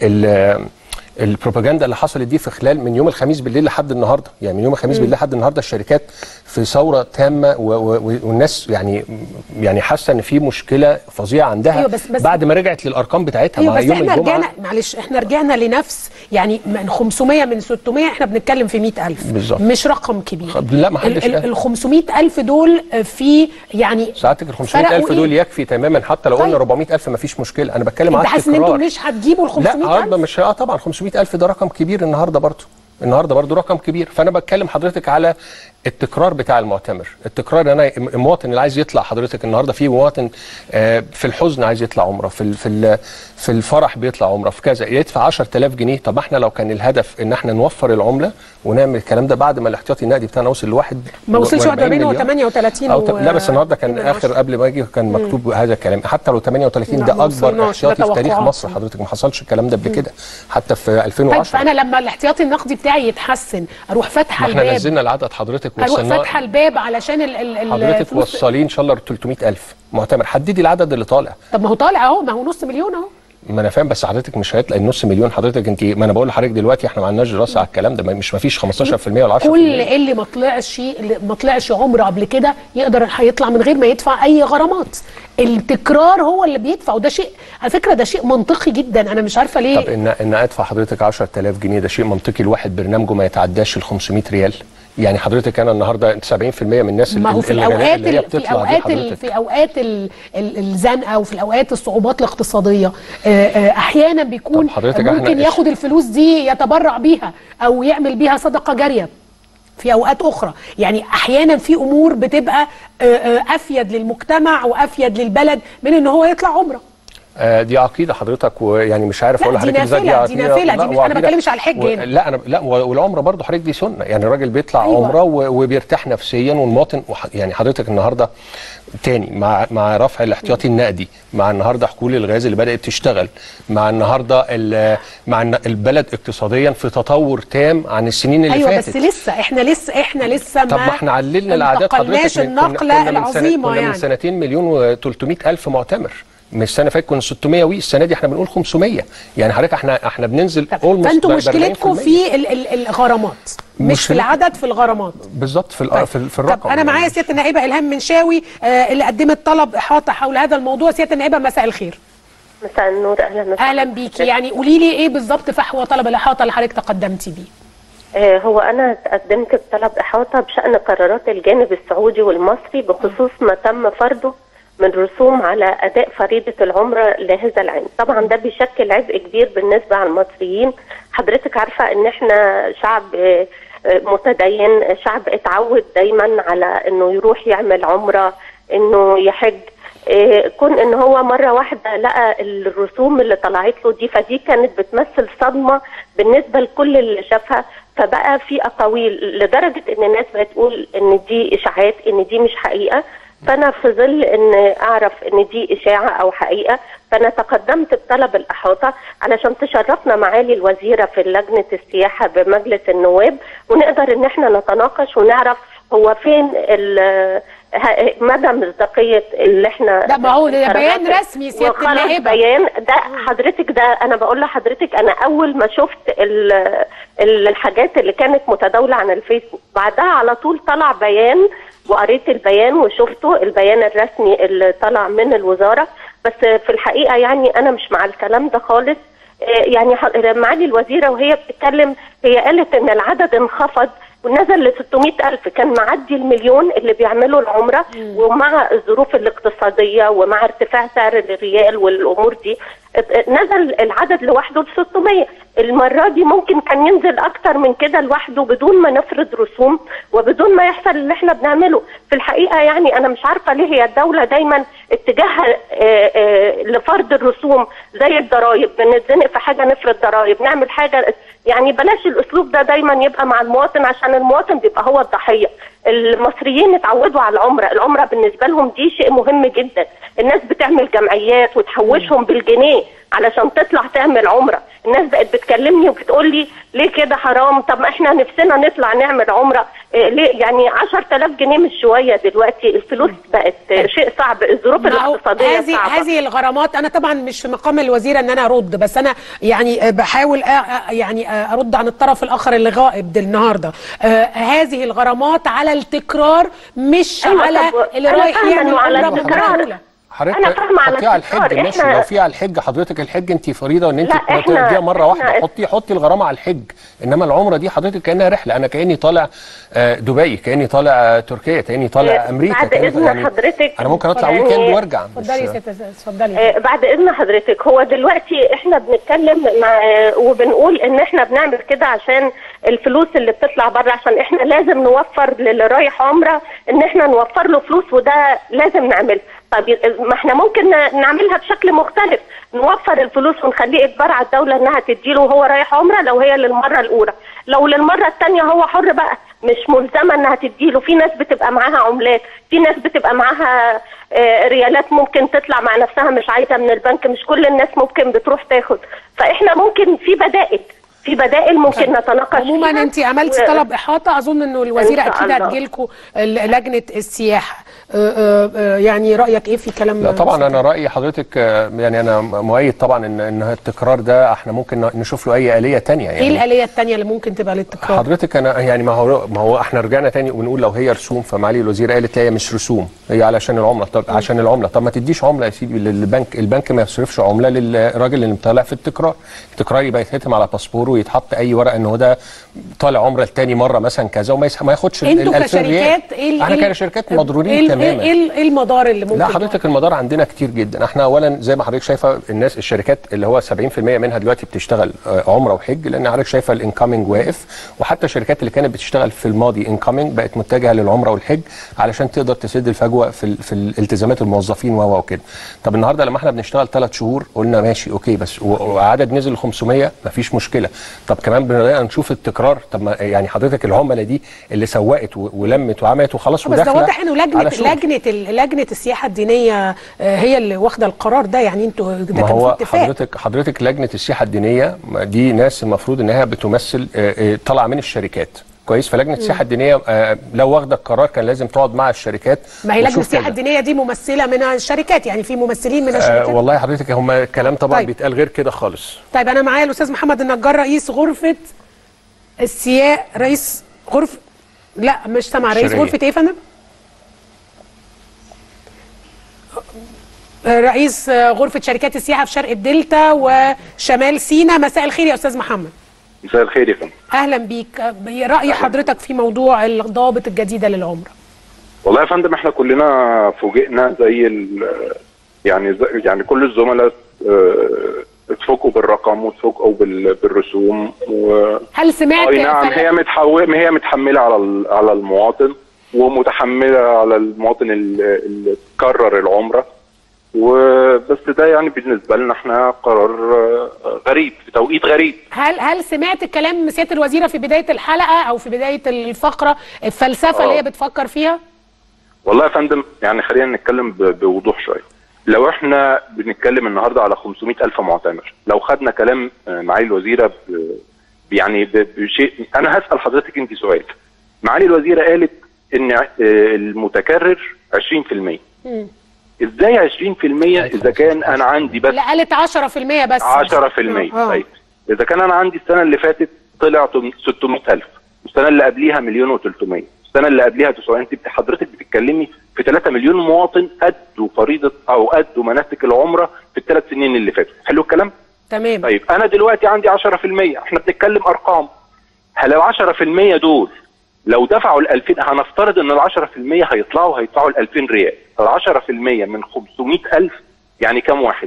Speaker 19: ال البروباجندا اللي حصلت دي في خلال من يوم الخميس بالليل لحد النهارده يعني من يوم الخميس
Speaker 1: مم.
Speaker 19: بالليل لحد النهارده الشركات في ثوره تامه و و والناس يعني يعني حاسه ان في مشكله فظيعه عندها
Speaker 1: أيوة بس- بس-
Speaker 19: بعد ما رجعت للارقام بتاعتها
Speaker 1: ايوه
Speaker 19: مع
Speaker 1: بس
Speaker 19: يوم
Speaker 1: احنا
Speaker 19: الجمعه
Speaker 1: رجعنا معلش احنا رجعنا لنفس يعني من 500 من 600 احنا بنتكلم في 100000
Speaker 19: بالظبط.
Speaker 1: مش رقم كبير
Speaker 19: خد- لا، ما حدش
Speaker 1: ال-
Speaker 19: قال.
Speaker 1: ال 500000 دول في يعني
Speaker 19: ساعتك ال 500000
Speaker 1: فرقوا
Speaker 19: دول
Speaker 1: إيه؟
Speaker 19: يكفي تماما حتى لو قلنا 400000 ما فيش مشكله انا بتكلم
Speaker 1: انت
Speaker 19: على
Speaker 1: حاسس ان انتوا
Speaker 19: التكرار
Speaker 1: مش هتجيبوا ال
Speaker 19: لا
Speaker 1: 500000
Speaker 19: النهارده مش اه طبعا 500000 ده رقم كبير النهارده برضه النهارده برضه رقم كبير فانا بتكلم حضرتك على التكرار بتاع المعتمر التكرار انا المواطن اللي عايز يطلع حضرتك النهارده في مواطن آه، في الحزن عايز يطلع عمره في ال- في ال- في الفرح بيطلع عمره في كذا يدفع 10000 جنيه طب احنا لو كان الهدف ان احنا نوفر العمله ونعمل الكلام ده بعد ما الاحتياطي النقدي بتاعنا وصل لواحد
Speaker 1: ما وصلش
Speaker 19: 41
Speaker 1: 41 و38
Speaker 19: أو ت- لا بس النهارده كان اخر قبل ما اجي كان مكتوب هذا الكلام حتى لو 38
Speaker 1: لا،
Speaker 19: ده
Speaker 1: ما
Speaker 19: اكبر
Speaker 1: وصلناش،
Speaker 19: احتياطي
Speaker 1: ده
Speaker 19: في تاريخ
Speaker 1: توقعات.
Speaker 19: مصر حضرتك ما حصلش الكلام ده قبل
Speaker 1: مم.
Speaker 19: كده حتى في
Speaker 1: طيب
Speaker 19: 2010
Speaker 1: فانا لما الاحتياطي النقدي بتاعي يتحسن اروح فاتحه
Speaker 19: ما احنا
Speaker 1: الباب
Speaker 19: نزلنا العدد حضرتك
Speaker 1: اروح
Speaker 19: وصلنا
Speaker 1: فاتحه الباب علشان ال ال
Speaker 19: حضرتك
Speaker 1: الفلوس
Speaker 19: وصلين ان شاء الله 300000 معتمر حددي العدد اللي طالع
Speaker 1: طب ما هو طالع اهو ما هو نص مليون اهو
Speaker 19: ما انا فاهم بس حضرتك مش هيطلع النص مليون حضرتك انت ما انا بقول لحضرتك دلوقتي احنا ما عندناش دراسه على الكلام ده ما- مش ما فيش 15% ولا 10%
Speaker 1: كل اللي ما طلعش اللي ما طلعش عمره قبل كده يقدر هيطلع من غير ما يدفع اي غرامات التكرار هو اللي بيدفع وده شيء على فكره ده شيء منطقي جدا انا مش عارفه ليه
Speaker 19: طب ان ان ادفع حضرتك 10000 جنيه ده شيء منطقي الواحد برنامجه ما يتعداش ال 500 ريال يعني حضرتك انا النهارده 70% من الناس
Speaker 1: ما هو في
Speaker 19: الغنية
Speaker 1: الاوقات
Speaker 19: اللي هي
Speaker 1: ال- في
Speaker 19: بتطلع دي
Speaker 1: اوقات ال-
Speaker 19: حضرتك
Speaker 1: في اوقات ال- ال- الزنقه وفي الاوقات الصعوبات الاقتصاديه آه، آه، احيانا بيكون
Speaker 19: طب حضرتك
Speaker 1: ممكن
Speaker 19: احنا-
Speaker 1: ياخد الفلوس دي يتبرع بيها او يعمل بيها صدقه جاريه في اوقات اخرى يعني احيانا في امور بتبقى آه، آه، افيد للمجتمع وافيد للبلد من ان هو يطلع عمره
Speaker 19: آه دي عقيده حضرتك ويعني مش عارف
Speaker 1: لا،
Speaker 19: اقول
Speaker 1: دي
Speaker 19: لحضرتك ازاي
Speaker 1: نافلة، دي
Speaker 19: عقيدة.
Speaker 1: نافلة،
Speaker 19: لا،
Speaker 1: دي مش- أنا
Speaker 19: وعقيدة.
Speaker 1: بتكلمش على الحج
Speaker 19: و-
Speaker 1: هنا.
Speaker 19: لا انا لا و- والعمره برضه حضرتك دي سنه يعني الراجل بيطلع
Speaker 1: أيوة.
Speaker 19: أيوة. عمره و- وبيرتاح نفسيا والمواطن وح- يعني حضرتك النهارده تاني مع مع رفع الاحتياطي النقدي مع النهارده حقول الغاز اللي بدات تشتغل مع النهارده ال- مع الن- البلد اقتصاديا في تطور تام عن السنين اللي
Speaker 1: ايوه
Speaker 19: فاتت
Speaker 1: بس لسه احنا لسه احنا لسه
Speaker 19: طب ما احنا عللنا الاعداد
Speaker 1: انتقلناش
Speaker 19: حضرتك من- كنا-
Speaker 1: النقله
Speaker 19: كنا من سنة-
Speaker 1: العظيمه
Speaker 19: كنا من
Speaker 1: يعني
Speaker 19: سنتين مليون و300 الف معتمر من السنه اللي فاتت كنا 600 وي السنه دي احنا بنقول 500 يعني حضرتك احنا احنا بننزل almost
Speaker 1: فانتوا
Speaker 19: ب- ب
Speaker 1: مشكلتكم
Speaker 19: 40%.
Speaker 1: في ال- ال- الغرامات مش في
Speaker 19: مشكلة-
Speaker 1: العدد في الغرامات
Speaker 19: بالظبط في الأ- في, ال- في الرقم
Speaker 1: طب انا معايا سياده النائبه الهام منشاوي آه اللي قدمت طلب احاطه حول هذا الموضوع سياده النائبه مساء الخير
Speaker 20: مساء النور اهلا وسهلا
Speaker 1: اهلا بيكي يعني قولي لي ايه بالظبط فحوى طلب الاحاطه اللي حضرتك تقدمتي بيه
Speaker 20: آه، هو أنا قدمت بطلب إحاطة بشأن قرارات الجانب السعودي والمصري بخصوص ما تم فرضه من رسوم على أداء فريضة العمرة لهذا العام طبعا ده بيشكل عبء كبير بالنسبة على المصريين حضرتك عارفة إن إحنا شعب آه، آه، متدين شعب اتعود دايما على إنه يروح يعمل عمرة إنه يحج آه، كون ان هو مره واحده لقى الرسوم اللي طلعت له دي فدي كانت بتمثل صدمه بالنسبه لكل اللي شافها فبقى في اقاويل لدرجه ان الناس بقت تقول ان دي اشاعات ان دي مش حقيقه فانا في ظل ان اعرف ان دي اشاعه او حقيقه فانا تقدمت بطلب الاحاطه علشان تشرفنا معالي الوزيره في لجنه السياحه بمجلس النواب ونقدر ان احنا نتناقش ونعرف هو فين ال- ه- مدى مصداقيه اللي احنا
Speaker 1: لا، ما هو ده بيان
Speaker 20: قرارات-
Speaker 1: رسمي سيادة
Speaker 20: وخرج
Speaker 1: النائبة.
Speaker 20: بيان ده حضرتك ده انا بقول لحضرتك انا اول ما شفت ال- ال- الحاجات اللي كانت متداوله عن الفيسبوك بعدها على طول طلع بيان وقريت البيان وشفته البيان الرسمي اللي طلع من الوزاره بس في الحقيقه يعني انا مش مع الكلام ده خالص آه، يعني ح- معالي الوزيره وهي بتتكلم هي قالت ان العدد انخفض ونزل ل 600 ألف كان معدي المليون اللي بيعملوا العمرة ومع الظروف الاقتصادية ومع ارتفاع سعر الريال والأمور دي ات- نزل العدد لوحده ل 600 المرة دي ممكن كان ينزل أكتر من كده لوحده بدون ما نفرض رسوم وبدون ما يحصل اللي احنا بنعمله في الحقيقة يعني أنا مش عارفة ليه هي الدولة دايما اتجاهها آه، آه، لفرض الرسوم زي الضرائب بنتزنق في حاجة نفرض ضرائب نعمل حاجة يعني بلاش الاسلوب ده دايما يبقى مع المواطن عشان المواطن بيبقى هو الضحيه المصريين اتعودوا على العمره العمره بالنسبه لهم دي شيء مهم جدا الناس بتعمل جمعيات وتحوشهم بالجنيه علشان تطلع تعمل عمره الناس بقت بتكلمني وبتقول لي ليه كده حرام طب ما احنا نفسنا نطلع نعمل عمره إيه ليه يعني 10000 جنيه مش شويه دلوقتي الفلوس بقت شيء صعب الظروف
Speaker 1: ما هو
Speaker 20: الاقتصاديه
Speaker 1: هذه
Speaker 20: صعبه
Speaker 1: هذه الغرامات انا طبعا مش في مقام الوزيره ان انا ارد بس انا يعني آه، بحاول آه، آه، يعني آه، ارد عن الطرف الاخر اللي غائب ده النهارده آه، هذه الغرامات على التكرار مش
Speaker 20: أيوة،
Speaker 1: على
Speaker 20: طب
Speaker 1: اللي
Speaker 20: أنا
Speaker 1: رايح
Speaker 20: فاهمة
Speaker 1: يعمل
Speaker 20: إنه على
Speaker 1: عمره
Speaker 20: التكرار.
Speaker 1: بمعقولة.
Speaker 19: حضرتك
Speaker 20: أنا فاهمة على
Speaker 19: حطيه على
Speaker 20: التكرار.
Speaker 19: الحج ماشي
Speaker 20: إحنا-
Speaker 19: لو في على الحج حضرتك الحج انت فريضه ان انت
Speaker 20: لا، إحنا-
Speaker 19: تديها مره واحده
Speaker 20: إحنا-
Speaker 19: حطي حطي الغرامه على الحج انما العمره دي حضرتك كانها رحله انا كاني طالع آه، دبي كاني طالع آه، تركيا كاني طالع
Speaker 20: آه،
Speaker 19: امريكا
Speaker 20: بعد
Speaker 19: كاني
Speaker 20: إذن
Speaker 19: يعني
Speaker 20: حضرتك
Speaker 19: انا ممكن اطلع
Speaker 20: يعني-
Speaker 19: ويكند وارجع مش-
Speaker 1: اتفضلي يا ست اتفضلي
Speaker 20: آه، بعد اذن حضرتك هو دلوقتي احنا بنتكلم مع آه، وبنقول ان احنا بنعمل كده عشان الفلوس اللي بتطلع بره عشان احنا لازم نوفر للي رايح عمره ان احنا نوفر له فلوس وده لازم نعمله طب ما احنا ممكن ن- نعملها بشكل مختلف نوفر الفلوس ونخليه اجبار على الدوله انها تديله وهو رايح عمره لو هي للمره الاولى لو للمره الثانيه هو حر بقى مش ملزمه انها تديله في ناس بتبقى معاها عملات في ناس بتبقى معاها آه، ريالات ممكن تطلع مع نفسها مش عايزه من البنك مش كل الناس ممكن بتروح تاخد فاحنا ممكن في بدائل في بدائل ممكن نتناقش
Speaker 1: عموما
Speaker 20: فيها.
Speaker 1: انت عملتي
Speaker 20: و-
Speaker 1: طلب احاطه اظن انه الوزيره
Speaker 20: إن شاء
Speaker 1: اكيد
Speaker 20: الله.
Speaker 1: هتجيلكوا ال- لجنه السياحه آه، آه، يعني رايك ايه في كلام
Speaker 19: لا طبعا انا رايي حضرتك آه، يعني انا مؤيد طبعا ان ان التكرار ده احنا ممكن نشوف له اي اليه تانية
Speaker 1: ايه
Speaker 19: يعني
Speaker 1: الاليه الثانيه اللي ممكن تبقى للتكرار
Speaker 19: حضرتك انا يعني ما هو ما هو احنا رجعنا تاني ونقول لو هي رسوم فمعالي الوزير قالت هي مش رسوم هي علشان العمله طب عشان العمله طب ما تديش عمله يا سيدي للبنك البنك ما يصرفش عمله للراجل اللي طالع في التكرار التكرار يبقى يتختم على باسبوره ويتحط اي ورقه ان هو ده طالع عمره لتاني مره مثلا كذا وما يس- ما ياخدش ال
Speaker 1: انتوا
Speaker 19: 2000 ريال
Speaker 1: كشركات ايه ال-
Speaker 19: احنا
Speaker 1: إيه ال-
Speaker 19: كشركات
Speaker 1: ايه
Speaker 19: مضرورين
Speaker 1: ال-
Speaker 19: تماما
Speaker 1: ايه ال- ايه المدار اللي ممكن
Speaker 19: لا حضرتك المدار عندنا كتير جدا احنا اولا زي ما حضرتك شايفه الناس الشركات اللي هو 70% منها دلوقتي بتشتغل آه، عمره وحج لان حضرتك شايفه الانكامينج واقف وحتى الشركات اللي كانت بتشتغل في الماضي انكامينج بقت متجهه للعمره والحج علشان تقدر تسد الفجوه في ال- في الالتزامات الموظفين و وكده طب النهارده لما احنا بنشتغل ثلاث شهور قلنا ماشي اوكي بس و- وعدد نزل ل 500 مفيش مشكله طب كمان بدأنا نشوف التكرار طب ما يعني حضرتك العملاء دي اللي سوقت و- ولمت وعملت وخلاص
Speaker 1: بس ده
Speaker 19: وداخله
Speaker 1: واضح انه لجنه
Speaker 19: على شغل.
Speaker 1: لجنه ال- لجنه السياحه الدينيه آه، هي اللي واخده القرار ده يعني انتوا ده
Speaker 19: ما
Speaker 1: كان في
Speaker 19: هو
Speaker 1: اتفاق
Speaker 19: حضرتك حضرتك لجنه السياحه الدينيه ما دي ناس المفروض انها بتمثل آه، آه، طالعه من الشركات كويس فلجنه السياحه الدينيه آه، لو واخده القرار كان لازم تقعد مع الشركات
Speaker 1: ما هي لجنه
Speaker 19: وتشوف
Speaker 1: السياحه
Speaker 19: كذا.
Speaker 1: الدينيه دي ممثله من الشركات يعني في ممثلين من
Speaker 19: آه
Speaker 1: الشركات
Speaker 19: والله حضرتك هم كلام طبعا
Speaker 1: طيب.
Speaker 19: بيتقال غير كده خالص
Speaker 1: طيب انا معايا الاستاذ محمد النجار رئيس غرفه السياق رئيس غرفه لا مش سامع رئيس
Speaker 19: الشرقية.
Speaker 1: غرفه ايه يا فندم آه، رئيس آه، غرفه شركات السياحه في شرق الدلتا وشمال سيناء مساء الخير يا استاذ محمد
Speaker 7: مساء الخير يا فندم
Speaker 1: اهلا بيك آه، راي حضرتك في موضوع الضوابط الجديده للعمره
Speaker 7: والله يا فندم احنا كلنا فوجئنا زي ال يعني زي يعني كل الزملاء اه، اتفوجئوا بالرقم واتفوجئوا بال- بالرسوم و
Speaker 1: هل سمعت
Speaker 7: اي نعم
Speaker 1: فلا-
Speaker 7: هي متحول هي متحمله على ال- على المواطن ومتحمله على المواطن ال- اللي كرر العمره وبس ده يعني بالنسبه لنا احنا قرار اه، غريب في توقيت غريب
Speaker 1: هل هل سمعت كلام سياده الوزيره في بدايه الحلقه او في بدايه الفقره الفلسفه اللي هي بتفكر فيها
Speaker 7: والله يا فندم يعني خلينا نتكلم ب- بوضوح شويه لو احنا بنتكلم النهارده على 500 الف معتمر لو خدنا كلام آه، معالي الوزيره ب- يعني ب- بشيء انا هسال حضرتك انت سؤال معالي الوزيره قالت ان آه، المتكرر 20% ازاي 20% اذا كان انا عندي بس
Speaker 1: لا قالت 10% بس
Speaker 7: 10%
Speaker 1: آه.
Speaker 7: طيب اذا كان انا عندي السنه اللي فاتت طلع 600000 والسنه اللي قبليها مليون و300 السنه اللي قبليها 900 انت حضرتك بتتكلمي في 3 مليون مواطن ادوا فريضه او ادوا مناسك العمره في الثلاث سنين اللي فاتوا حلو الكلام
Speaker 1: تمام
Speaker 7: طيب انا دلوقتي عندي 10% احنا بنتكلم ارقام هل ال 10% دول لو دفعوا ال 2000 هنفترض ان ال 10% هيطلعوا هيدفعوا ال 2000 ريال ال 10% من 500000 يعني كام واحد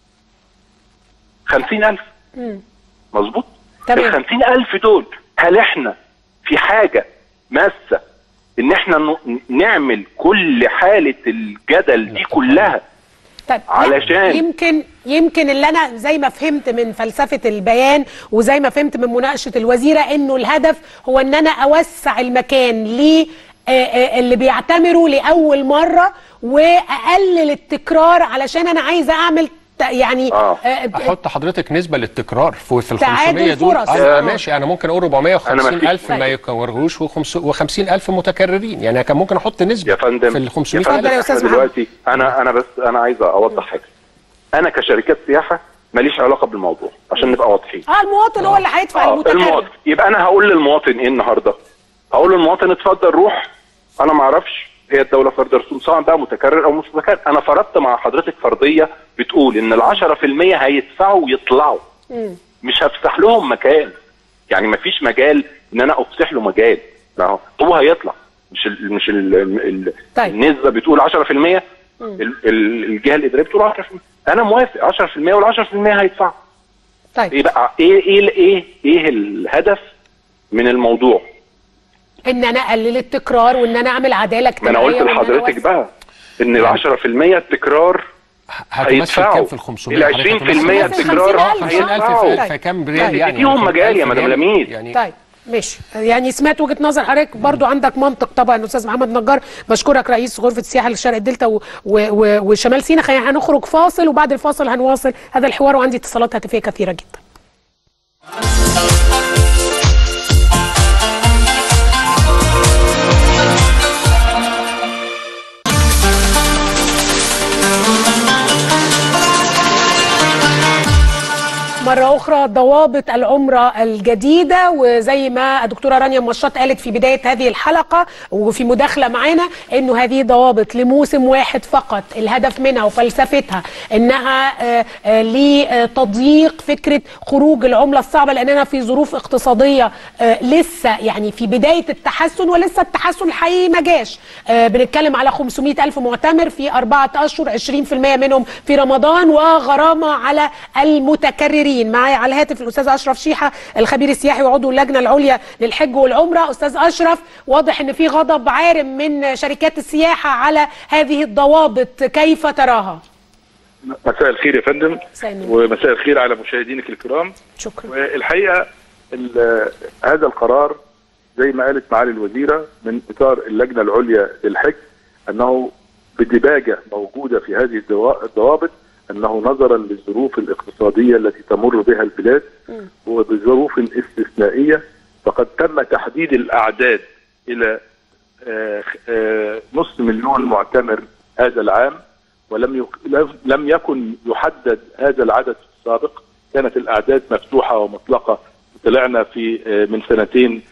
Speaker 7: 50000
Speaker 1: مم.
Speaker 7: مظبوط
Speaker 1: تمام.
Speaker 7: ال 50000 دول هل احنا في حاجه ماسه ان احنا ن- نعمل كل حاله الجدل دي كلها
Speaker 1: طيب
Speaker 7: علشان-
Speaker 1: يمكن يمكن اللي انا زي ما فهمت من فلسفه البيان وزي ما فهمت من مناقشه الوزيره انه الهدف هو ان انا اوسع المكان ل آه، آه، اللي بيعتمروا لاول مره واقلل التكرار علشان انا عايزه اعمل ت- يعني
Speaker 19: اه
Speaker 1: آه،
Speaker 19: احط حضرتك نسبه للتكرار في في ال
Speaker 1: تعادل
Speaker 19: 500 دول
Speaker 1: فرص.
Speaker 19: آه
Speaker 1: آه.
Speaker 19: ماشي انا ممكن اقول 450
Speaker 7: أنا
Speaker 19: الف
Speaker 7: مفيش-
Speaker 19: ما يكرروش و50 الف متكررين يعني كان ممكن احط نسبه
Speaker 7: يا فندم
Speaker 19: في ال 500
Speaker 7: يا فندم
Speaker 19: الف
Speaker 7: احنا دلوقتي انا انا بس انا عايز اوضح حاجه انا كشركات سياحه ماليش علاقه بالموضوع عشان نبقى واضحين
Speaker 1: اه المواطن هو اللي هيدفع
Speaker 7: آه،
Speaker 1: المتكرر
Speaker 7: المواطن يبقى انا هقول للمواطن ايه النهارده هقول للمواطن اتفضل روح انا ما اعرفش هي الدوله فرض رسوم سواء بقى متكرر او مش متكرر انا فرضت مع حضرتك فرضيه بتقول ان ال 10% هيدفعوا ويطلعوا
Speaker 1: مم.
Speaker 7: مش هفسح لهم مكان يعني ما فيش مجال ان انا افسح له مجال ما هو هو هيطلع مش ال مش ال ال
Speaker 1: طيب.
Speaker 7: النسبه بتقول 10% ال- ال- الجهه الاداريه بتقول 10% انا موافق 10% وال 10% هيدفعوا
Speaker 1: طيب
Speaker 7: ايه بقى ايه ايه ايه ايه الهدف من الموضوع
Speaker 1: ان انا اقلل التكرار وان انا اعمل عداله
Speaker 7: ما انا
Speaker 1: اجتماعيه
Speaker 7: قلت
Speaker 1: وإن أنا
Speaker 7: لحضرتك
Speaker 1: أوسع.
Speaker 7: بقى ان ال 10% التكرار
Speaker 19: هتمثل
Speaker 7: هيدفعوا
Speaker 19: كام في ال 500
Speaker 7: ال 20% التكرار
Speaker 19: 50000
Speaker 7: هيدفعوا
Speaker 19: في كام ريال يعني
Speaker 7: اديهم مجال يا مدام
Speaker 19: 50,000
Speaker 7: لميس
Speaker 19: يعني
Speaker 1: طيب ماشي يعني سمعت وجهه نظر حضرتك برضو عندك منطق طبعا استاذ محمد نجار بشكرك رئيس غرفه السياحه لشرق الدلتا و... و... و... وشمال سيناء خلينا هنخرج فاصل وبعد الفاصل هنواصل هذا الحوار وعندي اتصالات هاتفيه كثيره جدا اخرى ضوابط العمره الجديده وزي ما الدكتوره رانيا مشاط قالت في بدايه هذه الحلقه وفي مداخله معانا انه هذه ضوابط لموسم واحد فقط الهدف منها وفلسفتها انها آه، آه، لتضييق فكره خروج العمله الصعبه لاننا في ظروف اقتصاديه آه، لسه يعني في بدايه التحسن ولسه التحسن الحقيقي ما جاش آه، بنتكلم على 500 الف معتمر في اربعه اشهر 20% منهم في رمضان وغرامه على المتكررين معايا على الهاتف الاستاذ اشرف شيحه الخبير السياحي وعضو اللجنه العليا للحج والعمره استاذ اشرف واضح ان في غضب عارم من شركات السياحه على هذه الضوابط كيف تراها
Speaker 7: مساء الخير يا فندم
Speaker 1: مساء النور.
Speaker 7: ومساء الخير على مشاهدينك الكرام
Speaker 1: شكرا
Speaker 7: والحقيقه ال- هذا القرار زي ما قالت معالي الوزيره من اطار اللجنه العليا للحج انه بدباجه موجوده في هذه الدوا- الضوابط انه نظرا للظروف الاقتصاديه التي تمر بها البلاد وبظروف استثنائيه فقد تم تحديد الاعداد الى آه، آه، نصف مليون معتمر هذا العام ولم يك... لم- لم يكن يحدد هذا العدد في السابق كانت الاعداد مفتوحه ومطلقه طلعنا في آه، من سنتين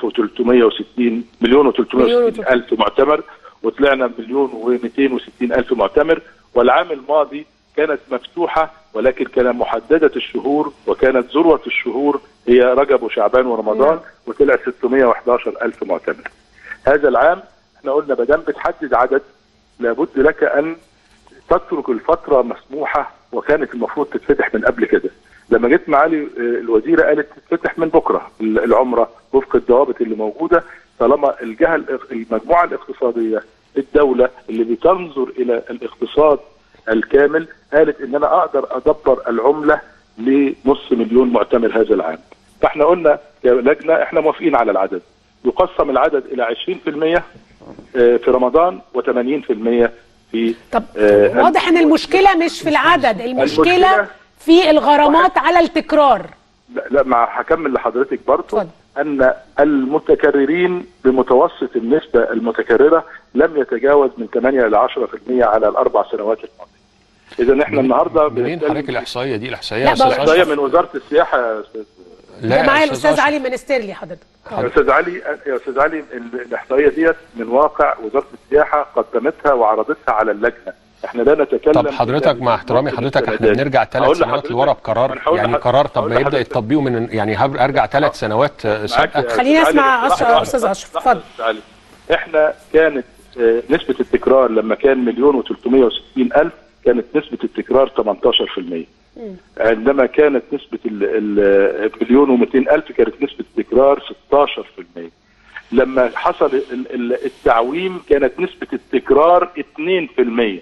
Speaker 7: 1360 مليون و360 الف معتمر وطلعنا مليون و260 الف معتمر والعام الماضي كانت مفتوحه ولكن كان محدده الشهور وكانت ذروه الشهور هي رجب وشعبان ورمضان وطلع 611 الف معتمر هذا العام احنا قلنا ما دام بتحدد عدد لابد لك ان تترك الفتره مسموحه وكانت المفروض تتفتح من قبل كده لما جيت معالي آه، الوزيره قالت تتفتح من بكره ال- العمره وفق الضوابط اللي موجوده طالما الجهه الاق- المجموعه الاقتصاديه الدوله اللي بتنظر الى الاقتصاد الكامل قالت ان انا اقدر ادبر العمله لنص مليون معتمر هذا العام فاحنا قلنا كلجنه احنا موافقين على العدد يقسم العدد الى 20% آه، في رمضان و80% في
Speaker 1: طب
Speaker 7: آه،
Speaker 1: واضح ان المشكله مش في العدد المشكله
Speaker 7: المشكلة-
Speaker 1: في الغرامات على التكرار
Speaker 7: لا, لا مع هكمل لحضرتك برضه ان المتكررين بمتوسط النسبه المتكرره لم يتجاوز من 8 الى 10% على الاربع سنوات الماضيه. اذا احنا النهارده
Speaker 19: منين حضرتك الاحصائيه دي الاحصائيه
Speaker 1: لا،
Speaker 19: يا استاذ
Speaker 1: بقى-
Speaker 7: احصائيه
Speaker 19: أشرف؟
Speaker 7: من وزاره السياحه يا استاذ
Speaker 19: لا
Speaker 1: ده
Speaker 19: يا
Speaker 1: معايا
Speaker 19: أستاذ
Speaker 1: الاستاذ
Speaker 19: أشرف.
Speaker 1: علي منستيرلي حضرتك
Speaker 7: يا استاذ علي يا استاذ علي ال- الاحصائيه ديت من واقع وزاره السياحه قدمتها وعرضتها على اللجنه. احنا لا نتكلم
Speaker 19: طب حضرتك مع احترامي حضرتك احنا بنرجع ثلاث
Speaker 7: هقول
Speaker 19: سنوات
Speaker 7: لحضرتك-
Speaker 19: لورا
Speaker 7: أنا
Speaker 19: بقرار
Speaker 7: هقول
Speaker 19: يعني
Speaker 7: لحضرتك-
Speaker 19: قرار طب
Speaker 7: هقول
Speaker 19: ما يبدا
Speaker 7: لحضرتك.
Speaker 19: يطبقه من يعني هب- ارجع ثلاث سنوات آه،
Speaker 7: معاك
Speaker 19: سابقه
Speaker 7: يا
Speaker 1: خليني
Speaker 7: أستاذ
Speaker 1: اسمع
Speaker 7: علي،
Speaker 1: أشرف-
Speaker 7: لحظة
Speaker 1: أستاذ
Speaker 7: واحدة.
Speaker 1: أشرف،
Speaker 7: لحظة
Speaker 1: اتفضل.
Speaker 7: أستاذ علي. احنا كانت آه، نسبة التكرار لما كان مليون و360 ألف كانت نسبة التكرار 18% عندما كانت نسبة ال- ال- المليون و200 ألف كانت نسبة التكرار 16% لما حصل ال- ال- التعويم كانت نسبة التكرار 2%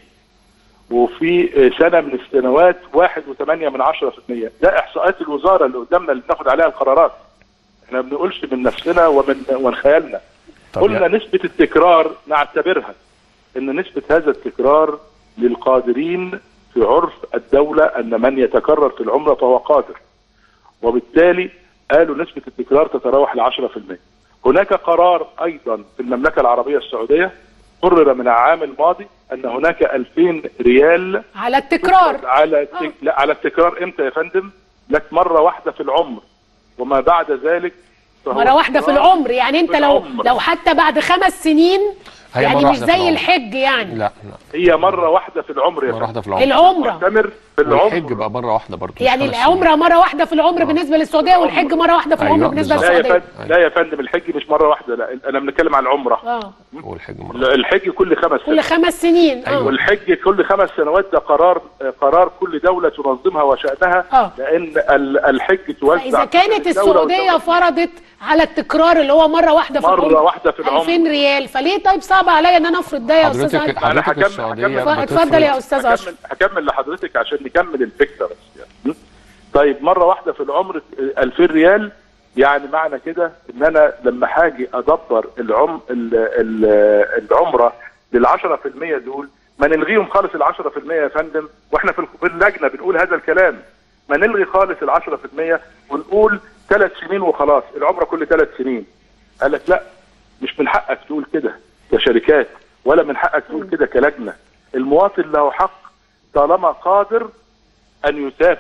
Speaker 7: وفي سنه من السنوات 1.8 من 10% ده احصاءات الوزاره اللي قدامنا اللي بناخد عليها القرارات احنا ما بنقولش من نفسنا ومن ومن خيالنا
Speaker 19: طب
Speaker 7: قلنا
Speaker 19: يا-
Speaker 7: نسبه التكرار نعتبرها ان نسبه هذا التكرار للقادرين في عرف الدوله ان من يتكرر في العمره فهو قادر وبالتالي قالوا نسبه التكرار تتراوح ل 10% هناك قرار ايضا في المملكه العربيه السعوديه قرر من العام الماضي ان هناك 2000 ريال
Speaker 1: على التكرار
Speaker 7: على التك... لا على التكرار امتى يا فندم؟ لك مره واحده في العمر وما بعد ذلك فهو
Speaker 1: مره واحده في
Speaker 7: تكرار
Speaker 1: العمر يعني انت
Speaker 7: في
Speaker 1: لو
Speaker 7: العمر.
Speaker 1: لو حتى بعد خمس سنين
Speaker 19: هي
Speaker 1: يعني
Speaker 19: مرة
Speaker 1: مش
Speaker 19: واحدة في
Speaker 1: زي
Speaker 19: العمر.
Speaker 1: الحج يعني
Speaker 19: لا
Speaker 7: هي مره واحده في العمر يا
Speaker 19: مره واحده
Speaker 7: فندم
Speaker 19: في العمر
Speaker 1: العمره
Speaker 7: معتمر في العمر
Speaker 19: والحج بقى مره واحده برضه مش
Speaker 1: يعني
Speaker 19: خمس سنين.
Speaker 1: العمره مره واحده في العمر بالنسبه للسعوديه والحج مره واحده في العمر
Speaker 19: أيوة،
Speaker 1: بالنسبه
Speaker 19: بالظبط.
Speaker 7: لا يا
Speaker 1: للسعوديه
Speaker 7: فندم لا يا فندم الحج مش مره واحده لا انا بنتكلم عن العمره
Speaker 1: اه
Speaker 19: والحج مره
Speaker 7: لا، الحج كل خمس
Speaker 1: كل خمس سنين اه
Speaker 7: والحج كل خمس سنوات ده قرار قرار كل دوله تنظمها وشانها
Speaker 1: آه.
Speaker 7: لان ال- الحج توزع
Speaker 1: فاذا كانت
Speaker 7: الدولة
Speaker 1: السعوديه
Speaker 7: والدولة.
Speaker 1: فرضت على التكرار اللي هو مره واحده في
Speaker 7: مرة
Speaker 1: العمر
Speaker 7: واحدة في العمر.
Speaker 1: 2000 ريال فليه طيب صعب عليا ان انا افرض ده يا استاذ علي
Speaker 19: حضرتك
Speaker 7: أنا
Speaker 19: حضرتك
Speaker 7: هكمل-
Speaker 19: السعوديه
Speaker 7: هكمل-
Speaker 1: اتفضل يا
Speaker 19: بتفرض-
Speaker 1: استاذ اشرف
Speaker 7: هكمل هكمل لحضرتك عشان نكمل الفكره بس يعني. طيب مره واحده في العمر 2000 ريال يعني معنى كده ان انا لما هاجي ادبر العم ال- ال- العمره لل 10% دول ما نلغيهم خالص ال 10% يا فندم واحنا في في اللجنه بنقول هذا الكلام ما نلغي خالص ال 10% ونقول ثلاث سنين وخلاص العمره كل ثلاث سنين قال لك لا مش من حقك تقول كده كشركات ولا من حقك تقول كده كلجنه المواطن له حق طالما قادر ان يسافر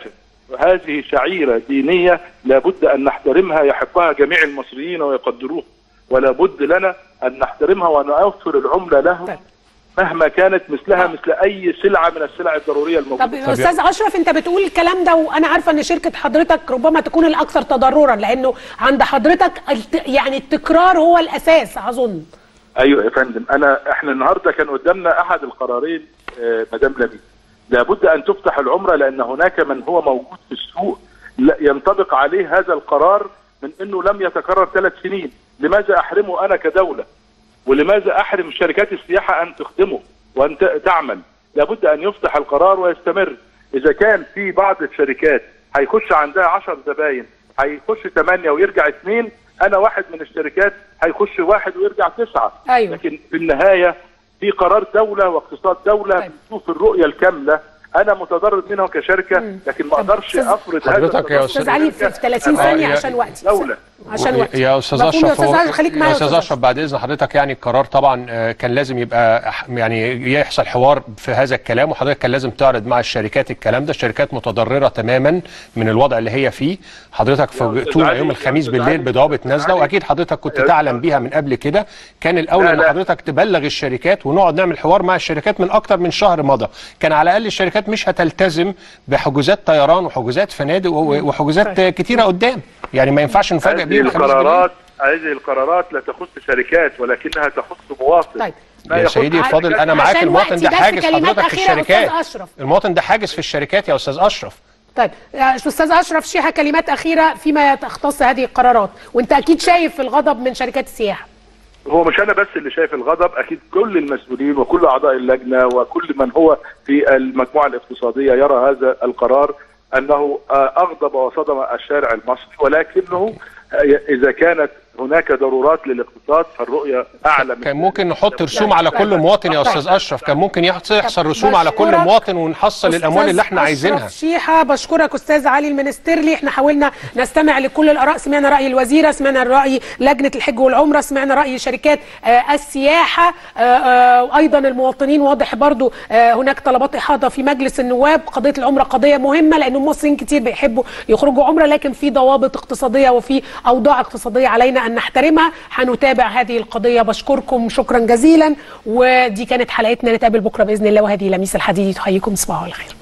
Speaker 7: هذه شعيرة دينية لابد أن نحترمها يحبها جميع المصريين ويقدروها ولا بد لنا أن نحترمها ونوفر العملة لهم مهما كانت مثلها مثل أي سلعة من السلع الضرورية الموجودة
Speaker 1: طب استاذ اشرف انت بتقول الكلام ده وانا عارفه ان شركه حضرتك ربما تكون الاكثر تضررا لانه عند حضرتك الت... يعني التكرار هو الاساس اظن
Speaker 7: ايوه يا فندم انا احنا النهارده كان قدامنا احد القرارين آه، مدام لميس لابد ان تفتح العمره لان هناك من هو موجود في السوق لا ينطبق عليه هذا القرار من انه لم يتكرر ثلاث سنين لماذا احرمه انا كدوله ولماذا احرم شركات السياحه ان تخدمه وان ت- تعمل لابد ان يفتح القرار ويستمر اذا كان في بعض الشركات هيخش عندها 10 زباين هيخش 8 ويرجع اثنين انا واحد من الشركات هيخش واحد ويرجع تسعه
Speaker 1: أيوة.
Speaker 7: لكن في النهايه في قرار دوله واقتصاد دوله بتشوف الرؤيه الكامله انا متضرر منها كشركه لكن ما اقدرش افرض هذا
Speaker 19: حضرتك يا
Speaker 1: استاذ علي في في 30
Speaker 19: آه،
Speaker 1: ثانيه
Speaker 19: يا-
Speaker 1: عشان وقتي
Speaker 7: دوله
Speaker 1: عشان وقتي
Speaker 19: يا استاذ
Speaker 1: مفهوم
Speaker 19: اشرف
Speaker 1: يا استاذ
Speaker 19: هو-
Speaker 1: اشرف خليك معايا
Speaker 19: يا استاذ اشرف بعد اذن حضرتك يعني القرار طبعا آه، كان لازم يبقى أح- يعني يحصل حوار في هذا الكلام وحضرتك كان لازم تعرض مع الشركات الكلام ده الشركات متضرره تماما من الوضع اللي هي فيه حضرتك فوجئتونا
Speaker 7: علي،
Speaker 19: يوم
Speaker 7: يا
Speaker 19: الخميس
Speaker 7: أستاذ
Speaker 19: بالليل
Speaker 7: علي،
Speaker 19: بضوابط نازله واكيد حضرتك كنت
Speaker 7: يا
Speaker 19: تعلم بيها من قبل كده كان الاولى
Speaker 7: لا،
Speaker 19: ان
Speaker 7: لا.
Speaker 19: حضرتك تبلغ الشركات ونقعد نعمل حوار مع الشركات من اكتر من شهر مضى كان على الاقل الشركات مش هتلتزم بحجوزات طيران وحجوزات فنادق و- وحجوزات آه، كتيره قدام يعني ما ينفعش نفاجئ
Speaker 7: هذه
Speaker 19: بيهم الخميس بالليل.
Speaker 7: القرارات هذه القرارات لا تخص شركات ولكنها تخص مواطن
Speaker 1: طيب
Speaker 7: ما
Speaker 19: يا
Speaker 7: يخص
Speaker 19: سيدي الفاضل انا معاك
Speaker 1: عشان
Speaker 19: المواطن
Speaker 1: وقتي
Speaker 19: ده
Speaker 1: بس
Speaker 19: حاجز
Speaker 1: كلمات
Speaker 19: حضرتك في
Speaker 1: أخيرة يا أستاذ
Speaker 19: الشركات
Speaker 1: أشرف.
Speaker 19: المواطن ده حاجز في الشركات يا استاذ اشرف
Speaker 1: طيب يا استاذ اشرف شيحه كلمات اخيره فيما يختص هذه القرارات وانت اكيد شايف الغضب من شركات السياحه
Speaker 7: هو مش انا بس اللي شايف الغضب اكيد كل المسؤولين وكل اعضاء اللجنه وكل من هو في المجموعه الاقتصاديه يرى هذا القرار انه آه، اغضب وصدم الشارع المصري ولكنه آه، اذا كانت هناك ضرورات للاقتصاد فالرؤيه اعلى من
Speaker 19: كان ممكن نحط رسوم على كل مواطن يا استاذ اشرف كان ممكن يحص- يحصل رسوم على كل
Speaker 1: بشكرك.
Speaker 19: مواطن ونحصل الاموال اللي احنا
Speaker 1: أستاذ
Speaker 19: عايزينها
Speaker 1: أشرف شيحة بشكرك أستاذ علي المنسترلي احنا حاولنا نستمع لكل الآراء سمعنا رأي الوزيرة سمعنا رأي لجنة الحج والعمرة سمعنا رأي شركات آه، السياحة آه، آه، وأيضا المواطنين واضح برضو آه، هناك طلبات إحاطة في مجلس النواب قضية العمرة قضية مهمة لأن المصريين كتير بيحبوا يخرجوا عمرة لكن في ضوابط اقتصادية وفي أوضاع اقتصادية علينا أن نحترمها هنتابع هذه القضية بشكركم شكرا جزيلا ودي كانت حلقتنا نتقابل بكرة بإذن الله وهذه لميس الحديدي تحييكم صباح الخير